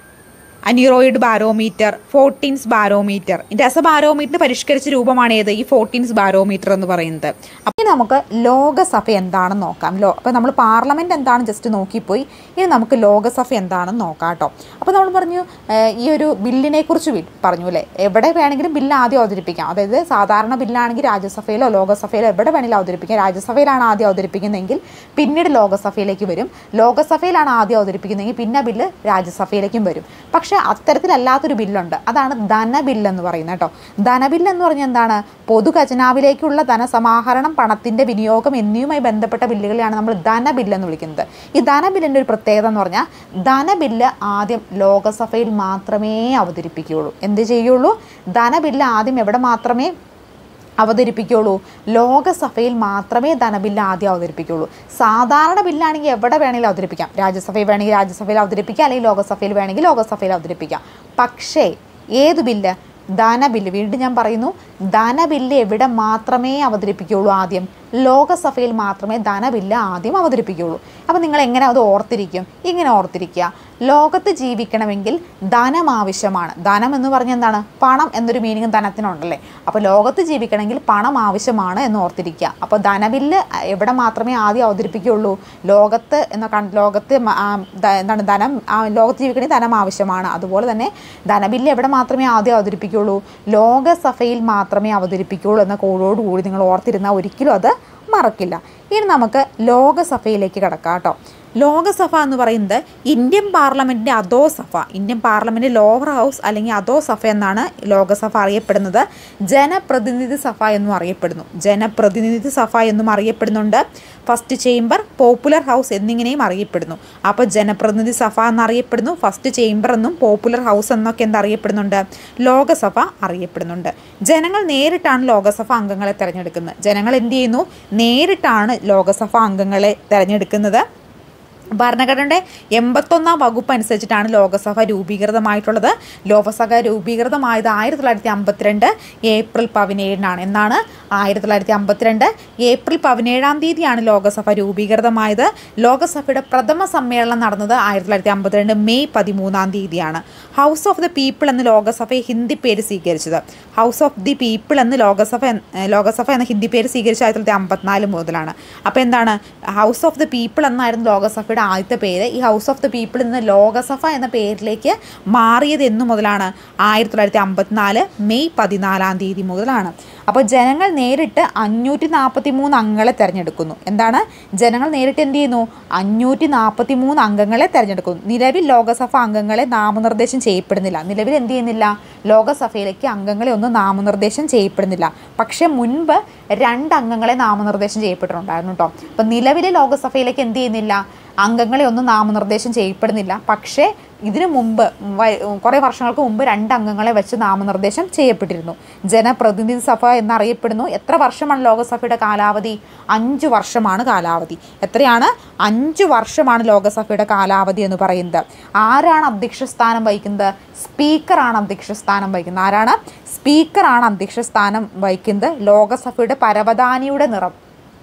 അനിറോയിഡ് ബാരോമീറ്റർ ഫോർട്ടീൻസ് ബാരോമീറ്റർ രസബാരോമീറ്റർ പരിഷ്കരിച്ച രൂപമാണ് ഏത് ഈ ഫോർട്ടീൻസ് ബാരോമീറ്റർ എന്ന് പറയുന്നത് അപ്പം ഇനി നമുക്ക് ലോകസഭ എന്താണെന്ന് നോക്കാം ലോ അപ്പോൾ നമ്മൾ പാർലമെൻറ്റ് എന്താണ് ജസ്റ്റ് നോക്കിപ്പോയി ഇനി നമുക്ക് ലോകസഭ എന്താണെന്ന് നോക്കാം കേട്ടോ അപ്പോൾ നമ്മൾ പറഞ്ഞു ഏഹ്, ഈ ഒരു ബില്ലിനെ കുറിച്ച് ബിൽ പറഞ്ഞു അല്ലേ എവിടെ വേണമെങ്കിലും ബില്ല് ആദ്യം അവതരിപ്പിക്കാം അതായത് സാധാരണ ബില്ലാണെങ്കിൽ രാജ്യസഭയിലോ ലോകസഭയിലോ എവിടെ വേണമെങ്കിലും അവതരിപ്പിക്കാം രാജ്യസഭയിലാണ് ആദ്യം അവതരിപ്പിക്കുന്നതെങ്കിൽ പിന്നീട് ലോകസഭയിലേക്ക് വരും ലോകസഭയിലാണ് ആദ്യം അവതരിപ്പിക്കുന്നതെങ്കിൽ പിന്നെ ബില്ല് രാജ്യസഭയിലേക്കും വരും പക്ഷേ അത്തരത്തിലല്ലാത്തൊരു ബില്ലുണ്ട് അതാണ് ധനബില്ല് എന്ന് പറയുന്നത് കേട്ടോ ധനബില്ല് എന്ന് പറഞ്ഞാൽ എന്താണ് പൊതുഖജനാവിലേക്കുള്ള ധനസമാഹരണം പണത്തിൻ്റെ വിനിയോഗം എന്നിവയുമായി ബന്ധപ്പെട്ട ബില്ലുകളെയാണ് നമ്മൾ ധനബില്ല് എന്ന് വിളിക്കുന്നത് ഈ ധനബില്ലിൻ്റെ ഒരു പ്രത്യേകത എന്ന് പറഞ്ഞാൽ ധനബില്ല് ആദ്യം ലോകസഭയിൽ മാത്രമേ അവതരിപ്പിക്കുകയുള്ളൂ എന്ത് ചെയ്യുള്ളൂ ധനബില്ല് ആദ്യം എവിടെ മാത്രമേ അവതരിപ്പിക്കുള്ളൂ ലോകസഭയിൽ മാത്രമേ ധനബില്ല് ആദ്യം അവതരിപ്പിക്കുള്ളൂ സാധാരണ ബില്ലാണെങ്കിൽ എവിടെ വേണമെങ്കിലും അവതരിപ്പിക്കാം രാജ്യസഭയിൽ വേണമെങ്കിൽ രാജ്യസഭയിൽ അവതരിപ്പിക്കാം അല്ലെങ്കിൽ ലോകസഭയിൽ വേണമെങ്കിൽ ലോകസഭയിൽ അവതരിപ്പിക്കാം പക്ഷേ ഏത് ബില്ല് ധനബില്ല് വീണ്ടും ഞാൻ പറയുന്നു ധനബില്ല് എവിടെ മാത്രമേ അവതരിപ്പിക്കുകയുള്ളൂ ആദ്യം ലോകസഭയിൽ മാത്രമേ ധനബില്ല് ആദ്യം അവതരിപ്പിക്കുകയുള്ളൂ അപ്പോൾ നിങ്ങൾ എങ്ങനെ അത് ഓർത്തിരിക്കും ഇങ്ങനെ ഓർത്തിരിക്കുക ലോകത്ത് ജീവിക്കണമെങ്കിൽ ധനം ആവശ്യമാണ് ധനം എന്ന് പറഞ്ഞാൽ എന്താണ് പണം എന്നൊരു മീനിങ് ധനത്തിനുണ്ടല്ലേ അപ്പോൾ ലോകത്ത് ജീവിക്കണമെങ്കിൽ പണം ആവശ്യമാണ് എന്ന് ഓർത്തിരിക്കുക അപ്പോൾ ധനബില്ല് എവിടെ മാത്രമേ ആദ്യം അവതരിപ്പിക്കുകയുള്ളൂ ലോകത്ത് എന്ന കൺ- ലോകത്ത് മ- ആ, ധ- എന്താണ് ധനം ആ, ലോകത്ത് ജീവിക്കണമെങ്കിൽ ധനം ആവശ്യമാണ് അതുപോലെ തന്നെ ധനബില്ല് എവിടെ മാത്രമേ ആദ്യം അവതരിപ്പിക്കുകയുള്ളൂ ലോകസഭയിൽ മാത്രമേ അവതരിപ്പിക്കുകയുള്ളൂ എന്ന കോടോടുകൂടി നിങ്ങൾ ഓർത്തിരുന്നാൽ ഒരിക്കലും അത് മറക്കില്ല ഇനി നമുക്ക് ലോകസഭയിലേക്ക് കിടക്കാം കേട്ടോ ലോകസഭ എന്ന് പറയുന്നത് ഇന്ത്യൻ പാർലമെൻറ്റിൻ്റെ അധോ സഭ ഇന്ത്യൻ പാർലമെൻറ്റ് ലോവർ ഹൗസ് അല്ലെങ്കിൽ അധോ സഭ എന്നാണ് ലോകസഭ അറിയപ്പെടുന്നത് ജനപ്രതിനിധി സഭ എന്നും അറിയപ്പെടുന്നു ജനപ്രതിനിധി സഭ എന്നും അറിയപ്പെടുന്നുണ്ട് ഫസ്റ്റ് ചേംബർ പോപ്പുലർ ഹൗസ് എന്നിങ്ങനെയും അറിയപ്പെടുന്നു അപ്പോൾ ജനപ്രതിനിധി സഭ എന്നറിയപ്പെടുന്നു ഫസ്റ്റ് ചേംബർ എന്നും പോപ്പുലർ ഹൗസ് എന്നൊക്കെ എന്തറിയപ്പെടുന്നുണ്ട് ലോകസഭ അറിയപ്പെടുന്നുണ്ട് ജനങ്ങൾ നേരിട്ടാണ് ലോകസഭ അംഗങ്ങളെ തിരഞ്ഞെടുക്കുന്നത് ജനങ്ങൾ എന്ത് ചെയ്യുന്നു നേരിട്ടാണ് ലോകസഭ അംഗങ്ങളെ തിരഞ്ഞെടുക്കുന്നത് ഭരണഘടനയുടെ എൺപത്തൊന്നാം വകുപ്പ് അനുസരിച്ചിട്ടാണ് ലോകസഭ രൂപീകൃതമായിട്ടുള്ളത് ലോകസഭ രൂപീകൃതമായത് ആയിരത്തി തൊള്ളായിരത്തി അമ്പത്തിരണ്ട് ഏപ്രിൽ പതിനേഴിനാണ് എന്നാണ് ആയിരത്തി തൊള്ളായിരത്തി അമ്പത്തിരണ്ട് ഏപ്രിൽ പതിനേഴാം തീയതിയാണ് ലോകസഭ രൂപീകൃതമായത് ലോകസഭയുടെ പ്രഥമ സമ്മേളനം നടന്നത് ആയിരത്തി തൊള്ളായിരത്തി അമ്പത്തിരണ്ട് മെയ് പതിമൂന്നാം തീയതിയാണ് ഹൗസ് ഓഫ് ദി പീപ്പിൾ എന്ന് ലോകസഭയെ ഹിന്ദി പേര് സ്വീകരിച്ചത് ഹൗസ് ഓഫ് ദി പീപ്പിൾ എന്ന് ലോകസഭ എന്ന- ലോകസഭ എന്ന ഹിന്ദി പേര് സ്വീകരിച്ച ആയിരത്തി തൊള്ളായിരത്തി അമ്പത്തിനാല് മുതലാണ് അപ്പോൾ എന്താണ് ഹൗസ് ഓഫ് ദി പീപ്പിൾ എന്നായിരുന്നു ലോകസഭയുടെ ആദ്യത്തെ പേര് ഈ ഹൗസ് ഓഫ് ദി പീപ്പിൾ ഇന്ന് ലോകസഭ എന്ന പേരിലേക്ക് മാറിയത് എന്നു മുതലാണ് ആയിരത്തി തൊള്ളായിരത്തി അമ്പത്തിനാല് മെയ് പതിനാലാം തീയതി മുതലാണ് അപ്പോൾ ജനങ്ങൾ നേരിട്ട് അഞ്ഞൂറ്റി നാൽപ്പത്തി മൂന്ന് അംഗങ്ങളെ തിരഞ്ഞെടുക്കുന്നു എന്താണ് ജനങ്ങൾ നേരിട്ട് എന്ത് ചെയ്യുന്നു അഞ്ഞൂറ്റി നാൽപ്പത്തി മൂന്ന് അംഗങ്ങളെ തിരഞ്ഞെടുക്കുന്നു നിലവിൽ ലോകസഭ അംഗങ്ങളെ നാമനിർദ്ദേശം ചെയ്യപ്പെടുന്നില്ല നിലവിൽ എന്ത് ചെയ്യുന്നില്ല ലോകസഭയിലേക്ക് അംഗങ്ങളെ ഒന്നും നാമനിർദ്ദേശം ചെയ്യപ്പെടുന്നില്ല പക്ഷേ മുൻപ് രണ്ട് അംഗങ്ങളെ നാമനിർദ്ദേശം ചെയ്യപ്പെട്ടിട്ടുണ്ടായിരുന്നു കേട്ടോ അപ്പം നിലവിലെ ലോകസഭയിലേക്ക് എന്ത് ചെയ്യുന്നില്ല അംഗങ്ങളെ ഒന്നും നാമനിർദ്ദേശം ചെയ്യപ്പെടുന്നില്ല പക്ഷേ ഇതിനു മുമ്പ് വ- കുറേ വർഷങ്ങൾക്ക് മുമ്പ് രണ്ട് അംഗങ്ങളെ വെച്ച് നാമനിർദ്ദേശം ചെയ്യപ്പെട്ടിരുന്നു ജനപ്രതിനിധി സഭ എന്നറിയപ്പെടുന്നു എത്ര വർഷമാണ് ലോകസഭയുടെ കാലാവധി അഞ്ച് വർഷമാണ് കാലാവധി എത്രയാണ് അഞ്ച് വർഷമാണ് ലോകസഭയുടെ കാലാവധി എന്ന് പറയുന്നത് ആരാണ് അധ്യക്ഷ സ്ഥാനം വഹിക്കുന്നത് സ്പീക്കറാണ് അധ്യക്ഷ സ്ഥാനം വഹിക്കുന്നത് ആരാണ് സ്പീക്കറാണ് അധ്യക്ഷ സ്ഥാനം വഹിക്കുന്നത് ലോകസഭയുടെ പരവതാനിയുടെ നിറം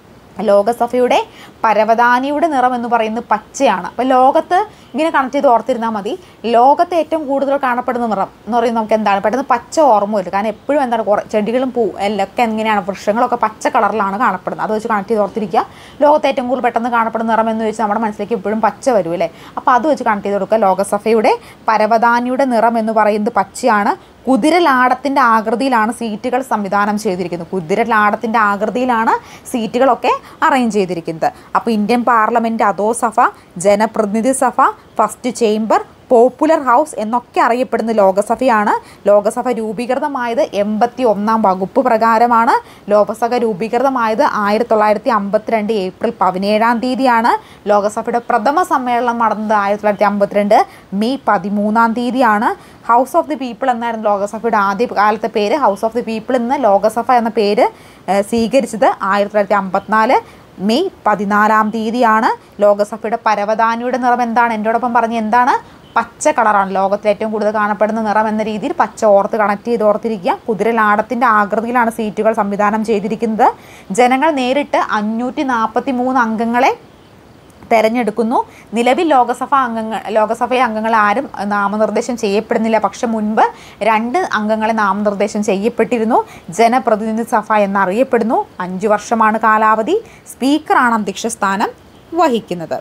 ലോകസഭയുടെ പരവതാനിയുടെ നിറം എന്ന് പറയുന്നത് പച്ചയാണ് അപ്പോൾ ലോകത്ത് ഇങ്ങനെ കണക്ട് ചെയ്ത് ഓർത്തിരുന്നാൽ മതി ലോകത്ത് ഏറ്റവും കൂടുതൽ കാണപ്പെടുന്ന നിറം എന്ന് പറയുന്നത് നമുക്ക് എന്താണ് പെട്ടെന്ന് പച്ച ഓർമ്മ വരും കാരണം എപ്പോഴും എന്താണ് കുറേ ചെടികളും പൂ എല്ലൊക്കെ എങ്ങനെയാണ് വൃക്ഷങ്ങളൊക്കെ പച്ച കളറിലാണ് കാണപ്പെടുന്നത് അത് വെച്ച് കണക്ട് ചെയ്ത് ഓർത്തിരിക്കുക ലോകത്ത് ഏറ്റവും കൂടുതൽ പെട്ടെന്ന് കാണപ്പെടുന്ന നിറം എന്ന് വെച്ചാൽ നമ്മുടെ മനസ്സിലേക്ക് എപ്പോഴും പച്ച വരും അല്ലേ അപ്പോൾ അത് വെച്ച് കണക്ട് ചെയ്ത് കൊടുക്കുക ലോകസഭയുടെ പരവതാനിയുടെ നിറം എന്ന് പറയുന്നത് പച്ചയാണ് കുതിരലാടത്തിൻ്റെ ആകൃതിയിലാണ് സീറ്റുകൾ സംവിധാനം ചെയ്തിരിക്കുന്നത് കുതിരലാടത്തിൻ്റെ ആകൃതിയിലാണ് സീറ്റുകളൊക്കെ അറേഞ്ച് ചെയ്തിരിക്കുന്നത് അപ്പോൾ ഇന്ത്യൻ പാർലമെൻറ്റ് അധോ സഭ ജനപ്രതിനിധി സഭ ഫസ്റ്റ് ചേംബർ പോപ്പുലർ ഹൗസ് എന്നൊക്കെ അറിയപ്പെടുന്ന ലോകസഭയാണ് ലോകസഭ രൂപീകൃതമായത് എൺപത്തി ഒന്നാം വകുപ്പ് പ്രകാരമാണ് ലോകസഭ രൂപീകൃതമായത് ആയിരത്തി തൊള്ളായിരത്തി അമ്പത്തിരണ്ട് ഏപ്രിൽ പതിനേഴാം തീയതിയാണ് ലോകസഭയുടെ പ്രഥമ സമ്മേളനം നടന്നത് ആയിരത്തി തൊള്ളായിരത്തി അമ്പത്തിരണ്ട് മെയ് പതിമൂന്നാം തീയതിയാണ് ഹൗസ് ഓഫ് ദി പീപ്പിൾ എന്നായിരുന്നു ലോകസഭയുടെ ആദ്യ കാലത്തെ പേര് ഹൗസ് ഓഫ് ദി പീപ്പിൾ ഇന്ന് ലോകസഭ എന്ന പേര് ഏഹ്, സ്വീകരിച്ചത് ആയിരത്തി തൊള്ളായിരത്തി അമ്പത്തിനാല് മെയ് പതിനാലാം തീയതിയാണ് ലോകസഭയുടെ പരവതാനിയുടെ നിറം എന്താണ് എന്നോടൊപ്പം പറഞ്ഞ എന്താണ് പച്ച കളറാണ് ലോകത്തിൽ ഏറ്റവും കൂടുതൽ കാണപ്പെടുന്ന നിറം എന്ന രീതിയിൽ പച്ച ഓർത്ത് കണക്ട് ചെയ്ത് ഓർത്തിരിക്കുക കുതിരലാടത്തിൻ്റെ ആകൃതിയിലാണ് സീറ്റുകൾ സംവിധാനം ചെയ്തിരിക്കുന്നത് ജനങ്ങൾ നേരിട്ട് അഞ്ഞൂറ്റി നാൽപ്പത്തി മൂന്ന് അംഗങ്ങളെ തെരഞ്ഞെടുക്കുന്നു നിലവിൽ ലോകസഭ അംഗങ്ങൾ ലോകസഭയെ അംഗങ്ങൾ ആരും നാമനിർദ്ദേശം ചെയ്യപ്പെടുന്നില്ല പക്ഷെ മുൻപ് രണ്ട് അംഗങ്ങളെ നാമനിർദ്ദേശം ചെയ്യപ്പെട്ടിരുന്നു ജനപ്രതിനിധി സഭ എന്നറിയപ്പെടുന്നു അഞ്ചു വർഷമാണ് കാലാവധി സ്പീക്കറാണ് അധ്യക്ഷ സ്ഥാനം വഹിക്കുന്നത്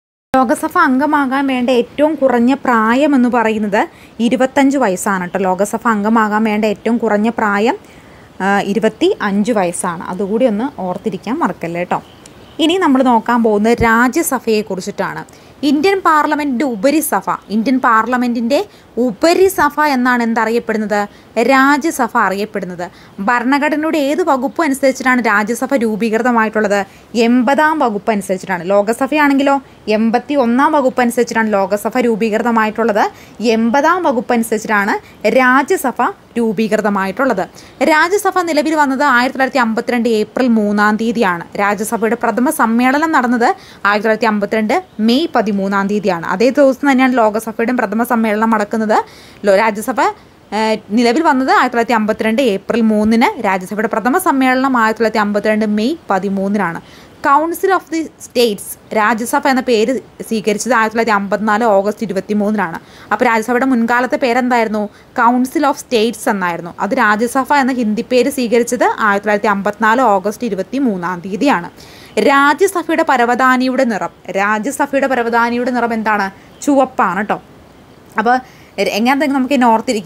ലോകസഭ അംഗമാകാൻ വേണ്ട ഏറ്റവും കുറഞ്ഞ പ്രായം എന്ന് പറയുന്നത് ഇരുപത്തഞ്ച് വയസ്സാണ് കേട്ടോ ലോകസഭ അംഗമാകാൻ വേണ്ട ഏറ്റവും കുറഞ്ഞ പ്രായം ആ, ഇരുപത്തി അഞ്ച് വയസ്സാണ് അതുകൂടി ഒന്ന് ഓർത്തിരിക്കാൻ മറക്കല്ലേ കേട്ടോ ഇനി നമ്മൾ നോക്കാൻ പോകുന്നത് രാജ്യസഭയെ കുറിച്ചിട്ടാണ് ഇന്ത്യൻ പാർലമെൻറ്റിൻ്റെ ഉപരിസഭ ഇന്ത്യൻ പാർലമെൻറ്റിൻ്റെ ഉപരിസഭ എന്നാണ് എന്തറിയപ്പെടുന്നത് രാജ്യസഭ അറിയപ്പെടുന്നത് ഭരണഘടനയുടെ ഏത് വകുപ്പ് അനുസരിച്ചിട്ടാണ് രാജ്യസഭ രൂപീകൃതമായിട്ടുള്ളത് എൺപതാം വകുപ്പ് അനുസരിച്ചിട്ടാണ് ലോകസഭയാണെങ്കിലോ എൺപത്തി ഒന്നാം വകുപ്പ് അനുസരിച്ചിട്ടാണ് ലോകസഭ രൂപീകൃതമായിട്ടുള്ളത് എൺപതാം വകുപ്പ് അനുസരിച്ചിട്ടാണ് രാജ്യസഭ രൂപീകൃതമായിട്ടുള്ളത് രാജ്യസഭ നിലവിൽ വന്നത് ആയിരത്തി തൊള്ളായിരത്തി അമ്പത്തിരണ്ട് ഏപ്രിൽ മൂന്നാം തീയതിയാണ് രാജ്യസഭയുടെ പ്രഥമ സമ്മേളനം നടന്നത് ആയിരത്തി തൊള്ളായിരത്തി അമ്പത്തിരണ്ട് മെയ് പതിമൂന്നാം തീയതിയാണ് അതേ ദിവസം തന്നെയാണ് ലോകസഭയുടെ പ്രഥമ സമ്മേളനം നടക്കുന്നത് ലോ- രാജ്യസഭ ഏഹ്, നിലവിൽ വന്നത് ആയിരത്തി തൊള്ളായിരത്തി അമ്പത്തിരണ്ട് ഏപ്രിൽ മൂന്നിന് രാജ്യസഭയുടെ പ്രഥമ സമ്മേളനം ആയിരത്തി തൊള്ളായിരത്തി അമ്പത്തിരണ്ട് മെയ് പതിമൂന്നിനാണ് council of the states Rajya Sabha എന്ന പേര് സ്വീകരിച്ചത് ആയിരത്തി തൊള്ളായിരത്തി അമ്പത്തിനാല് ഓഗസ്റ്റ് ഇരുപത്തി മൂന്നിനാണ് അപ്പോൾ രാജ്യസഭയുടെ മുൻകാലത്തെ പേരെന്തായിരുന്നു കൗൺസിൽ ഓഫ് സ്റ്റേറ്റ്സ് എന്നായിരുന്നു അത് രാജ്യസഭ എന്ന ഹിന്ദി പേര് സ്വീകരിച്ചത് ആയിരത്തി തൊള്ളായിരത്തി അമ്പത്തിനാല് ഓഗസ്റ്റ് ഇരുപത്തി മൂന്നാം തീയതിയാണ് രാജ്യസഭയുടെ പരവതാനിയുടെ നിറം രാജ്യസഭയുടെ പരവതാനിയുടെ നിറം എന്താണ് ചുവപ്പാണ് കേട്ടോ അപ്പോൾ എങ്ങനത്തെ നമുക്ക് ഇനി ഓർത്തിരിക്കാം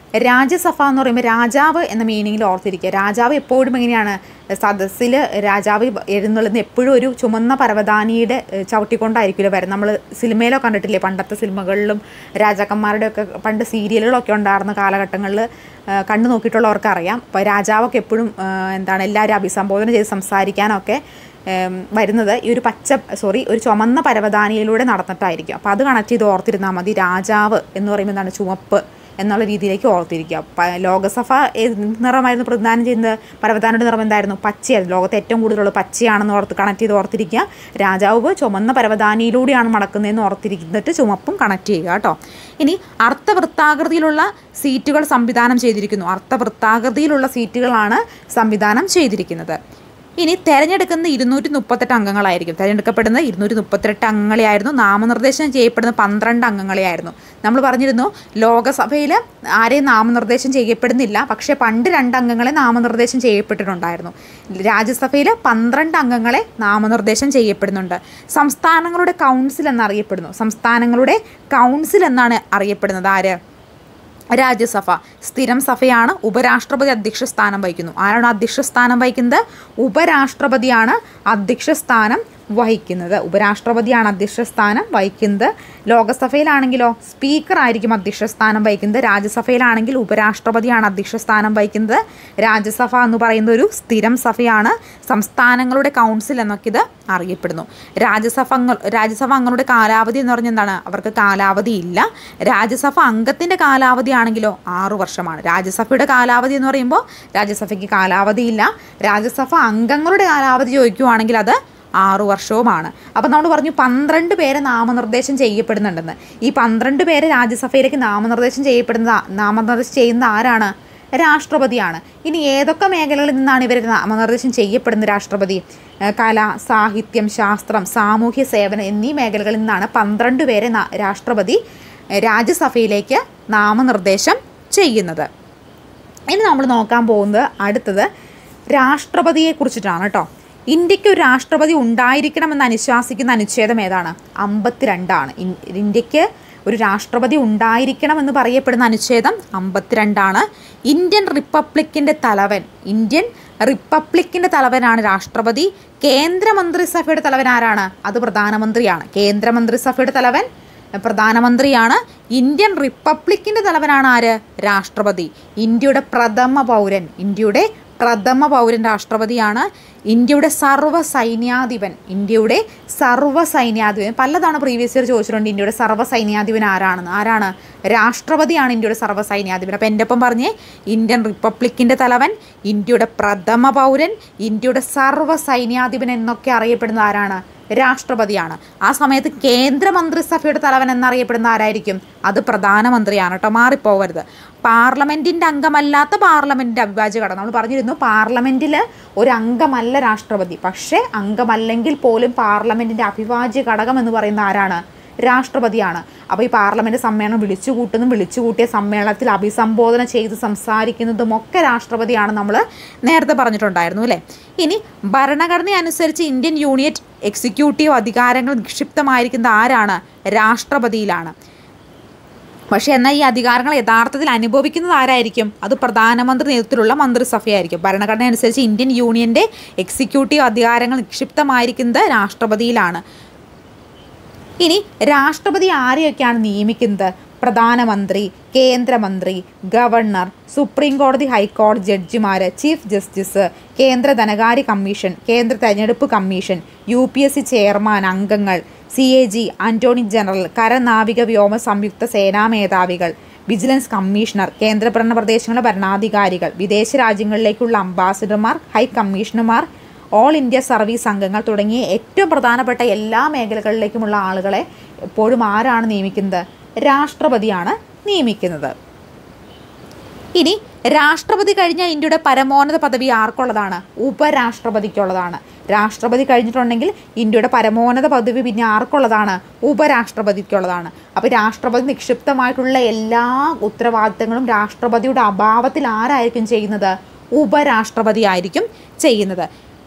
രാജ്യസഭ എന്ന് പറയുമ്പോൾ രാജാവ് എന്ന മീനിങ്ങിൽ ഓർത്തിരിക്കുക രാജാവ് എപ്പോഴും എങ്ങനെയാണ് സദസ്സിൽ രാജാവ് എഴുന്നള്ളുന്ന എപ്പോഴും ഒരു ചുമന്ന പരവതാനിയുടെ ഏഹ്, ചവിട്ടിക്കൊണ്ടായിരിക്കുമല്ലോ വരും നമ്മൾ സിനിമയിലൊക്കെ കണ്ടിട്ടില്ലേ പണ്ടത്തെ സിനിമകളിലും രാജാക്കന്മാരുടെ ഒക്കെ പണ്ട് സീരിയലുകളൊക്കെ ഉണ്ടായിരുന്ന കാലഘട്ടങ്ങളിൽ ഏഹ്, കണ്ടു നോക്കിയിട്ടുള്ളവർക്ക് അറിയാം അപ്പോൾ രാജാവൊക്കെ എപ്പോഴും ഏഹ്, എന്താണ് എല്ലാവരും അഭിസംബോധന ചെയ്ത് സംസാരിക്കാനൊക്കെ ഏം, വരുന്നത് ഈ ഒരു പച്ച സോറി ഒരു ചുമന്ന പരവതാനിയിലൂടെ നടന്നിട്ടായിരിക്കും അപ്പോൾ അത് കണക്ട് ചെയ്ത് ഓർത്തിരുന്നാൽ മതി രാജാവ് എന്ന് പറയുമ്പോൾ എന്താണ് ചുവപ്പ് എന്നുള്ള രീതിയിലേക്ക് ഓർത്തിരിക്കുക പ- ലോകസഭ ഏത് നിറമായിരുന്നു പ്രദാനം ചെയ്യുന്നത് പരവതാനിയുടെ നിറം എന്തായിരുന്നു പച്ചയായിരുന്നു ലോകത്തെ ഏറ്റവും കൂടുതലുള്ള പച്ചയാണെന്ന് ഓർത്ത് കണക്ട് ചെയ്ത് ഓർത്തിരിക്കുക രാജാവ് ചുമന്ന പരവതാനിയിലൂടെയാണ് നടക്കുന്നതെന്ന് ഓർത്തിരിക്കുന്നിട്ട് ചുമപ്പും കണക്ട് ചെയ്യുക കേട്ടോ ഇനി അർത്ഥവൃത്താകൃതിയിലുള്ള സീറ്റുകൾ സംവിധാനം ചെയ്തിരിക്കുന്നു അർത്ഥവൃത്താകൃതിയിലുള്ള സീറ്റുകളാണ് സംവിധാനം ചെയ്തിരിക്കുന്നത് ഇനി തെരഞ്ഞെടുക്കുന്ന ഇരുന്നൂറ്റി മുപ്പത്തെട്ട് അംഗങ്ങളായിരിക്കും തിരഞ്ഞെടുക്കപ്പെടുന്ന ഇരുന്നൂറ്റി മുപ്പത്തെട്ട് അംഗങ്ങളെയായിരുന്നു നാമനിർദ്ദേശം ചെയ്യപ്പെടുന്ന പന്ത്രണ്ട് അംഗങ്ങളെയായിരുന്നു നമ്മൾ പറഞ്ഞിരുന്നു ലോകസഭയിൽ ആരെയും നാമനിർദ്ദേശം ചെയ്യപ്പെടുന്നില്ല പക്ഷേ പണ്ട് രണ്ട് അംഗങ്ങളെ നാമനിർദ്ദേശം ചെയ്യപ്പെട്ടിട്ടുണ്ടായിരുന്നു രാജ്യസഭയിൽ പന്ത്രണ്ട് അംഗങ്ങളെ നാമനിർദ്ദേശം ചെയ്യപ്പെടുന്നുണ്ട് സംസ്ഥാനങ്ങളുടെ കൗൺസിൽ എന്നറിയപ്പെടുന്നു സംസ്ഥാനങ്ങളുടെ കൗൺസിൽ എന്നാണ് അറിയപ്പെടുന്നത് ആര് രാജ്യസഭ സ്ഥിരം സഭയാണ് ഉപരാഷ്ട്രപതി അധ്യക്ഷ സ്ഥാനം വഹിക്കുന്നു ആരാണ് അധ്യക്ഷ സ്ഥാനം വഹിക്കുന്നത് ഉപരാഷ്ട്രപതിയാണ് അധ്യക്ഷ സ്ഥാനം വഹിക്കുന്നത് ഉപരാഷ്ട്രപതിയാണ് അധ്യക്ഷ സ്ഥാനം വഹിക്കുന്നത് ലോകസഭയിലാണെങ്കിലോ സ്പീക്കർ ആയിരിക്കും അധ്യക്ഷ സ്ഥാനം വഹിക്കുന്നത് രാജ്യസഭയിലാണെങ്കിൽ ഉപരാഷ്ട്രപതിയാണ് അധ്യക്ഷ സ്ഥാനം വഹിക്കുന്നത് രാജ്യസഭ എന്ന് പറയുന്ന ഒരു സ്ഥിരം സഭയാണ് സംസ്ഥാനങ്ങളുടെ കൗൺസിൽ എന്നൊക്കെ ഇത് അറിയപ്പെടുന്നു രാജ്യസഭ അംഗ രാജ്യസഭ അംഗങ്ങളുടെ കാലാവധി എന്ന് പറഞ്ഞാൽ എന്താണ് അവർക്ക് കാലാവധി ഇല്ല രാജ്യസഭ അംഗത്തിൻ്റെ കാലാവധി ആണെങ്കിലോ ആറു വർഷമാണ് രാജ്യസഭയുടെ കാലാവധി എന്ന് പറയുമ്പോൾ രാജ്യസഭയ്ക്ക് കാലാവധി ഇല്ല രാജ്യസഭ അംഗങ്ങളുടെ കാലാവധി ചോദിക്കുവാണെങ്കിൽ അത് ആറു വർഷവുമാണ് അപ്പം നമ്മൾ പറഞ്ഞു പന്ത്രണ്ട് പേരെ നാമനിർദ്ദേശം ചെയ്യപ്പെടുന്നുണ്ടെന്ന് ഈ പന്ത്രണ്ട് പേരെ രാജ്യസഭയിലേക്ക് നാമനിർദ്ദേശം ചെയ്യപ്പെടുന്ന നാമനിർദ്ദേശം ചെയ്യുന്ന ആരാണ് രാഷ്ട്രപതിയാണ് ഇനി ഏതൊക്കെ മേഖലകളിൽ നിന്നാണ് ഇവർ നാമനിർദ്ദേശം ചെയ്യപ്പെടുന്ന രാഷ്ട്രപതി ഏഹ് കല സാഹിത്യം ശാസ്ത്രം സാമൂഹ്യ സേവനം എന്നീ മേഖലകളിൽ നിന്നാണ് പന്ത്രണ്ട് പേരെ നാ- രാഷ്ട്രപതി ഏഹ് രാജ്യസഭയിലേക്ക് നാമനിർദ്ദേശം ചെയ്യുന്നത് ഇനി നമ്മൾ നോക്കാൻ പോകുന്നത് അടുത്തത് രാഷ്ട്രപതിയെ കുറിച്ചിട്ടാണ് കേട്ടോ ഇന്ത്യക്ക് ഒരു രാഷ്ട്രപതി ഉണ്ടായിരിക്കണമെന്ന് അനുശാസിക്കുന്ന അനുച്ഛേദം ഏതാണ് അമ്പത്തിരണ്ടാണ് ഇൻ- ഇന്ത്യക്ക് ഒരു രാഷ്ട്രപതി ഉണ്ടായിരിക്കണമെന്ന് പറയപ്പെടുന്ന അനുച്ഛേദം അമ്പത്തിരണ്ടാണ് ഇന്ത്യൻ റിപ്പബ്ലിക്കിൻ്റെ തലവൻ ഇന്ത്യൻ റിപ്പബ്ലിക്കിൻ്റെ തലവനാണ് രാഷ്ട്രപതി കേന്ദ്രമന്ത്രിസഭയുടെ തലവൻ ആരാണ് അത് പ്രധാനമന്ത്രിയാണ് കേന്ദ്രമന്ത്രിസഭയുടെ തലവൻ പ്രധാനമന്ത്രിയാണ് ഇന്ത്യൻ റിപ്പബ്ലിക്കിൻ്റെ തലവനാണ് ആര് രാഷ്ട്രപതി ഇന്ത്യയുടെ പ്രഥമ പൗരൻ ഇന്ത്യയുടെ പ്രഥമ പൗരൻ രാഷ്ട്രപതിയാണ് ഇന്ത്യയുടെ സർവ്വ സൈന്യാധിപൻ ഇന്ത്യയുടെ സർവ്വ സൈന്യാധിപൻ പലതവണ പ്രീവിയസ് ഇയർ ചോദിച്ചിട്ടുണ്ട് ഇന്ത്യയുടെ സർവ്വ സൈന്യാധിപൻ ആരാണെന്ന് ആരാണ് രാഷ്ട്രപതിയാണ് ഇന്ത്യയുടെ സർവ്വ സൈന്യാധിപൻ അപ്പോൾ എൻ്റെ ഒപ്പം പറഞ്ഞേ ഇന്ത്യൻ റിപ്പബ്ലിക്കിൻ്റെ തലവൻ ഇന്ത്യയുടെ പ്രഥമ പൗരൻ ഇന്ത്യയുടെ സർവ്വ സൈന്യാധിപൻ എന്നൊക്കെ അറിയപ്പെടുന്ന ആരാണ് രാഷ്ട്രപതിയാണ് ആ സമയത്ത് കേന്ദ്രമന്ത്രിസഭയുടെ തലവൻ എന്നറിയപ്പെടുന്ന ആരായിരിക്കും അത് പ്രധാനമന്ത്രിയാണ് കേട്ടോ മാറിപ്പോകരുത് പാർലമെൻറ്റിൻ്റെ അംഗമല്ലാത്ത പാർലമെൻറ്റിൻ്റെ അവിഭാജ്യ ഘടകം നമ്മൾ പറഞ്ഞിരുന്നു പാർലമെൻറ്റിൽ ഒരു അംഗമല്ല രാഷ്ട്രപതി പക്ഷേ അംഗമല്ലെങ്കിൽ പോലും പാർലമെൻറ്റിൻ്റെ അവിഭാജ്യ ഘടകം എന്ന് പറയുന്ന ആരാണ് രാഷ്ട്രപതിയാണ് അപ്പോൾ ഈ പാർലമെൻറ്റ് സമ്മേളനം വിളിച്ചു കൂട്ടുന്നതും വിളിച്ചു കൂട്ടിയ സമ്മേളനത്തിൽ അഭിസംബോധന ചെയ്ത് സംസാരിക്കുന്നതും ഒക്കെ രാഷ്ട്രപതിയാണ് നമ്മൾ നേരത്തെ പറഞ്ഞിട്ടുണ്ടായിരുന്നു അല്ലേ ഇനി ഭരണഘടന അനുസരിച്ച് ഇന്ത്യൻ യൂണിയൻ എക്സിക്യൂട്ടീവ് അധികാരങ്ങൾ നിക്ഷിപ്തമായിരിക്കുന്നത് ആരാണ് രാഷ്ട്രപതിയിലാണ് പക്ഷേ എന്നാൽ ഈ അധികാരങ്ങൾ യഥാർത്ഥത്തിൽ അനുഭവിക്കുന്നത് ആരായിരിക്കും അത് പ്രധാനമന്ത്രി നേതൃത്വത്തിലുള്ള മന്ത്രിസഭയായിരിക്കും ഭരണഘടന അനുസരിച്ച് ഇന്ത്യൻ യൂണിയൻ്റെ എക്സിക്യൂട്ടീവ് അധികാരങ്ങൾ നിക്ഷിപ്തമായിരിക്കുന്നത് രാഷ്ട്രപതിയിലാണ് ഇനി രാഷ്ട്രപതി ആരെയൊക്കെയാണ് നിയമിക്കുന്നത് പ്രധാനമന്ത്രി കേന്ദ്രമന്ത്രി ഗവർണർ സുപ്രീം കോടതി ഹൈക്കോടതി ജഡ്ജിമാർ ചീഫ് ജസ്റ്റിസ് കേന്ദ്ര ധനകാര്യ കമ്മീഷൻ കേന്ദ്ര തെരഞ്ഞെടുപ്പ് commission U P S C chairman അംഗങ്ങൾ C A G attorney general കരനാവിക വ്യോമ സംയുക്ത സേനാ മേധാവികൾ വിജിലൻസ് കമ്മീഷണർ കേന്ദ്രഭരണ പ്രദേശങ്ങളിലെ ഭരണാധികാരികൾ വിദേശ രാജ്യങ്ങളിലേക്കുള്ള അംബാസിഡർമാർ ഹൈ കമ്മീഷണർമാർ ഓൾ ഇന്ത്യ സർവീസ് അംഗങ്ങൾ തുടങ്ങിയ ഏറ്റവും പ്രധാനപ്പെട്ട എല്ലാ മേഖലകളിലേക്കുമുള്ള ആളുകളെ എപ്പോഴും ആരാണ് നിയമിക്കുന്നത് രാഷ്ട്രപതിയാണ് നിയമിക്കുന്നത് ഇനി രാഷ്ട്രപതി കഴിഞ്ഞാൽ ഇന്ത്യയുടെ പരമോന്നത പദവി ആർക്കുള്ളതാണ് ഉപരാഷ്ട്രപതിക്കുള്ളതാണ് രാഷ്ട്രപതി കഴിഞ്ഞിട്ടുണ്ടെങ്കിൽ ഇന്ത്യയുടെ പരമോന്നത പദവി പിന്നെ ആർക്കുള്ളതാണ് ഉപരാഷ്ട്രപതിക്കുള്ളതാണ് അപ്പോൾ രാഷ്ട്രപതി നിക്ഷിപ്തമായിട്ടുള്ള എല്ലാ ഉത്തരവാദിത്തങ്ങളും രാഷ്ട്രപതിയുടെ അഭാവത്തിൽ ആരായിരിക്കും ചെയ്യുന്നത് ഉപരാഷ്ട്രപതി ആയിരിക്കും ചെയ്യുന്നത്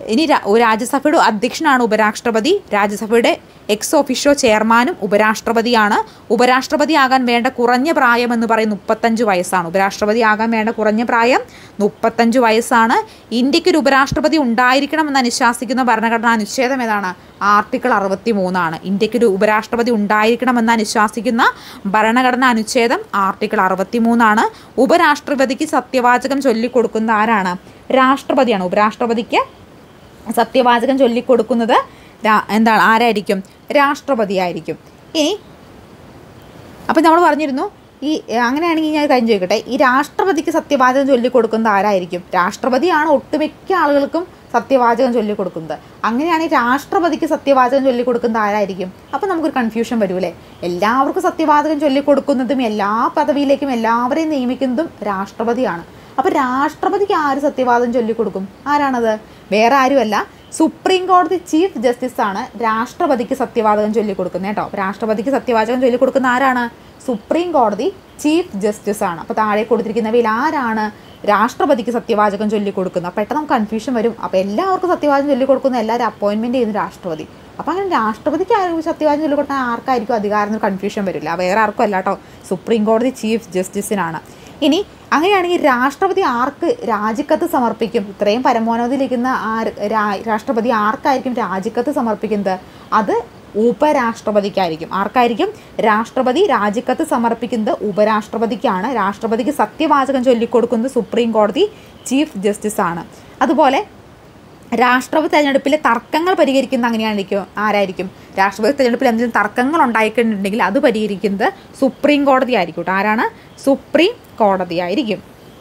ഇനി രാ- ഒരു രാജ്യസഭയുടെ അധ്യക്ഷനാണ് ഉപരാഷ്ട്രപതി രാജ്യസഭയുടെ എക്സ് ഒഫീഷ്യോ ചെയർമാനും ഉപരാഷ്ട്രപതിയാണ് ഉപരാഷ്ട്രപതി ആകാൻ വേണ്ട കുറഞ്ഞ പ്രായം എന്ന് പറയുന്നത് മുപ്പത്തഞ്ച് വയസ്സാണ് ഉപരാഷ്ട്രപതി ആകാൻ വേണ്ട കുറഞ്ഞ പ്രായം മുപ്പത്തഞ്ച് വയസ്സാണ് ഇന്ത്യക്ക് ഒരു ഉപരാഷ്ട്രപതി ഉണ്ടായിരിക്കണമെന്ന് അനുശാസിക്കുന്ന ഭരണഘടനാ അനുച്ഛേദം ഏതാണ് ആർട്ടിക്കിൾ അറുപത്തി മൂന്നാണ് ഇന്ത്യക്ക് ഒരു ഉപരാഷ്ട്രപതി ഉണ്ടായിരിക്കണമെന്ന് അനുശാസിക്കുന്ന ഭരണഘടനാ അനുച്ഛേദം ആർട്ടിക്കിൾ അറുപത്തി മൂന്നാണ് ഉപരാഷ്ട്രപതിക്ക് സത്യവാചകം ചൊല്ലിക്കൊടുക്കുന്ന ആരാണ് രാഷ്ട്രപതിയാണ് ഉപരാഷ്ട്രപതിക്ക് സത്യവാചകം ചൊല്ലിക്കൊടുക്കുന്നത് രാ- എന്താണ് ആരായിരിക്കും രാഷ്ട്രപതി ആയിരിക്കും ഇനി അപ്പം നമ്മൾ പറഞ്ഞിരുന്നു ഈ അങ്ങനെയാണെങ്കിൽ ഞാൻ ഒരു കാര്യം ചോദിക്കട്ടെ ഈ രാഷ്ട്രപതിക്ക് സത്യവാചകം ചൊല്ലിക്കൊടുക്കുന്നത് ആരായിരിക്കും രാഷ്ട്രപതിയാണ് ഒട്ടുമിക്ക ആളുകൾക്കും സത്യവാചകം ചൊല്ലിക്കൊടുക്കുന്നത് അങ്ങനെയാണെങ്കിൽ രാഷ്ട്രപതിക്ക് സത്യവാചകം ചൊല്ലിക്കൊടുക്കുന്നത് ആരായിരിക്കും അപ്പം നമുക്കൊരു കൺഫ്യൂഷൻ വരൂലേ എല്ലാവർക്കും സത്യവാചകം ചൊല്ലിക്കൊടുക്കുന്നതും എല്ലാ പദവിയിലേക്കും എല്ലാവരെയും നിയമിക്കുന്നതും രാഷ്ട്രപതിയാണ് അപ്പോൾ രാഷ്ട്രപതിക്ക് ആര് സത്യവാദം ചൊല്ലിക്കൊടുക്കും ആരാണത് വേറെ ആരുമല്ല സുപ്രീം കോടതി ചീഫ് ജസ്റ്റിസ് ആണ് രാഷ്ട്രപതിക്ക് സത്യവാചകം ചൊല്ലിക്കൊടുക്കുന്നത് കേട്ടോ അപ്പോൾ രാഷ്ട്രപതിക്ക് സത്യവാചകം ചൊല്ലിക്കൊടുക്കുന്ന ആരാണ് സുപ്രീം കോടതി ചീഫ് ജസ്റ്റിസ് ആണ് അപ്പോൾ താഴെ കൊടുത്തിരിക്കുന്നവയിൽ ആരാണ് രാഷ്ട്രപതിക്ക് സത്യവാചകം ചൊല്ലിക്കൊടുക്കുന്നത് പെട്ടെന്ന് നമുക്ക് കൺഫ്യൂഷൻ വരും അപ്പോൾ എല്ലാവർക്കും സത്യവാചകം ചൊല്ലിക്കൊടുക്കുന്ന എല്ലാവരും അപ്പോയിൻമെൻറ്റ് ചെയ്യുന്ന രാഷ്ട്രപതി അപ്പോൾ അങ്ങനെ രാഷ്ട്രപതിക്ക് ആരും സത്യവാചകം ചൊല്ലിക്കൊടുത്താൽ ആർക്കായിരിക്കും അധികാരം എന്ന് കൺഫ്യൂഷൻ വരില്ല വേറെ ആർക്കും അല്ല കേട്ടോ സുപ്രീം കോടതി ചീഫ് ജസ്റ്റിസിനാണ് ഇനി അങ്ങനെയാണെങ്കിൽ രാഷ്ട്രപതി ആർക്ക് രാജിക്കത്ത് സമർപ്പിക്കും ഇത്രയും പരമോന്നതിലിരിക്കുന്ന ആ രാ- രാഷ്ട്രപതി ആർക്കായിരിക്കും രാജിക്കത്ത് സമർപ്പിക്കുന്നത് അത് ഉപരാഷ്ട്രപതിക്കായിരിക്കും ആർക്കായിരിക്കും രാഷ്ട്രപതി രാജിക്കത്ത് സമർപ്പിക്കുന്നത് ഉപരാഷ്ട്രപതിക്കാണ് രാഷ്ട്രപതിക്ക് സത്യവാചകം ചൊല്ലിക്കൊടുക്കുന്നത് സുപ്രീം കോടതി ചീഫ് ജസ്റ്റിസ് ആണ് അതുപോലെ രാഷ്ട്രപതി തെരഞ്ഞെടുപ്പിലെ തർക്കങ്ങൾ പരിഹരിക്കുന്ന അങ്ങനെയായിരിക്കും ആരായിരിക്കും രാഷ്ട്രപതി തെരഞ്ഞെടുപ്പിൽ എന്തെങ്കിലും തർക്കങ്ങൾ ഉണ്ടായിട്ടുണ്ടെങ്കിൽ അത് പരിഹരിക്കുന്നത് സുപ്രീം കോടതി ആയിരിക്കും കേട്ടോ ആരാണ് സുപ്രീം കോടതി ആയിരിക്കും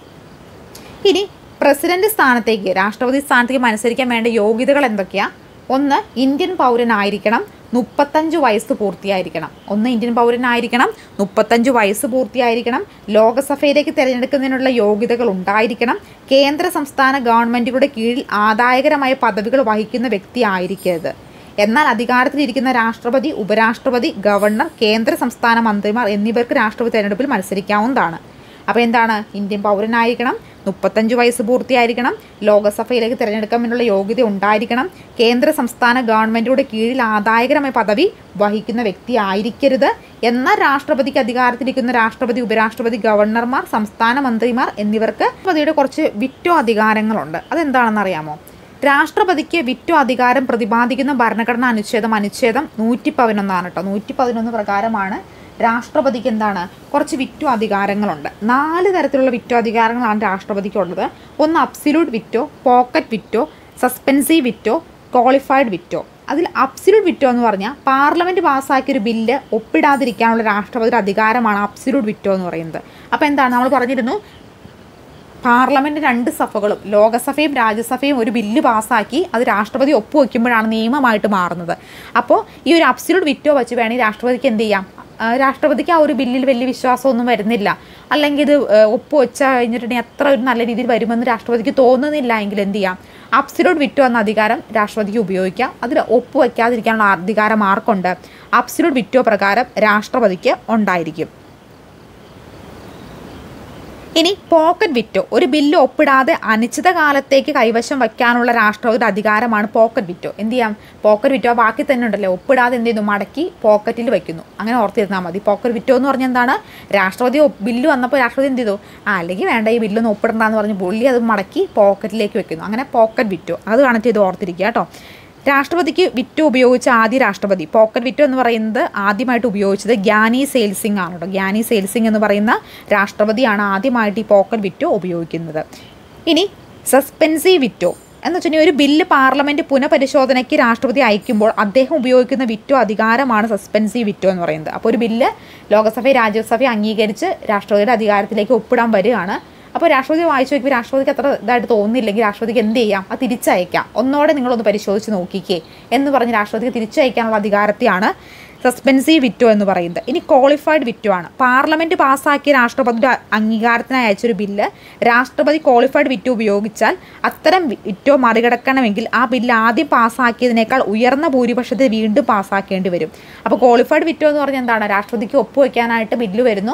ഇനി പ്രസിഡന്റ് സ്ഥാനത്തേക്ക് രാഷ്ട്രപതി സ്ഥാനത്തേക്ക് മത്സരിക്കാൻ വേണ്ട യോഗ്യതകൾ എന്തൊക്കെയാണ് ഒന്ന് ഇന്ത്യൻ പൗരനായിരിക്കണം മുപ്പത്തഞ്ച് വയസ്സ് പൂർത്തിയായിരിക്കണം ഒന്ന് ഇന്ത്യൻ പൗരനായിരിക്കണം മുപ്പത്തഞ്ച് വയസ്സ് പൂർത്തിയായിരിക്കണം ലോകസഭയിലേക്ക് തിരഞ്ഞെടുക്കുന്നതിനുള്ള യോഗ്യതകൾ ഉണ്ടായിരിക്കണം കേന്ദ്ര സംസ്ഥാന ഗവൺമെൻറ്റുകളുടെ കീഴിൽ ആദായകരമായ പദവികൾ വഹിക്കുന്ന വ്യക്തി ആയിരിക്കരുത് എന്നാൽ അധികാരത്തിലിരിക്കുന്ന രാഷ്ട്രപതി ഉപരാഷ്ട്രപതി ഗവർണർ കേന്ദ്ര സംസ്ഥാന മന്ത്രിമാർ എന്നിവർക്ക് രാഷ്ട്രപതി തെരഞ്ഞെടുപ്പിൽ മത്സരിക്കാവുന്നതാണ് അപ്പോൾ എന്താണ് ഇന്ത്യൻ പൗരനായിരിക്കണം മുപ്പത്തഞ്ച് വയസ്സ് പൂർത്തിയായിരിക്കണം ലോകസഭയിലേക്ക് തിരഞ്ഞെടുക്കാൻ വേണ്ടിയുള്ള യോഗ്യത ഉണ്ടായിരിക്കണം കേന്ദ്ര സംസ്ഥാന ഗവൺമെൻറ്റുകളുടെ കീഴിൽ ആദായകരമായ പദവി വഹിക്കുന്ന വ്യക്തി ആയിരിക്കരുത് എന്നാൽ രാഷ്ട്രപതിക്ക് അധികാരത്തിലിരിക്കുന്ന രാഷ്ട്രപതി ഉപരാഷ്ട്രപതി ഗവർണർമാർ സംസ്ഥാന മന്ത്രിമാർ എന്നിവർക്ക് പദവിയുടെ കുറച്ച് വിറ്റോ അധികാരങ്ങളുണ്ട് അതെന്താണെന്ന് അറിയാമോ രാഷ്ട്രപതിക്ക് വിറ്റോ അധികാരം പ്രതിപാദിക്കുന്ന ഭരണഘടനാ അനുച്ഛേദം അനുച്ഛേദം നൂറ്റി പതിനൊന്നാണ് കേട്ടോ നൂറ്റി പതിനൊന്ന് പ്രകാരമാണ് രാഷ്ട്രപതിക്ക് എന്താണ് കുറച്ച് വിറ്റോ അധികാരങ്ങളുണ്ട് നാല് തരത്തിലുള്ള വിറ്റോ അധികാരങ്ങളാണ് രാഷ്ട്രപതിക്കുള്ളത് ഒന്ന് absolute veto pocket veto suspensive veto qualified veto അതിൽ അബ്സല്യൂട്ട് വിറ്റോ എന്ന് പറഞ്ഞാൽ പാർലമെൻറ്റ് പാസ്സാക്കിയ ഒരു ബില്ല് ഒപ്പിടാതിരിക്കാനുള്ള രാഷ്ട്രപതിയുടെ അധികാരമാണ് അബ്സല്യൂട്ട് വിറ്റോ എന്ന് പറയുന്നത് അപ്പോൾ എന്താണ് നമ്മൾ പറഞ്ഞിരുന്നു പാർലമെൻറ്റ് രണ്ട് സഭകളും ലോകസഭയും രാജ്യസഭയും ഒരു ബില്ല് പാസ്സാക്കി അത് രാഷ്ട്രപതി ഒപ്പുവെക്കുമ്പോഴാണ് നിയമമായിട്ട് മാറുന്നത് അപ്പോൾ ഈ ഒരു അബ്സല്യൂട്ട് വിറ്റോ വെച്ച് വേണമെങ്കിൽ രാഷ്ട്രപതിക്ക് എന്ത് ചെയ്യാം ആ, രാഷ്ട്രപതിക്ക് ആ ഒരു ബില്ലിൽ വലിയ വിശ്വാസമൊന്നും വരുന്നില്ല അല്ലെങ്കിൽ ഇത് ഏഹ്, ഒപ്പുവെച്ച കഴിഞ്ഞിട്ടുണ്ടെങ്കിൽ അത്ര ഒരു നല്ല രീതിയിൽ വരുമെന്ന് രാഷ്ട്രപതിക്ക് തോന്നുന്നില്ല എങ്കിൽ എന്ത് ചെയ്യാം അബ്സല്യൂട്ട് വിറ്റോ എന്ന അധികാരം രാഷ്ട്രപതിക്ക് ഉപയോഗിക്കാം അതിൽ ഒപ്പുവെക്കാതിരിക്കാനുള്ള അധികാരം ആർക്കുണ്ട് അബ്സല്യൂട്ട് വിറ്റോ പ്രകാരം രാഷ്ട്രപതിക്ക് ഉണ്ടായിരിക്കും ഇനി പോക്കറ്റ് വിറ്റോ ഒരു ബില്ല് ഒപ്പിടാതെ അനിശ്ചിതകാലത്തേക്ക് കൈവശം വയ്ക്കാനുള്ള രാഷ്ട്രപതിയുടെ അധികാരമാണ് പോക്കറ്റ് വിറ്റോ എന്ത് ചെയ്യാം പോക്കറ്റ് വിറ്റോ ബാക്കി തന്നെ ഉണ്ടല്ലോ ഒപ്പിടാതെ എന്ത് ചെയ്യുന്നു മടക്കി പോക്കറ്റിൽ വയ്ക്കുന്നു അങ്ങനെ ഓർത്തിരുന്നാൽ മതി പോക്കറ്റ് വിറ്റോ എന്ന് പറഞ്ഞാൽ എന്താണ് രാഷ്ട്രപതി ഒപ്പ് ബില്ല് വന്നപ്പോൾ രാഷ്ട്രപതി എന്ത് ചെയ്തു ആ അല്ലെങ്കിൽ വേണ്ട ഈ ബില്ലൊന്നും ഒപ്പിടണ്ടെന്ന് പറഞ്ഞ് പുള്ളി അത് മടക്കി പോക്കറ്റിലേക്ക് വെക്കുന്നു അങ്ങനെ പോക്കറ്റ് വിറ്റോ അത് കണക്ട് ചെയ്ത് ഓർത്തിരിക്കുക കേട്ടോ രാഷ്ട്രപതിക്ക് വിറ്റോ ഉപയോഗിച്ച ആദ്യ രാഷ്ട്രപതി പോക്കറ്റ് വിറ്റോ എന്ന് പറയുന്നത് ആദ്യമായിട്ട് ഉപയോഗിച്ചത് ഗ്യാനി സെയിൽസിംഗ് ആണ് കേട്ടോ ഗ്യാനി സെയിൽസിംഗ് എന്ന് പറയുന്ന രാഷ്ട്രപതിയാണ് ആദ്യമായിട്ട് ഈ പോക്കറ്റ് വിറ്റോ ഉപയോഗിക്കുന്നത് ഇനി സസ്പെൻസീവ് വിറ്റോ എന്ന് വെച്ചിട്ടുണ്ടെങ്കിൽ ഒരു ബില്ല് പാർലമെൻറ്റ് പുനഃപരിശോധനയ്ക്ക് രാഷ്ട്രപതി അയക്കുമ്പോൾ അദ്ദേഹം ഉപയോഗിക്കുന്ന വിറ്റോ അധികാരമാണ് സസ്പെൻസീവ് വിറ്റോ എന്ന് പറയുന്നത് അപ്പോൾ ഒരു ബില്ല് ലോകസഭയും രാജ്യസഭയും അംഗീകരിച്ച് രാഷ്ട്രപതിയുടെ അധികാരത്തിലേക്ക് ഒപ്പിടാൻ വരികയാണ് അപ്പോൾ രാഷ്ട്രപതി വായിച്ചു നോക്കി രാഷ്ട്രപതിക്ക് അത്ര ഇതായിട്ട് തോന്നുന്നില്ലെങ്കിൽ രാഷ്ട്രപതിക്ക് എന്ത് ചെയ്യാം അത് തിരിച്ചയക്കാം ഒന്നോടെ നിങ്ങളൊന്ന് പരിശോധിച്ച് നോക്കിക്കേ എന്ന് പറഞ്ഞ് രാഷ്ട്രപതിക്ക് തിരിച്ചയക്കാനുള്ള അധികാരത്തെയാണ് സസ്പെൻസീവ് വിറ്റോ എന്ന് പറയുന്നത് ഇനി ക്വാളിഫൈഡ് വിറ്റോ ആണ് പാർലമെൻറ്റ് പാസ്സാക്കിയ രാഷ്ട്രപതിയുടെ അംഗീകാരത്തിനായി അയച്ചൊരു ബില്ല് രാഷ്ട്രപതി ക്വാളിഫൈഡ് വിറ്റോ ഉപയോഗിച്ചാൽ അത്തരം വിറ്റോ മറികടക്കണമെങ്കിൽ ആ ബില്ല് ആദ്യം പാസ്സാക്കിയതിനേക്കാൾ ഉയർന്ന ഭൂരിപക്ഷത്തിൽ വീണ്ടും പാസ്സാക്കേണ്ടി വരും അപ്പോൾ ക്വാളിഫൈഡ് വിറ്റോ എന്ന് പറഞ്ഞാൽ എന്താണ് രാഷ്ട്രപതിക്ക് ഒപ്പുവെക്കാനായിട്ട് ബില്ല് വരുന്നു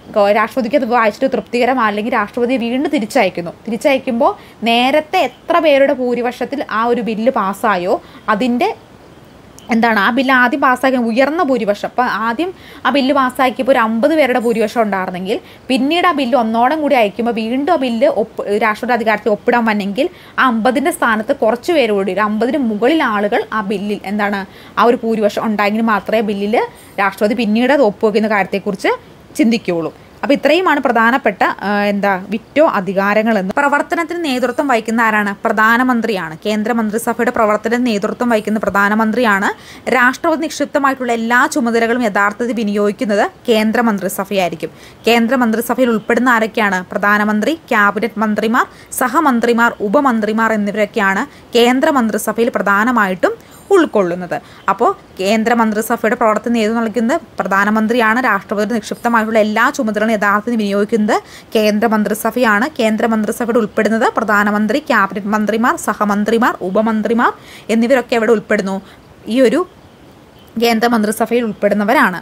ഗോ- രാഷ്ട്രപതിക്ക് അത് വായിച്ചിട്ട് തൃപ്തികരമല്ലെങ്കിൽ രാഷ്ട്രപതി വീണ്ടും തിരിച്ചയക്കുന്നു തിരിച്ചയക്കുമ്പോൾ നേരത്തെ എത്ര പേരുടെ ഭൂരിപക്ഷത്തിൽ ആ ഒരു ബില്ല് പാസ്സായോ അതിൻ്റെ എന്താണ് ആ ബില്ല് ആദ്യം പാസ്സാക്കിയ ഉയർന്ന ഭൂരിപക്ഷം അപ്പോൾ ആദ്യം ആ ബില്ല് പാസ്സാക്കിയപ്പോൾ ഒരു അമ്പത് പേരുടെ ഭൂരിപക്ഷം ഉണ്ടായിരുന്നെങ്കിൽ പിന്നീട് ആ ബില്ല് ഒന്നോളം കൂടി അയക്കുമ്പോൾ വീണ്ടും ആ ബില്ല് ഒപ്പ് രാഷ്ട്രപതി അധികാരത്തിൽ ഒപ്പിടാൻ വന്നെങ്കിൽ ആ അമ്പതിൻ്റെ സ്ഥാനത്ത് കുറച്ച് പേര് കൂടി ഒരു അമ്പതിന് മുകളിൽ ആളുകൾ ആ ബില്ലിൽ എന്താണ് ആ ഒരു ഭൂരിപക്ഷം ഉണ്ടായെങ്കിൽ മാത്രമേ ബില്ലിൽ രാഷ്ട്രപതി പിന്നീട് അത് ഒപ്പുവെക്കുന്ന കാര്യത്തെക്കുറിച്ച് ചിന്തിക്കുകയുള്ളൂ അപ്പോൾ ഇത്രയുമാണ് പ്രധാനപ്പെട്ട ആ, എന്താ വിറ്റോ അധികാരങ്ങളെന്ന് പ്രവർത്തനത്തിന് നേതൃത്വം വഹിക്കുന്ന ആരാണ് പ്രധാനമന്ത്രിയാണ് കേന്ദ്ര മന്ത്രിസഭയുടെ പ്രവർത്തനത്തിന് നേതൃത്വം വഹിക്കുന്ന പ്രധാനമന്ത്രിയാണ് രാഷ്ട്രപതി നിക്ഷിപ്തമായിട്ടുള്ള എല്ലാ ചുമതലകളും യഥാർത്ഥത്തിൽ വിനിയോഗിക്കുന്നത് കേന്ദ്ര മന്ത്രിസഭയായിരിക്കും കേന്ദ്ര മന്ത്രിസഭയിൽ ഉൾപ്പെടുന്ന ആരൊക്കെയാണ് പ്രധാനമന്ത്രി ക്യാബിനറ്റ് മന്ത്രിമാർ സഹമന്ത്രിമാർ ഉപമന്ത്രിമാർ എന്നിവരൊക്കെയാണ് കേന്ദ്ര മന്ത്രിസഭയിൽ പ്രധാനമായിട്ടും ഉൾക്കൊള്ളുന്നത് അപ്പോൾ കേന്ദ്ര മന്ത്രിസഭയുടെ പ്രവർത്തന നേതൃത്വം നൽകുന്നത് പ്രധാനമന്ത്രിയാണ് രാഷ്ട്രപതി നിക്ഷിപ്തമായിട്ടുള്ള എല്ലാ ചുമതലകളും യഥാർത്ഥത്തിൽ വിനിയോഗിക്കുന്നത് കേന്ദ്ര മന്ത്രിസഭയാണ് കേന്ദ്ര മന്ത്രിസഭയുടെ ഉൾപ്പെടുന്നത് പ്രധാനമന്ത്രി ക്യാബിനറ്റ് മന്ത്രിമാർ സഹമന്ത്രിമാർ ഉപമന്ത്രിമാർ എന്നിവരൊക്കെ എവിടെ ഉൾപ്പെടുന്നു ഈ ഒരു കേന്ദ്ര മന്ത്രിസഭയിൽ ഉൾപ്പെടുന്നവരാണ്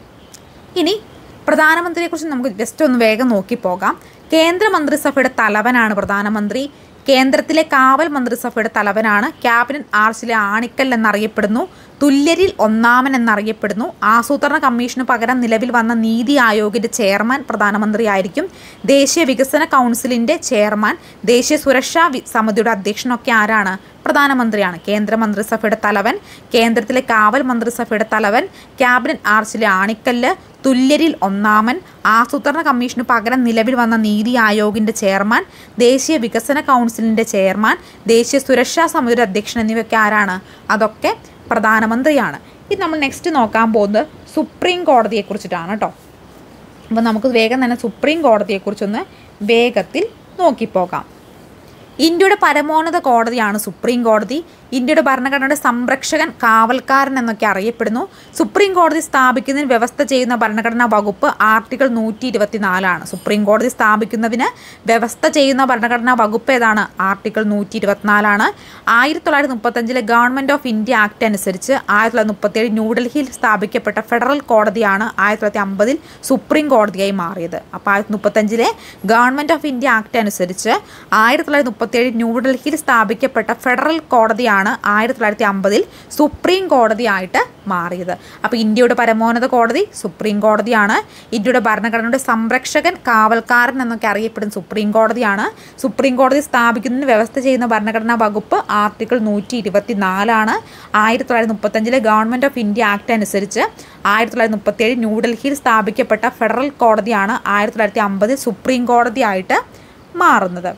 ഇനി പ്രധാനമന്ത്രിയെക്കുറിച്ച് നമുക്ക് ജസ്റ്റ് ഒന്ന് വേഗം നോക്കി പോകാം കേന്ദ്ര മന്ത്രിസഭയുടെ തലവനാണ് പ്രധാനമന്ത്രി കേന്ദ്രത്തിലെ കാവൽ മന്ത്രിസഭയുടെ തലവനാണ് ക്യാബിനറ്റ് ആർച്ചിലെ ആണിക്കൽ എന്നറിയപ്പെടുന്നു തുല്യരിൽ ഒന്നാമൻ എന്നറിയപ്പെടുന്നു ആസൂത്രണ കമ്മീഷന് പകരം നിലവിൽ വന്ന നീതി ആയോഗിൻ്റെ ചെയർമാൻ പ്രധാനമന്ത്രിയായിരിക്കും ദേശീയ വികസന കൗൺസിലിൻ്റെ ചെയർമാൻ ദേശീയ സുരക്ഷാ വി- സമിതിയുടെ അധ്യക്ഷനൊക്കെ ആരാണ് പ്രധാനമന്ത്രിയാണ് കേന്ദ്ര മന്ത്രിസഭയുടെ തലവൻ കേന്ദ്രത്തിലെ കാവൽ മന്ത്രിസഭയുടെ തലവൻ ക്യാബിനറ്റ് ആർച്ചിലെ ആണിക്കല്ല് തുല്യരിൽ ഒന്നാമൻ ആസൂത്രണ കമ്മീഷന് പകരം നിലവിൽ വന്ന നീതി ആയോഗിൻ്റെ ചെയർമാൻ ദേശീയ വികസന കൗൺസിലിൻ്റെ ചെയർമാൻ ദേശീയ സുരക്ഷാ സമിതിയുടെ അധ്യക്ഷൻ എന്നിവയൊക്കെ ആരാണ് അതൊക്കെ പ്രധാനമന്ത്രിയാണ് ഇത് നമ്മൾ നെക്സ്റ്റ് നോക്കാൻ പോകുന്നത് സുപ്രീം കോടതിയെക്കുറിച്ചിട്ടാണ് കേട്ടോ അപ്പോൾ നമുക്ക് വേഗം തന്നെ സുപ്രീം കോടതിയെക്കുറിച്ചൊന്ന് വേഗത്തിൽ നോക്കിപ്പോകാം ഇന്ത്യയുടെ പരമോന്നത കോടതിയാണ് സുപ്രീം കോടതി ഇന്ത്യയുടെ ഭരണഘടനയുടെ സംരക്ഷകൻ കാവൽക്കാരൻ എന്നൊക്കെ അറിയപ്പെടുന്നു സുപ്രീം കോടതി സ്ഥാപിക്കുന്നതിന് വ്യവസ്ഥ ചെയ്യുന്ന ഭരണഘടനാ വകുപ്പ് ആർട്ടിക്കിൾ നൂറ്റി ഇരുപത്തിനാലാണ് സുപ്രീം കോടതി സ്ഥാപിക്കുന്നതിന് വ്യവസ്ഥ ചെയ്യുന്ന ഭരണഘടനാ വകുപ്പ് ഏതാണ് ആർട്ടിക്കിൾ നൂറ്റി ഇരുപത്തിനാലാണ് ആയിരത്തി തൊള്ളായിരത്തി മുപ്പത്തഞ്ചിലെ ഗവൺമെൻറ് ഓഫ് ഇന്ത്യ ആക്ട് അനുസരിച്ച് ആയിരത്തി തൊള്ളായിരത്തി മുപ്പത്തേഴ് ന്യൂഡൽഹിയിൽ സ്ഥാപിക്കപ്പെട്ട ഫെഡറൽ കോടതിയാണ് ആയിരത്തി തൊള്ളായിരത്തി അമ്പതിൽ സുപ്രീം കോടതിയായി മാറിയത് അപ്പോൾ ആയിരത്തി മുപ്പത്തഞ്ചിലെ ഗവൺമെൻറ് ഓഫ് ഇന്ത്യ ആക്ട് അനുസരിച്ച് ആയിരത്തി തൊള്ളായിരത്തി മുപ്പത്തേഴ് ന്യൂഡൽഹിയിൽ സ്ഥാപിക്കപ്പെട്ട ഫെഡറൽ കോടതിയാണ് ആയിരത്തി തൊള്ളായിരത്തി അമ്പതിൽ സുപ്രീം കോടതിയായിട്ട് മാറിയത് അപ്പോൾ ഇന്ത്യയുടെ പരമോന്നത കോടതി സുപ്രീം കോടതിയാണ് ഇന്ത്യയുടെ ഭരണഘടനയുടെ സംരക്ഷകൻ കാവൽക്കാരൻ എന്നൊക്കെ അറിയപ്പെടുന്ന സുപ്രീം കോടതിയാണ് സുപ്രീം കോടതി സ്ഥാപിക്കുന്നതിന് വ്യവസ്ഥ ചെയ്യുന്ന ഭരണഘടനാ വകുപ്പ് ആർട്ടിക്കിൾ നൂറ്റി ഇരുപത്തി നാലാണ് ആയിരത്തി തൊള്ളായിരത്തി മുപ്പത്തഞ്ചിലെ ഗവൺമെൻറ് ഓഫ് ഇന്ത്യ ആക്ട് അനുസരിച്ച് ആയിരത്തി തൊള്ളായിരത്തി മുപ്പത്തേഴ് ന്യൂഡൽഹിയിൽ സ്ഥാപിക്കപ്പെട്ട ഫെഡറൽ കോടതിയാണ് ആയിരത്തി തൊള്ളായിരത്തി അമ്പതിൽ സുപ്രീം കോടതിയായിട്ട് മാറുന്നത്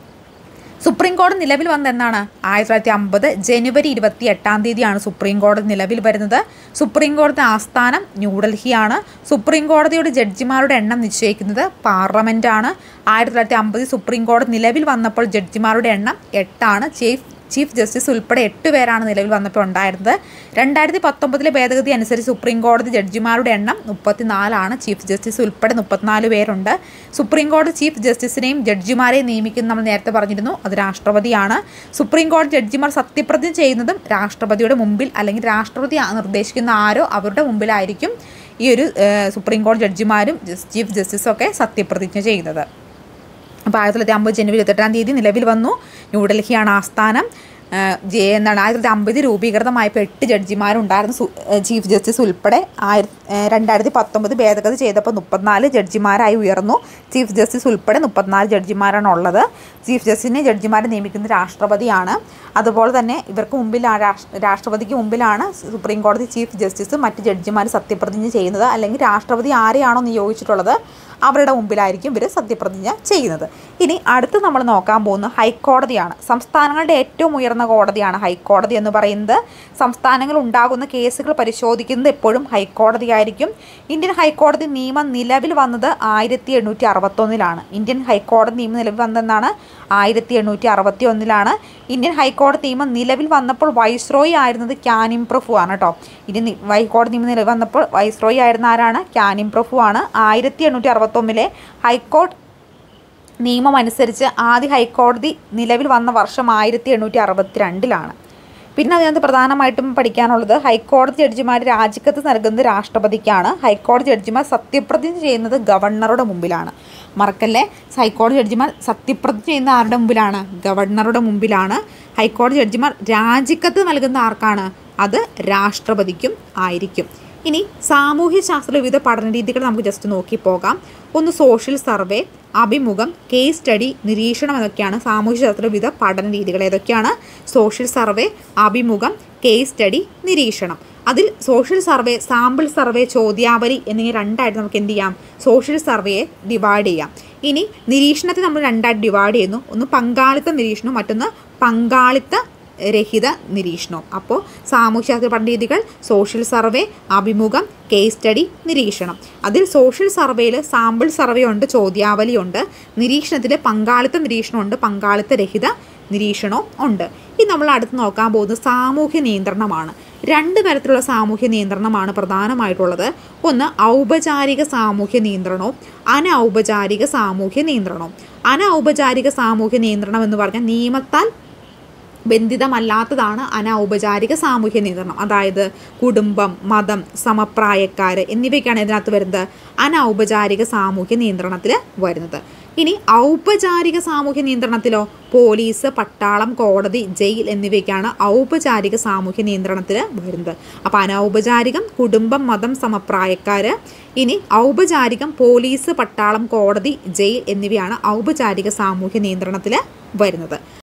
സുപ്രീം കോടതി നിലവിൽ വന്നത് എന്നാണ് ആയിരത്തി തൊള്ളായിരത്തി അമ്പത് ജനുവരി ഇരുപത്തി എട്ടാം തീയതിയാണ് സുപ്രീം കോടതി നിലവിൽ വരുന്നത് സുപ്രീം കോടതി ആസ്ഥാനം ന്യൂഡൽഹിയാണ് സുപ്രീം കോടതിയുടെ ജഡ്ജിമാരുടെ എണ്ണം നിശ്ചയിക്കുന്നത് പാർലമെൻറ്റാണ് ആയിരത്തി തൊള്ളായിരത്തി അമ്പതിൽ സുപ്രീം കോടതി നിലവിൽ വന്നപ്പോൾ ജഡ്ജിമാരുടെ എണ്ണം എട്ടാണ് ചീഫ് ചീഫ് ജസ്റ്റിസ് ഉൾപ്പെടെ എട്ട് പേരാണ് നിലവിൽ വന്നപ്പോൾ ഉണ്ടായിരുന്നത് രണ്ടായിരത്തി പത്തൊമ്പതിലെ ഭേദഗതി അനുസരിച്ച് സുപ്രീം കോടതി ജഡ്ജിമാരുടെ എണ്ണം മുപ്പത്തിനാലാണ് ചീഫ് ജസ്റ്റിസ് ഉൾപ്പെടെ മുപ്പത്തിനാല് പേരുണ്ട് സുപ്രീം കോടതി ചീഫ് ജസ്റ്റിസിനെയും ജഡ്ജിമാരെയും നിയമിക്കുന്നത് നമ്മൾ നേരത്തെ പറഞ്ഞിരുന്നു അത് രാഷ്ട്രപതിയാണ് സുപ്രീം കോടതി ജഡ്ജിമാർ സത്യപ്രതിജ്ഞ ചെയ്യുന്നതും രാഷ്ട്രപതിയുടെ മുമ്പിൽ അല്ലെങ്കിൽ രാഷ്ട്രപതി ആ- നിർദ്ദേശിക്കുന്ന ആരോ അവരുടെ മുമ്പിലായിരിക്കും ഈ ഒരു ഏഹ്, സുപ്രീം കോടതി ജഡ്ജിമാരും ജസ്- ചീഫ് ജസ്റ്റിസും ഒക്കെ സത്യപ്രതിജ്ഞ ചെയ്യുന്നത് അപ്പോൾ ആയിരത്തി തൊള്ളായിരത്തി അമ്പത് ജനുവരി ഇരുപത്തെട്ടാം തീയതി നിലവിൽ വന്നു ന്യൂഡൽഹിയാണ് ആസ്ഥാനം ആ, ജെ എന്താണ് ആയിരത്തി തൊള്ളായിരത്തി അമ്പത് രൂപീകൃതമായപ്പോൾ എട്ട് ജഡ്ജിമാരുണ്ടായിരുന്നു സു- ഏ, ചീഫ് ജസ്റ്റിസ് ഉൾപ്പെടെ ആയിരത്തി ഏ, രണ്ടായിരത്തി പത്തൊമ്പത് ഭേദഗതി ചെയ്തപ്പോൾ മുപ്പത്തിനാല് ജഡ്ജിമാരായി ഉയർന്നു ചീഫ് ജസ്റ്റിസ് ഉൾപ്പെടെ മുപ്പത്തിനാല് ജഡ്ജിമാരാണ് ഉള്ളത് ചീഫ് ജസ്റ്റിസിനെ ജഡ്ജിമാരെ നിയമിക്കുന്ന രാഷ്ട്രപതിയാണ് അതുപോലെ തന്നെ ഇവർക്ക് മുമ്പിൽ ആ രാഷ്- രാഷ്ട്രപതിക്ക് മുമ്പിലാണ് സുപ്രീം കോടതി ചീഫ് ജസ്റ്റിസ് മറ്റ് ജഡ്ജിമാർ സത്യപ്രതിജ്ഞ ചെയ്യുന്നത് അല്ലെങ്കിൽ രാഷ്ട്രപതി ആരെയാണോ നിയോഗിച്ചിട്ടുള്ളത് അവരുടെ മുമ്പിലായിരിക്കും ഇവർ സത്യപ്രതിജ്ഞ ചെയ്യുന്നത് ഇനി അടുത്ത് നമ്മൾ നോക്കാൻ പോകുന്നത് ഹൈക്കോടതിയാണ് സംസ്ഥാനങ്ങളുടെ ഏറ്റവും ഉയർന്ന കോടതിയാണ് ഹൈക്കോടതി എന്ന് പറയുന്നത് സംസ്ഥാനങ്ങൾ ഉണ്ടാകുന്ന കേസുകൾ പരിശോധിക്കുന്നത് എപ്പോഴും ഹൈക്കോടതിയായിരിക്കും ഇന്ത്യൻ ഹൈക്കോടതി നിയമം നിലവിൽ വന്നത് ആയിരത്തി എണ്ണൂറ്റി അറുപത്തൊന്നിലാണ് ഇന്ത്യൻ ഹൈക്കോടതി നിയമം നിലവിൽ വന്നതെന്നാണ് ആയിരത്തി എണ്ണൂറ്റി അറുപത്തി ഒന്നിലാണ് ഇന്ത്യൻ ഹൈക്കോടതി നിയമം നിലവിൽ വന്നപ്പോൾ വൈസ്രോയി ആയിരുന്നത് ക്യാനിം പ്രഭു ആണ് കേട്ടോ ഇന്ത്യൻ നി- ഹൈക്കോടതി നിയമം നിലവിൽ വന്നപ്പോൾ വൈസ്രോയി ആയിരുന്ന ആരാണ് ക്യാനിം പ്രഭു ആണ് ആയിരത്തി എണ്ണൂറ്റി അറുപത്തൊന്നിലെ ഹൈക്കോടതി നിയമം അനുസരിച്ച് ആദ്യ ഹൈക്കോടതി നിലവിൽ വന്ന വർഷം ആയിരത്തി എണ്ണൂറ്റി അറുപത്തി രണ്ടിലാണ് പിന്നെ അതിനകത്ത് പ്രധാനമായിട്ടും പഠിക്കാനുള്ളത് ഹൈക്കോടതി ജഡ്ജിമാർ രാജിക്കത്ത് നൽകുന്നത് രാഷ്ട്രപതിക്കാണ് ഹൈക്കോടതി ജഡ്ജിമാർ സത്യപ്രതിജ്ഞ ചെയ്യുന്നത് ഗവർണറുടെ മുമ്പിലാണ് മറക്കല്ലേ ഹൈക്കോടതി ജഡ്ജിമാർ സത്യപ്രതിജ്ഞ ചെയ്യുന്ന ആരുടെ മുമ്പിലാണ് ഗവർണറുടെ മുമ്പിലാണ് ഹൈക്കോടതി ജഡ്ജിമാർ രാജിക്കത്ത് നൽകുന്ന ആർക്കാണ് അത് രാഷ്ട്രപതിക്കും ആയിരിക്കും ഇനി സാമൂഹ്യ ശാസ്ത്ര വിവിധ പഠന രീതികൾ നമുക്ക് ജസ്റ്റ് നോക്കി പോകാം ഒന്ന് സോഷ്യൽ സർവേ അഭിമുഖം കേസ് സ്റ്റഡി നിരീക്ഷണം എന്നൊക്കെയാണ് സാമൂഹ്യശാസ്ത്ര വിവിധ പഠന രീതികൾ ഏതൊക്കെയാണ് സോഷ്യൽ സർവേ അഭിമുഖം കേസ് സ്റ്റഡി നിരീക്ഷണം അതിൽ സോഷ്യൽ സർവേ സാമ്പിൾ സർവേ ചോദ്യാവലി എന്നിങ്ങനെ രണ്ടായിട്ട് നമുക്ക് എന്ത് ചെയ്യാം സോഷ്യൽ സർവേയെ ഡിവൈഡ് ചെയ്യാം ഇനി നിരീക്ഷണത്തെ നമ്മൾ രണ്ടായിട്ട് ഡിവൈഡ് ചെയ്യുന്നു ഒന്ന് പങ്കാളിത്ത നിരീക്ഷണവും മറ്റൊന്ന് പങ്കാളിത്ത രഹിത നിരീക്ഷണവും അപ്പോൾ സാമൂഹ്യശാസ്ത്ര പഠന രീതികൾ സോഷ്യൽ സർവേ അഭിമുഖം കേസ് സ്റ്റഡി നിരീക്ഷണം അതിൽ സോഷ്യൽ സർവേയിൽ സാമ്പിൾ സർവേ ഉണ്ട് ചോദ്യാവലി ഉണ്ട് നിരീക്ഷണത്തിൽ പങ്കാളിത്ത നിരീക്ഷണമുണ്ട് പങ്കാളിത്ത രഹിത നിരീക്ഷണവും ഉണ്ട് ഇത് നമ്മൾ അടുത്ത് നോക്കാൻ പോകുന്നത് സാമൂഹ്യ നിയന്ത്രണമാണ് രണ്ട് തരത്തിലുള്ള സാമൂഹ്യ നിയന്ത്രണമാണ് പ്രധാനമായിട്ടുള്ളത് ഒന്ന് ഔപചാരിക സാമൂഹ്യ നിയന്ത്രണവും അനൗപചാരിക സാമൂഹ്യ നിയന്ത്രണവും അനൗപചാരിക സാമൂഹ്യ നിയന്ത്രണം എന്ന് പറഞ്ഞാൽ നിയമത്താൽ ബന്ധിതമല്ലാത്തതാണ് അനൗപചാരിക സാമൂഹ്യ നിയന്ത്രണം അതായത് കുടുംബം മതം സമപ്രായക്കാർ എന്നിവയൊക്കെയാണ് ഇതിനകത്ത് വരുന്നത് അനൗപചാരിക സാമൂഹ്യ നിയന്ത്രണത്തിൽ വരുന്നത് ഇനി ഔപചാരിക സാമൂഹ്യ നിയന്ത്രണത്തിലോ പോലീസ് പട്ടാളം കോടതി ജയിൽ എന്നിവയൊക്കെയാണ് ഔപചാരിക സാമൂഹ്യ നിയന്ത്രണത്തിൽ വരുന്നത് അപ്പോൾ അനൗപചാരികം കുടുംബം മതം സമപ്രായക്കാർ ഇനി ഔപചാരികം പോലീസ് പട്ടാളം കോടതി ജയിൽ എന്നിവയാണ് ഔപചാരിക സാമൂഹ്യ നിയന്ത്രണത്തിൽ വരുന്നത്